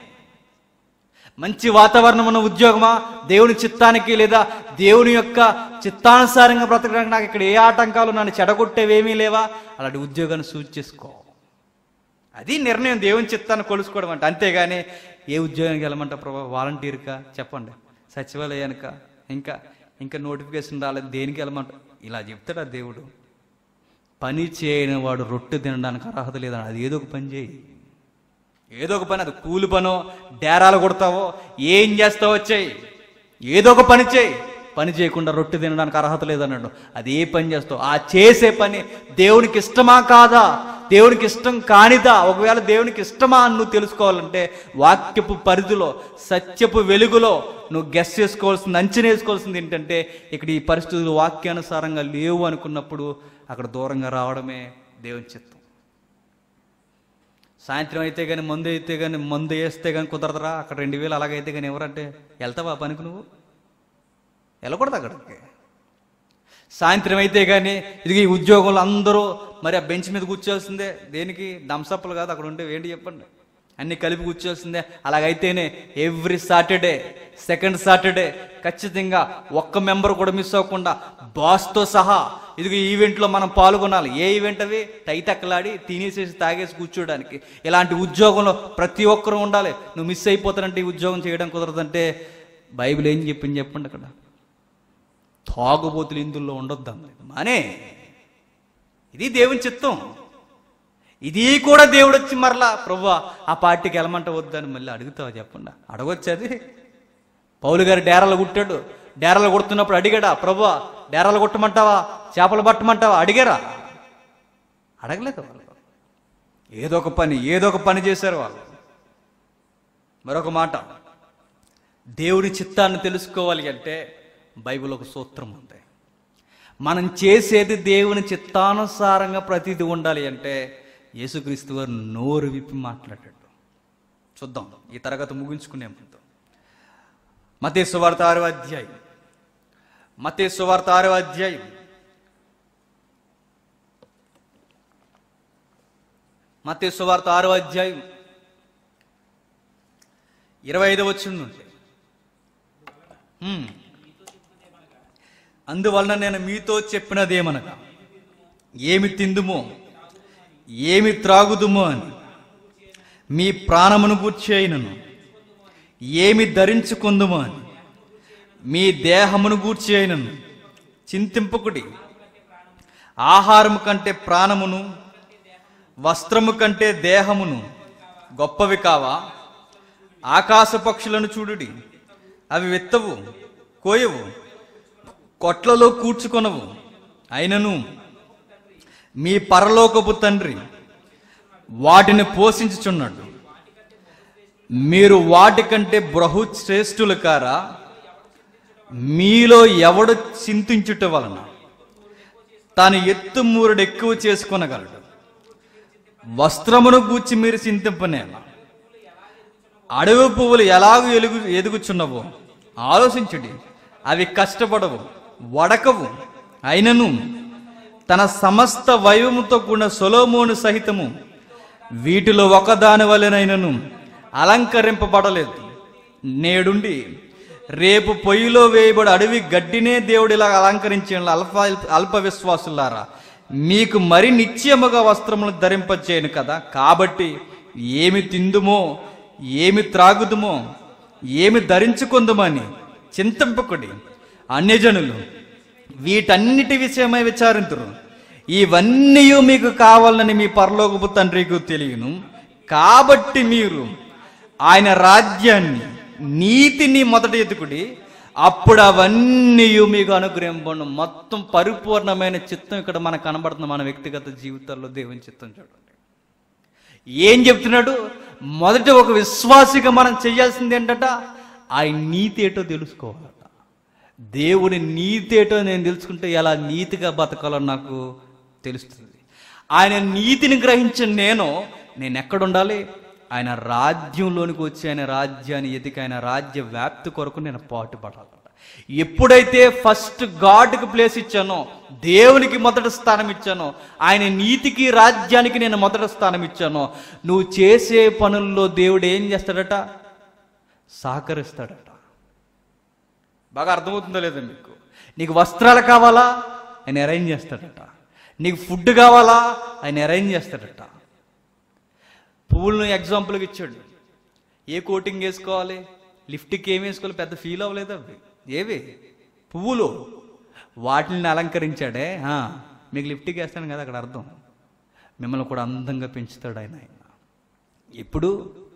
మంచి వాతావరణం ఉన్న ఉద్యోగమా దేవుని చిత్తానికి లేదా దేవుని యొక్క చిత్తానుసారంగా బ్రతకడానికి నాకు ఇక్కడ ఏ ఆటంకాలు నన్ను చెడగొట్టేవేమీ లేవా అలాంటి ఉద్యోగాన్ని సూచి చేసుకో అది నిర్ణయం దేవుని చిత్తాన్ని కొలుసుకోవడం అంటే అంతేగాని ఏ ఉద్యోగానికి వెళ్ళమంటా ప్రభావ వాలంటీర్కా చెప్పండి సచివాలయానిక ఇంకా ఇంకా నోటిఫికేషన్ రాలేదు దేనికి వెళ్ళమంట ఇలా చెప్తాడా దేవుడు పని చేయని వాడు రొట్టె తినడానికి అర్హత లేదని అది ఏదో ఒక పని చేయి ఏదో ఒక పని అది కూలి పనో డేరాలు కొడతావో ఏం చేస్తావో చెయ్యి ఏదో ఒక పని చేయి పని చేయకుండా రొట్టె తినడానికి అర్హత లేదన్నాడు అది ఏ పని చేస్తావు ఆ చేసే పని దేవునికి ఇష్టమా కాదా దేవునికి ఇష్టం కానిదా ఒకవేళ దేవునికి ఇష్టమా అని నువ్వు తెలుసుకోవాలంటే వాక్యపు పరిధిలో సత్యపు వెలుగులో నువ్వు గెస్ చేసుకోవాల్సింది అంచనా వేసుకోవాల్సింది ఏంటంటే ఇక్కడ ఈ పరిస్థితులు వాక్యానుసారంగా లేవు అనుకున్నప్పుడు అక్కడ దూరంగా రావడమే దేవుని చిత్తం సాయంత్రం అయితే కానీ మందు అయితే కానీ మందు వేస్తే కానీ కుదరదురా అక్కడ రెండు వేలు అలాగైతే కానీ ఎవరంటే వెళ్తావా ఆ పనికి నువ్వు వెళ్ళకూడదు అక్కడికి సాయంత్రం అయితే కానీ ఇది ఈ ఉద్యోగంలో అందరూ మరి ఆ బెంచ్ మీద కూర్చోవాల్సిందే దేనికి దంసప్పులు కాదు అక్కడ ఉంటే ఏంటి చెప్పండి అన్ని కలిపి కూర్చోవాల్సిందే అలాగైతేనే ఎవ్రీ సాటర్డే సెకండ్ సాటర్డే ఖచ్చితంగా ఒక్క మెంబర్ కూడా మిస్ అవ్వకుండా బాస్తో సహా ఇదిగో ఈ ఈవెంట్లో మనం పాల్గొనాలి ఏ ఈవెంట్ అవి టైతక్కలాడి తినేసేసి తాగేసి కూర్చోడానికి ఇలాంటి ఉద్యోగంలో ప్రతి ఒక్కరూ ఉండాలి నువ్వు మిస్ అయిపోతానంటే ఈ ఉద్యోగం చేయడం కుదరదంటే బైబిల్ ఏం చెప్పింది చెప్పండి అక్కడ తాగుబోతులు ఇందులో ఉండొద్దు అన్నది మానే ఇది దేవుని చిత్తం ఇది కూడా దేవుడు వచ్చి మరలా ప్రభు ఆ పార్టీకి వెళ్ళమంట వద్దని మళ్ళీ అడుగుతావా చెప్పండి అడగొచ్చు అది పౌలు గారు డేరాలు కుట్టాడు డేరాలు కొడుతున్నప్పుడు అడిగాడా ప్రభు డేరాలు కొట్టమంటావా చేపలు పట్టమంటావా అడిగారా అడగలేదు వాళ్ళు ఏదో ఒక పని ఏదో ఒక పని చేశారు వాళ్ళు మరొక మాట దేవుని చిత్తాన్ని తెలుసుకోవాలి అంటే బైబిల్ ఒక సూత్రం ఉంది మనం చేసేది దేవుని చిత్తానుసారంగా ప్రతిదీ ఉండాలి అంటే యేసుక్రీస్తు వారు నోరు విప్పి మాట్లాడాడు చూద్దాం ఈ తరగతి ముగించుకునే ముందు మతే సువార్త ఆరో అధ్యాయం మతే సువార్త ఆరో అధ్యాయం మతే సువార్త ఆరో అధ్యాయం ఇరవై ఐదు వచ్చింది హ్మ్. అందువలన నేను మీతో చెప్పినదేమనగా ఏమి తిందుమో ఏమి త్రాగుదుమో అని మీ ప్రాణమును గూర్చి అయినను ఏమి ధరించుకుందుమో అని మీ దేహమును గూర్చి అయినను చింతింపకుడి ఆహారము కంటే ప్రాణమును వస్త్రము కంటే దేహమును గొప్పవి కావా ఆకాశ పక్షులను చూడుడి అవి విత్తవు కోయవు కొట్లలో కూర్చుకొనవు అయినను మీ పరలోకపు తండ్రి వాటిని పోషించుచున్నాడు మీరు వాటికంటే బహు శ్రేష్ఠులు కారా మీలో ఎవడు చింతించుట వలన తాను ఎత్తు మూరుడు ఎక్కువ చేసుకొనగలడు వస్త్రమును గూర్చి మీరు చింతింపనేలా అడవి పువ్వులు ఎలాగూ ఎలుగు ఎదుగుచున్నవో ఆలోచించుడి అవి కష్టపడవు వడకవు అయినను తన సమస్త వైభవముతో కూడిన సొలోమోను సహితము వీటిలో ఒకదాని వలెనైనను అలంకరింపబడలేదు నేడుండి రేపు పొయ్యిలో వేయబడి అడవి గడ్డినే దేవుడు ఇలా అలంకరించిన అల్ప అల్ప విశ్వాసులారా మీకు మరి నిశ్చయముగా వస్త్రములు ధరింపచేయను కదా కాబట్టి ఏమి తిందుమో ఏమి త్రాగుదుమో ఏమి ధరించుకుందుమని చింతింపకుడి అన్యజనులు వీటన్నిటి విషయమై విచారింతురు ఇవన్నీ మీకు కావాలని మీ పరలోకపు తండ్రికి తెలియను కాబట్టి మీరు ఆయన రాజ్యాన్ని నీతిని మొదట ఎదుకుడి అప్పుడు అవన్నీ మీకు అనుగ్రహింపండు మొత్తం పరిపూర్ణమైన చిత్తం ఇక్కడ మనకు కనబడుతుంది మన వ్యక్తిగత జీవితాల్లో దేవుని చిత్తం చూడండి ఏం చెప్తున్నాడు మొదట ఒక విశ్వాసిగా మనం చేయాల్సింది ఏంటట ఆయన నీతి ఏంటో తెలుసుకోవాలట దేవుని నీతి ఏంటో నేను తెలుసుకుంటే ఎలా నీతిగా బతకాలో నాకు తెలుస్తుంది ఆయన నీతిని గ్రహించిన నేను నేను ఎక్కడ ఉండాలి ఆయన రాజ్యంలోనికి వచ్చి ఆయన రాజ్యాన్ని ఎదికి ఆయన రాజ్య వ్యాప్తి కొరకు నేను పాటుపడాలట ఎప్పుడైతే ఫస్ట్ గాడ్కి ప్లేస్ ఇచ్చానో దేవునికి మొదటి స్థానం ఇచ్చానో ఆయన నీతికి రాజ్యానికి నేను మొదటి స్థానం ఇచ్చానో నువ్వు చేసే పనుల్లో దేవుడు ఏం చేస్తాడట సహకరిస్తాడట బాగా అర్థమవుతుందో లేదో మీకు నీకు వస్త్రాలు కావాలా ఆయన అరేంజ్ చేస్తాడట నీకు ఫుడ్ కావాలా ఆయన అరేంజ్ చేస్తాడట పువ్వులను ఎగ్జాంపుల్గా ఇచ్చాడు ఏ కోటింగ్ వేసుకోవాలి లిఫ్ట్కి ఏం వేసుకోవాలి పెద్ద ఫీల్ అవ్వలేదు అవి ఏవి పువ్వులు వాటిని అలంకరించాడే ఆ, మీకు లిఫ్ట్కి వేస్తాను కదా అక్కడ అర్థం మిమ్మల్ని కూడా అందంగా పెంచుతాడు ఆయన ఆయన ఇప్పుడు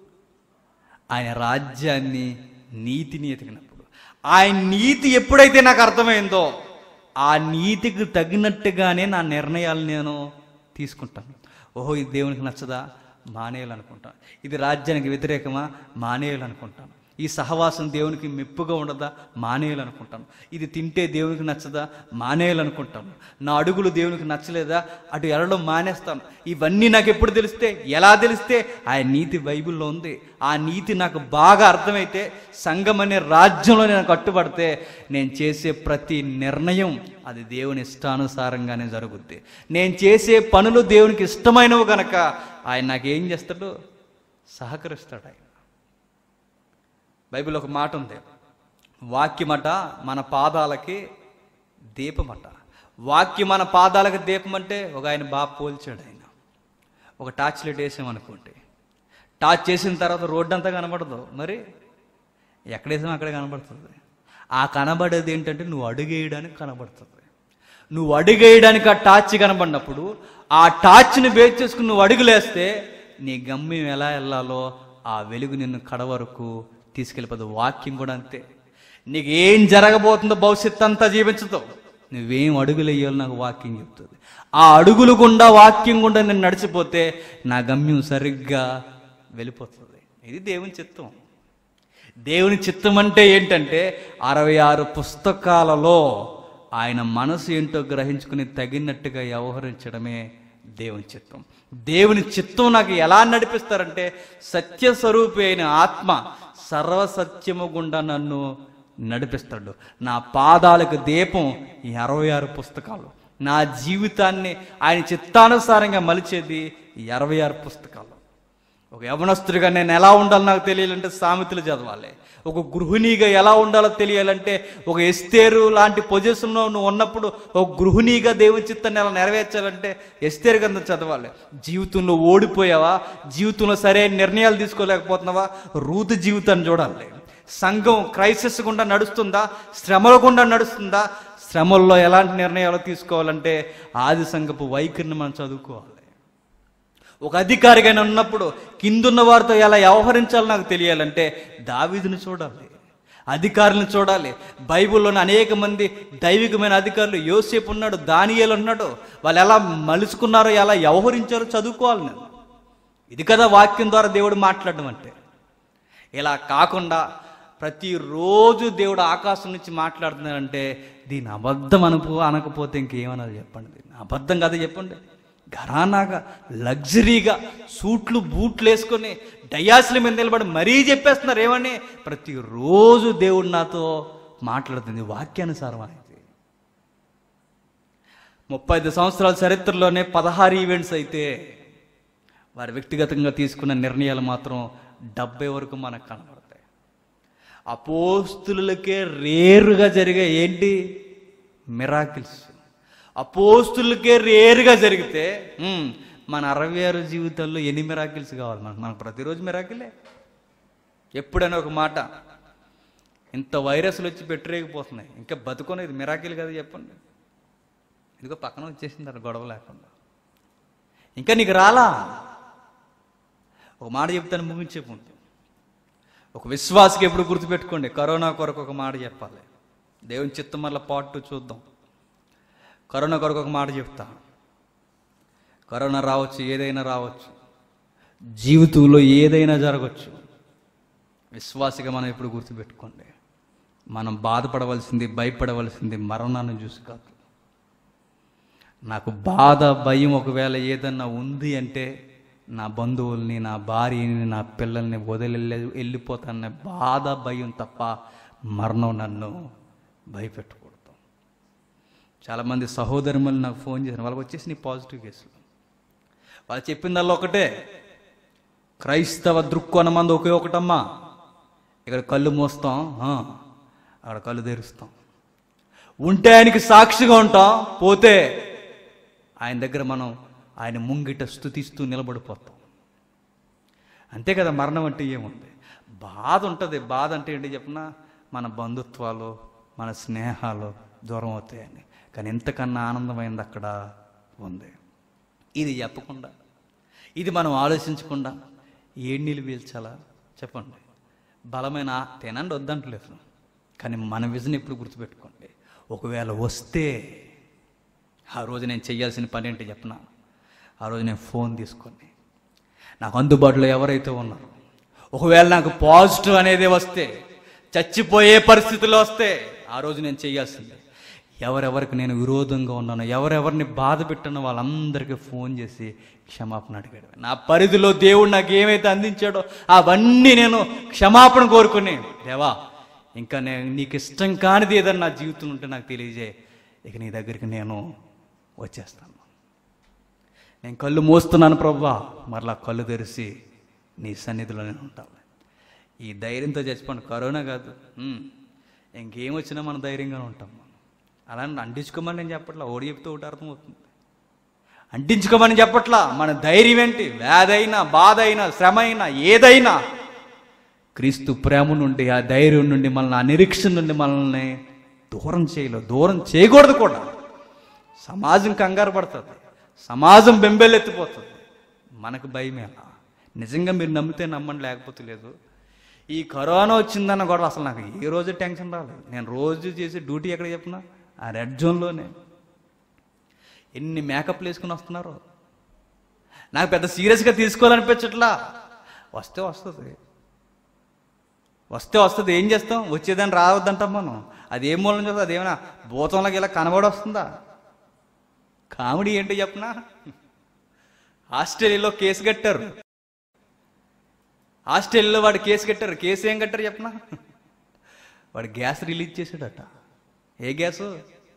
ఆయన రాజ్యాన్ని నీతిని ఎతికినప్పుడు ఆయన నీతి ఎప్పుడైతే నాకు అర్థమైందో ఆ నీతికి తగినట్టుగానే నా నిర్ణయాలు నేను తీసుకుంటాను ఓహో ఇది దేవునికి నచ్చదా మానేయాలనుకుంటాను ఇది రాజ్యానికి వ్యతిరేకమా మానేయాలనుకుంటాను ఈ సహవాసం దేవునికి మెప్పుగా ఉండదా మానేయాలనుకుంటాను ఇది తింటే దేవునికి నచ్చదా మానేయాలనుకుంటాను నా అడుగులు దేవునికి నచ్చలేదా అటు ఎరడం మానేస్తాను ఇవన్నీ నాకు ఎప్పుడు తెలిస్తే ఎలా తెలిస్తే ఆ నీతి బైబిల్లో ఉంది ఆ నీతి నాకు బాగా అర్థమైతే సంఘం అనే రాజ్యంలో నేను కట్టుబడితే నేను చేసే ప్రతి నిర్ణయం అది దేవుని ఇష్టానుసారంగానే జరుగుద్ది నేను చేసే పనులు దేవునికి ఇష్టమైనవి గనక ఆయన నాకేం చేస్తాడు సహకరిస్తాడు ఆయన బైబిల్ ఒక మాట ఉంది వాక్యమట మన పాదాలకి దీపమట వాక్యం మన పాదాలకు దీపం అంటే ఒక ఆయన బాగా పోల్చాడు ఆయన ఒక టార్చ్ లైట్ వేసామనుకోండి టార్చ్ చేసిన తర్వాత రోడ్డు అంతా కనబడదు మరి ఎక్కడ వేసామో అక్కడే కనబడుతుంది ఆ కనబడేది ఏంటంటే నువ్వు అడుగేయడానికి కనబడుతుంది నువ్వు అడుగేయడానికి ఆ టార్చ్ కనబడినప్పుడు ఆ టార్చ్ని బేస్ చేసుకుని నువ్వు అడుగులేస్తే నీ గమ్యం ఎలా వెళ్ళాలో ఆ వెలుగు నిన్ను కడ వరకు తీసుకెళ్ళిపోదు వాక్యం కూడా అంతే నీకు ఏం జరగబోతుందో భవిష్యత్తు అంతా జీవించదు నువ్వేం అడుగులు వేయాలో నాకు వాక్యం చెప్తుంది ఆ అడుగులు గుండా వాక్యం గుండా నేను నడిచిపోతే నా గమ్యం సరిగ్గా వెళ్ళిపోతుంది ఇది దేవుని చిత్తం దేవుని చిత్తం అంటే ఏంటంటే అరవై ఆరు పుస్తకాలలో ఆయన మనసు ఏంటో గ్రహించుకుని తగినట్టుగా వ్యవహరించడమే దేవుని చిత్తం దేవుని చిత్తం నాకు ఎలా నడిపిస్తారంటే సత్యస్వరూపి అయిన ఆత్మ సర్వసత్యము గుండా నన్ను నడిపిస్తాడు నా పాదాలకు దీపం ఈ అరవై ఆరు పుస్తకాలు నా జీవితాన్ని ఆయన చిత్తానుసారంగా మలిచేది ఈ అరవై ఆరు పుస్తకాలు ఒక యవనస్తుడిగా నేను ఎలా ఉండాలో నాకు తెలియాలంటే సామెతలు చదవాలి ఒక గృహిణిగా ఎలా ఉండాలో తెలియాలంటే ఒక ఎస్తేరు లాంటి పొజిషన్లో నువ్వు ఉన్నప్పుడు ఒక గృహిణిగా దేవుని చిత్తాన్ని ఎలా నెరవేర్చాలంటే ఎస్తేరు కింద చదవాలి జీవితంలో ఓడిపోయావా జీవితంలో సరైన నిర్ణయాలు తీసుకోలేకపోతున్నావా రూతు జీవితాన్ని చూడాలి సంఘం క్రైసిస్ గుండా నడుస్తుందా శ్రమల గుండా నడుస్తుందా శ్రమల్లో ఎలాంటి నిర్ణయాలు తీసుకోవాలంటే ఆది సంఘపు వైఖరిని మనం చదువుకోవాలి ఒక అధికారిగా నేను ఉన్నప్పుడు కిందున్న వారితో ఎలా వ్యవహరించాలో నాకు తెలియాలంటే దావీదుని చూడాలి అధికారులను చూడాలి బైబిల్లోని అనేక మంది దైవికమైన అధికారులు యోసేపు ఉన్నాడు దానియేలు ఉన్నాడు వాళ్ళు ఎలా మలుచుకున్నారో ఎలా వ్యవహరించారో చదువుకోవాలి నేను ఇది కదా వాక్యం ద్వారా దేవుడు మాట్లాడడం అంటే ఇలా కాకుండా ప్రతిరోజు దేవుడు ఆకాశం నుంచి మాట్లాడుతున్నాడంటే దీని అబద్ధం అనుకో అనకపోతే ఇంకేమన్నది చెప్పండి దీన్ని అబద్ధం కదా చెప్పండి ఘరానాగా లగ్జరీగా సూట్లు బూట్లు వేసుకొని డయాసుల మీద నిలబడి మరీ చెప్పేస్తున్నారు ఏమని ప్రతిరోజు దేవుడు నాతో మాట్లాడుతుంది వాక్యానుసారం అనేది ముప్పై ఐదు సంవత్సరాల చరిత్రలోనే పదహారు ఈవెంట్స్ అయితే వారి వ్యక్తిగతంగా తీసుకున్న నిర్ణయాలు మాత్రం డెబ్బై వరకు మనకు కనబడతాయి అపోస్తులకే రేరుగా జరిగే ఏంటి మిరాకిల్స్ అపోస్తులకే రేరుగా జరిగితే ఉమ్, మన అరవై ఆరు జీవితాల్లో ఎన్ని మిరాకిల్స్ కావాలి మనకు మనకు ప్రతిరోజు మిరాకిలే ఎప్పుడైనా ఒక మాట ఇంత వైరస్లు వచ్చి పెట్టరేగిపోతున్నాయి ఇంకా బతుకునేది మిరాకిల్ కదా చెప్పండి ఇదిగో పక్కన వచ్చేసింది అక్కడ గొడవ లేకుండా ఇంకా నీకు రాలా ఒక మాట చెప్తాను ముగించే ముందు ఒక విశ్వాసకి ఎప్పుడు గుర్తుపెట్టుకోండి కరోనా కొరకు ఒక మాట చెప్పాలి దేవుని చిత్తం వల్ల పాటు చూద్దాం కరోనా కొరకు ఒక మాట చెప్తా కరోనా రావచ్చు ఏదైనా రావచ్చు జీవితంలో ఏదైనా జరగచ్చు విశ్వాసిగా మనం ఎప్పుడు గుర్తుపెట్టుకోండి మనం బాధపడవలసింది భయపడవలసింది మరణాన్ని చూసి కాదు నాకు బాధ భయం ఒకవేళ ఏదన్నా ఉంది అంటే నా బంధువుల్ని నా భార్యని నా పిల్లల్ని వదిలి వెళ్ళిపోతాననే బాధ భయం తప్ప మరణం నన్ను భయపెట్టకూడదు చాలామంది సహోదరులు నాకు ఫోన్ చేశారు వాళ్ళకి వచ్చేసి నీ పాజిటివ్ కేసులు వాళ్ళు చెప్పిందల్లా ఒకటే క్రైస్తవ దృక్కోణమంది ఒకే ఒకటమ్మా ఇక్కడ కళ్ళు మూస్తాం ఆ, అక్కడ కళ్ళు తెరుస్తాం ఉంటే ఆయనకి సాక్షిగా ఉంటాం పోతే ఆయన దగ్గర మనం ఆయన ముంగిట స్థుతిస్తూ నిలబడిపోతాం అంతే కదా మరణం అంటే ఏముంది బాధ ఉంటుంది బాధ అంటే ఏంటి చెప్పిన మన బంధుత్వాలు మన స్నేహాలు దూరం అవుతాయని కానీ ఎంతకన్నా ఆనందమైంది అక్కడ ఉంది ఇది చెప్పకుండా ఇది మనం ఆలోచించకుండా ఏ నీళ్ళు పీల్చాలా చెప్పండి బలమైన తినండి వద్దంటలేదు కానీ మన విజన్ ఎప్పుడు గుర్తుపెట్టుకోండి ఒకవేళ వస్తే ఆ రోజు నేను చేయాల్సిన పని ఏంటి చెప్పనా ఆ రోజు నేను ఫోన్ తీసుకొని నాకు అందుబాటులో ఎవరైతే ఉన్నారో ఒకవేళ నాకు పాజిటివ్ అనేది వస్తే చచ్చిపోయే పరిస్థితులు వస్తే ఆ రోజు నేను చేయాల్సిందే ఎవరెవరికి నేను విరోధంగా ఉన్నానో ఎవరెవరిని బాధ పెట్టానో వాళ్ళందరికీ ఫోన్ చేసి క్షమాపణ అడిగాడు నా పరిధిలో దేవుడు నాకు ఏమైతే అందించాడో అవన్నీ నేను క్షమాపణ కోరుకుని దేవా ఇంకా నేను నీకు ఇష్టం కానిది ఏదన్నా నా జీవితం ఉంటే నాకు తెలియజే ఇక నీ దగ్గరికి నేను వచ్చేస్తాను నేను కళ్ళు మోస్తున్నాను ప్రభా మరలా కళ్ళు తెరిచి నీ సన్నిధిలో నేను ఉంటాను ఈ ధైర్యంతో చచ్చిపోండి కరోనా కాదు ఉమ్. ఇంకేం వచ్చినా మనం ధైర్యంగానే ఉంటాం అలా అంటించుకోమని నేను చెప్పట్లా ఓడి చెప్తే ఒకటి అర్థమవుతుంది అంటించుకోమని చెప్పట్లా మన ధైర్యం ఏంటి వ్యాధైనా బాధ అయినా శ్రమ అయినా ఏదైనా క్రీస్తు ప్రేమ నుండి ఆ ధైర్యం నుండి మనల్ని ఆ నిరీక్షణ నుండి మనల్ని దూరం చేయలేదు దూరం చేయకూడదు కూడా సమాజం కంగారు పడుతుంది సమాజం బెంబెలెత్తిపోతుంది మనకు భయమేలా నిజంగా మీరు నమ్మితే నమ్మండి లేకపోతే లేదు ఈ కరోనా వచ్చిందన్న కూడా అసలు నాకు ఏ రోజు టెన్షన్ రాలేదు నేను రోజు చేసే డ్యూటీ ఎక్కడ చెప్పినా ఆ రెడ్ జోన్లోనే ఎన్ని మేకప్లు వేసుకుని వస్తున్నారు నాకు పెద్ద సీరియస్గా తీసుకోవాలనిపించట్లా వస్తే వస్తుంది వస్తే వస్తుంది ఏం చేస్తాం వచ్చేదాన్ని రావద్దంటాం మనం అది ఏం మూలం చూస్తుంది అదేమైనా భూతంలోకి ఇలా కనబడి వస్తుందా కామెడీ ఏంటి చెప్పనా ఆస్ట్రేలియాలో కేసు కట్టారు ఆస్ట్రేలియాలో వాడు కేసు కట్టారు కేసు ఏం కట్టారు చెప్పనా వాడు గ్యాస్ రిలీజ్ చేశాడట ఏ గ్యాసు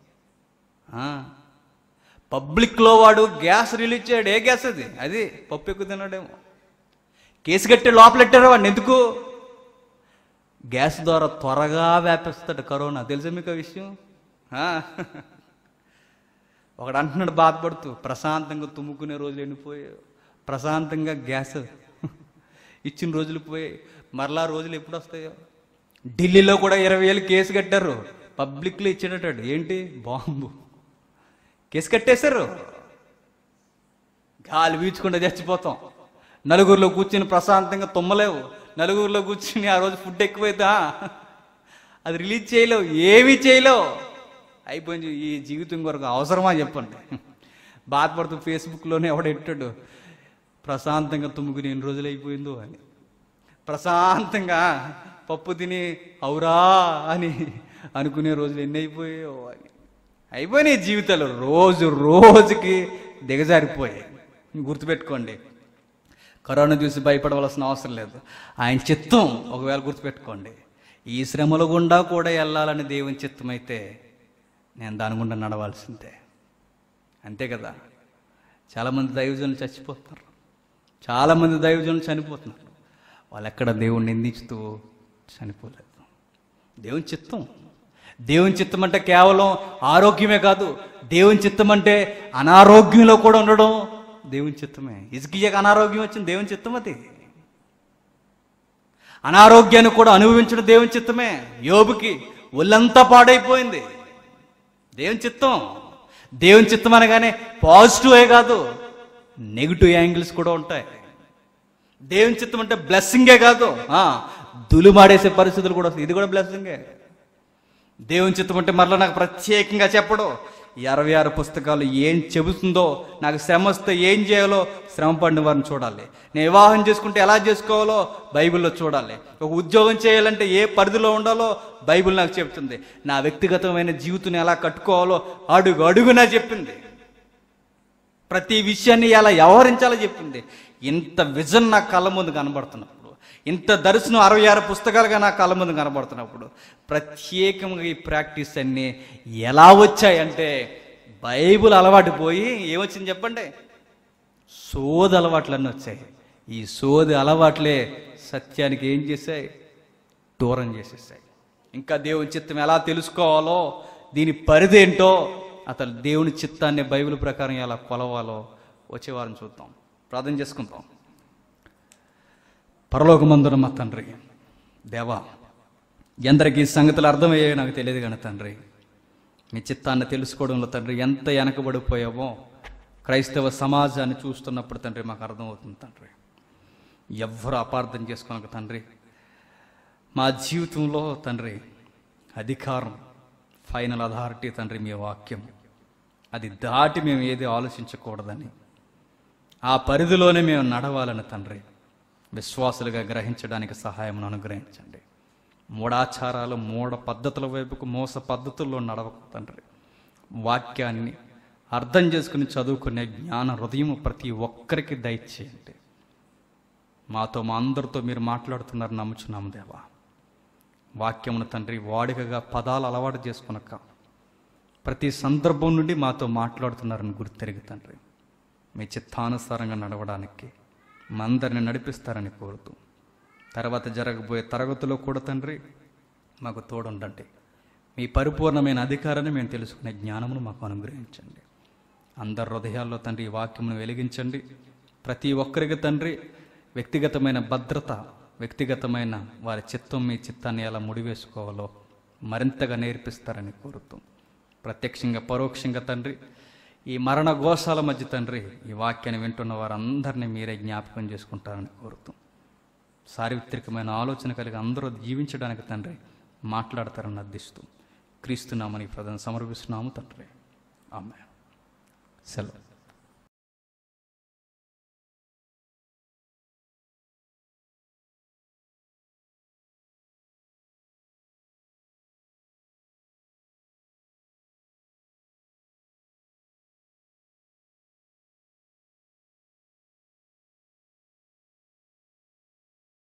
ఆ, పబ్లిక్లో వాడు గ్యాస్ రిలీజ్ చేయడు ఏ గ్యాస్ అది అది పప్పు ఎక్కువ తిన్నాడేమో కేసు కట్టి లోపలెట్టారు వాడిని ఎందుకు గ్యాస్ ద్వారా త్వరగా వ్యాపిస్తాడు కరోనా తెలుసా మీకు ఆ విషయం ఆ? ఒకడు అంటున్నాడు బాధపడుతూ ప్రశాంతంగా తుమ్ముకునే రోజులు ఎండిపోయాయి ప్రశాంతంగా గ్యాస్ ఇచ్చిన రోజులు పోయాయి మరలా రోజులు ఎప్పుడు వస్తాయో ఢిల్లీలో కూడా ఇరవై వేలు కేసు కట్టారు పబ్లిక్లో ఇచ్చేటట్టు ఏంటి బాంబు కేసు కట్టేశారు గాలి వీచుకుంటే చచ్చిపోతాం నలుగురిలో కూర్చుని ప్రశాంతంగా తుమ్మలేవు నలుగురిలో కూర్చుని ఆ రోజు ఫుడ్ ఎక్కువైతే అది రిలీజ్ చేయలేవు ఏమీ చేయలేవు అయిపోయింది ఈ జీవితం కొరకు అవసరమా చెప్పండి బాధపడుతూ ఫేస్బుక్లోనే ఎవడెట్టాడు ప్రశాంతంగా తుమ్ముకుని ఎన్ని రోజులు అయిపోయిందో అని ప్రశాంతంగా పప్పు తిని అవురా అని అనుకునే రోజులు ఎన్ని అయిపోయాయో అని అయిపోయినాయి జీవితాలు రోజు రోజుకి దిగజారిపోయాయి గుర్తుపెట్టుకోండి కరోనా చూసి భయపడవలసిన అవసరం లేదు ఆయన చిత్తం ఒకవేళ గుర్తుపెట్టుకోండి ఈ శ్రమల గుండా కూడా వెళ్ళాలని దేవుని చిత్తం అయితే నేను దాని గుండా నడవాల్సిందే అంతే కదా చాలామంది దైవజనులు చచ్చిపోతున్నారు చాలామంది దైవజనులు చనిపోతున్నారు వాళ్ళు ఎక్కడ దేవుణ్ణి నిందించుతూ చనిపోలేదు దేవుని చిత్తం దేవుని చిత్తం అంటే కేవలం ఆరోగ్యమే కాదు దేవుని చిత్తం అంటే అనారోగ్యంలో కూడా ఉండడం దేవుని చిత్తమే ఇసుకియకు అనారోగ్యం వచ్చింది దేవుని చిత్తం అది అనారోగ్యాన్ని కూడా అనుభవించడం దేవుని చిత్తమే యోబుకి ఒళ్ళంతా పాడైపోయింది దేవుని చిత్తం దేవుని చిత్తం అనగానే పాజిటివే కాదు నెగిటివ్ యాంగిల్స్ కూడా ఉంటాయి దేవుని చిత్తం అంటే బ్లెస్సింగే కాదు ఆ, దులుమాడేసే పరిస్థితులు కూడా వస్తాయి ఇది కూడా బ్లెస్సింగే దేవుని చిత్తం అంటే మరలా నాకు ప్రత్యేకంగా చెప్పడు ఈ అరవై ఆరు పుస్తకాలు ఏం చెబుతుందో నాకు శ్రమ వస్తే ఏం చేయాలో శ్రమ పడిన వారిని చూడాలి నేను వివాహం చేసుకుంటే ఎలా చేసుకోవాలో బైబిల్లో చూడాలి ఒక ఉద్యోగం చేయాలంటే ఏ పరిధిలో ఉండాలో బైబిల్ నాకు చెప్తుంది నా వ్యక్తిగతమైన జీవితం ఎలా కట్టుకోవాలో అడుగు అడుగునా చెప్పింది ప్రతి విషయాన్ని ఎలా వ్యవహరించాలో చెప్పింది ఇంత విజన్ నా కళ్ళ ముందు కనబడుతున్నప్పుడు ఇంత దర్శనం అరవై ఆరు పుస్తకాలుగా నా కళ్ళ ముందు కనబడుతున్నప్పుడు ప్రత్యేకంగా ఈ ప్రాక్టీస్ అన్నీ ఎలా వచ్చాయంటే బైబుల్ అలవాటు పోయి ఏమొచ్చింది చెప్పండి సోది అలవాట్లన్నీ వచ్చాయి ఈ సోది అలవాట్లే సత్యానికి ఏం చేశాయి దూరం చేసేసాయి ఇంకా దేవుని చిత్తం ఎలా తెలుసుకోవాలో దీని పరిధి ఏంటో అసలు దేవుని చిత్తాన్ని బైబిల్ ప్రకారం ఎలా కొలవాలో వచ్చే వారం చూద్దాం ప్రార్థన చేసుకుందాం పరలోకమందున మా తండ్రి దేవా ఎందరికి ఈ సంగతులు అర్థమయ్యాయో నాకు తెలియదు కానీ తండ్రి మీ చిత్తాన్ని తెలుసుకోవడంలో తండ్రి ఎంత వెనకబడిపోయావో క్రైస్తవ సమాజాన్ని చూస్తున్నప్పుడు తండ్రి మాకు అర్థమవుతుంది తండ్రి ఎవ్వరు అపార్థం చేసుకోనక తండ్రి మా జీవితంలో తండ్రి అధికారం ఫైనల్ అథారిటీ తండ్రి మీ వాక్యం అది దాటి మేము ఏది ఆలోచించకూడదని ఆ పరిధిలోనే మేము నడవాలని తండ్రి విశ్వాసులుగా గ్రహించడానికి సహాయం అనుగ్రహించండి మూఢాచారాలు మూఢ పద్ధతుల వైపుకు మోస పద్ధతుల్లో నడవకు తండ్రి వాక్యాన్ని అర్థం చేసుకుని చదువుకునే జ్ఞాన హృదయం ప్రతి ఒక్కరికి దయచేయండి మాతో మా అందరితో మీరు మాట్లాడుతున్నారు నమ్ముచున్నాము దేవా వాక్యమును తండ్రి వాడికగా పదాలు అలవాటు చేసుకునక ప్రతి సందర్భం నుండి మాతో మాట్లాడుతున్నారని గుర్తెరిగి తండ్రి మీ చిత్తానుసారంగా నడవడానికి మా అందరిని నడిపిస్తారని కోరుతూ తర్వాత జరగబోయే తరగతిలో కూడా తండ్రి మాకు తోడుండండి మీ పరిపూర్ణమైన అధికారాన్ని మేము తెలుసుకునే జ్ఞానమును మాకు అనుగ్రహించండి అందరి హృదయాల్లో తండ్రి ఈ వాక్యమును వెలిగించండి ప్రతి ఒక్కరికి తండ్రి వ్యక్తిగతమైన భద్రత వ్యక్తిగతమైన వారి చిత్తం మీ చిత్తాన్ని ఎలా ముడివేసుకోవాలో మరింతగా నేర్పిస్తారని కోరుతూ ప్రత్యక్షంగా పరోక్షంగా తండ్రి ఈ మరణ ఘోషాల మధ్య తండ్రి ఈ వాక్యాన్ని వింటున్న వారందరినీ మీరే జ్ఞాపకం చేసుకుంటారని కోరుతూ సార్వత్రికమైన ఆలోచన కలిగి అందరూ జీవించడానికి తండ్రి మాట్లాడతారని అర్థిస్తూ క్రీస్తున్నామని ప్రధాన సమర్పిస్తున్నాము తండ్రి ఆమె సెలవు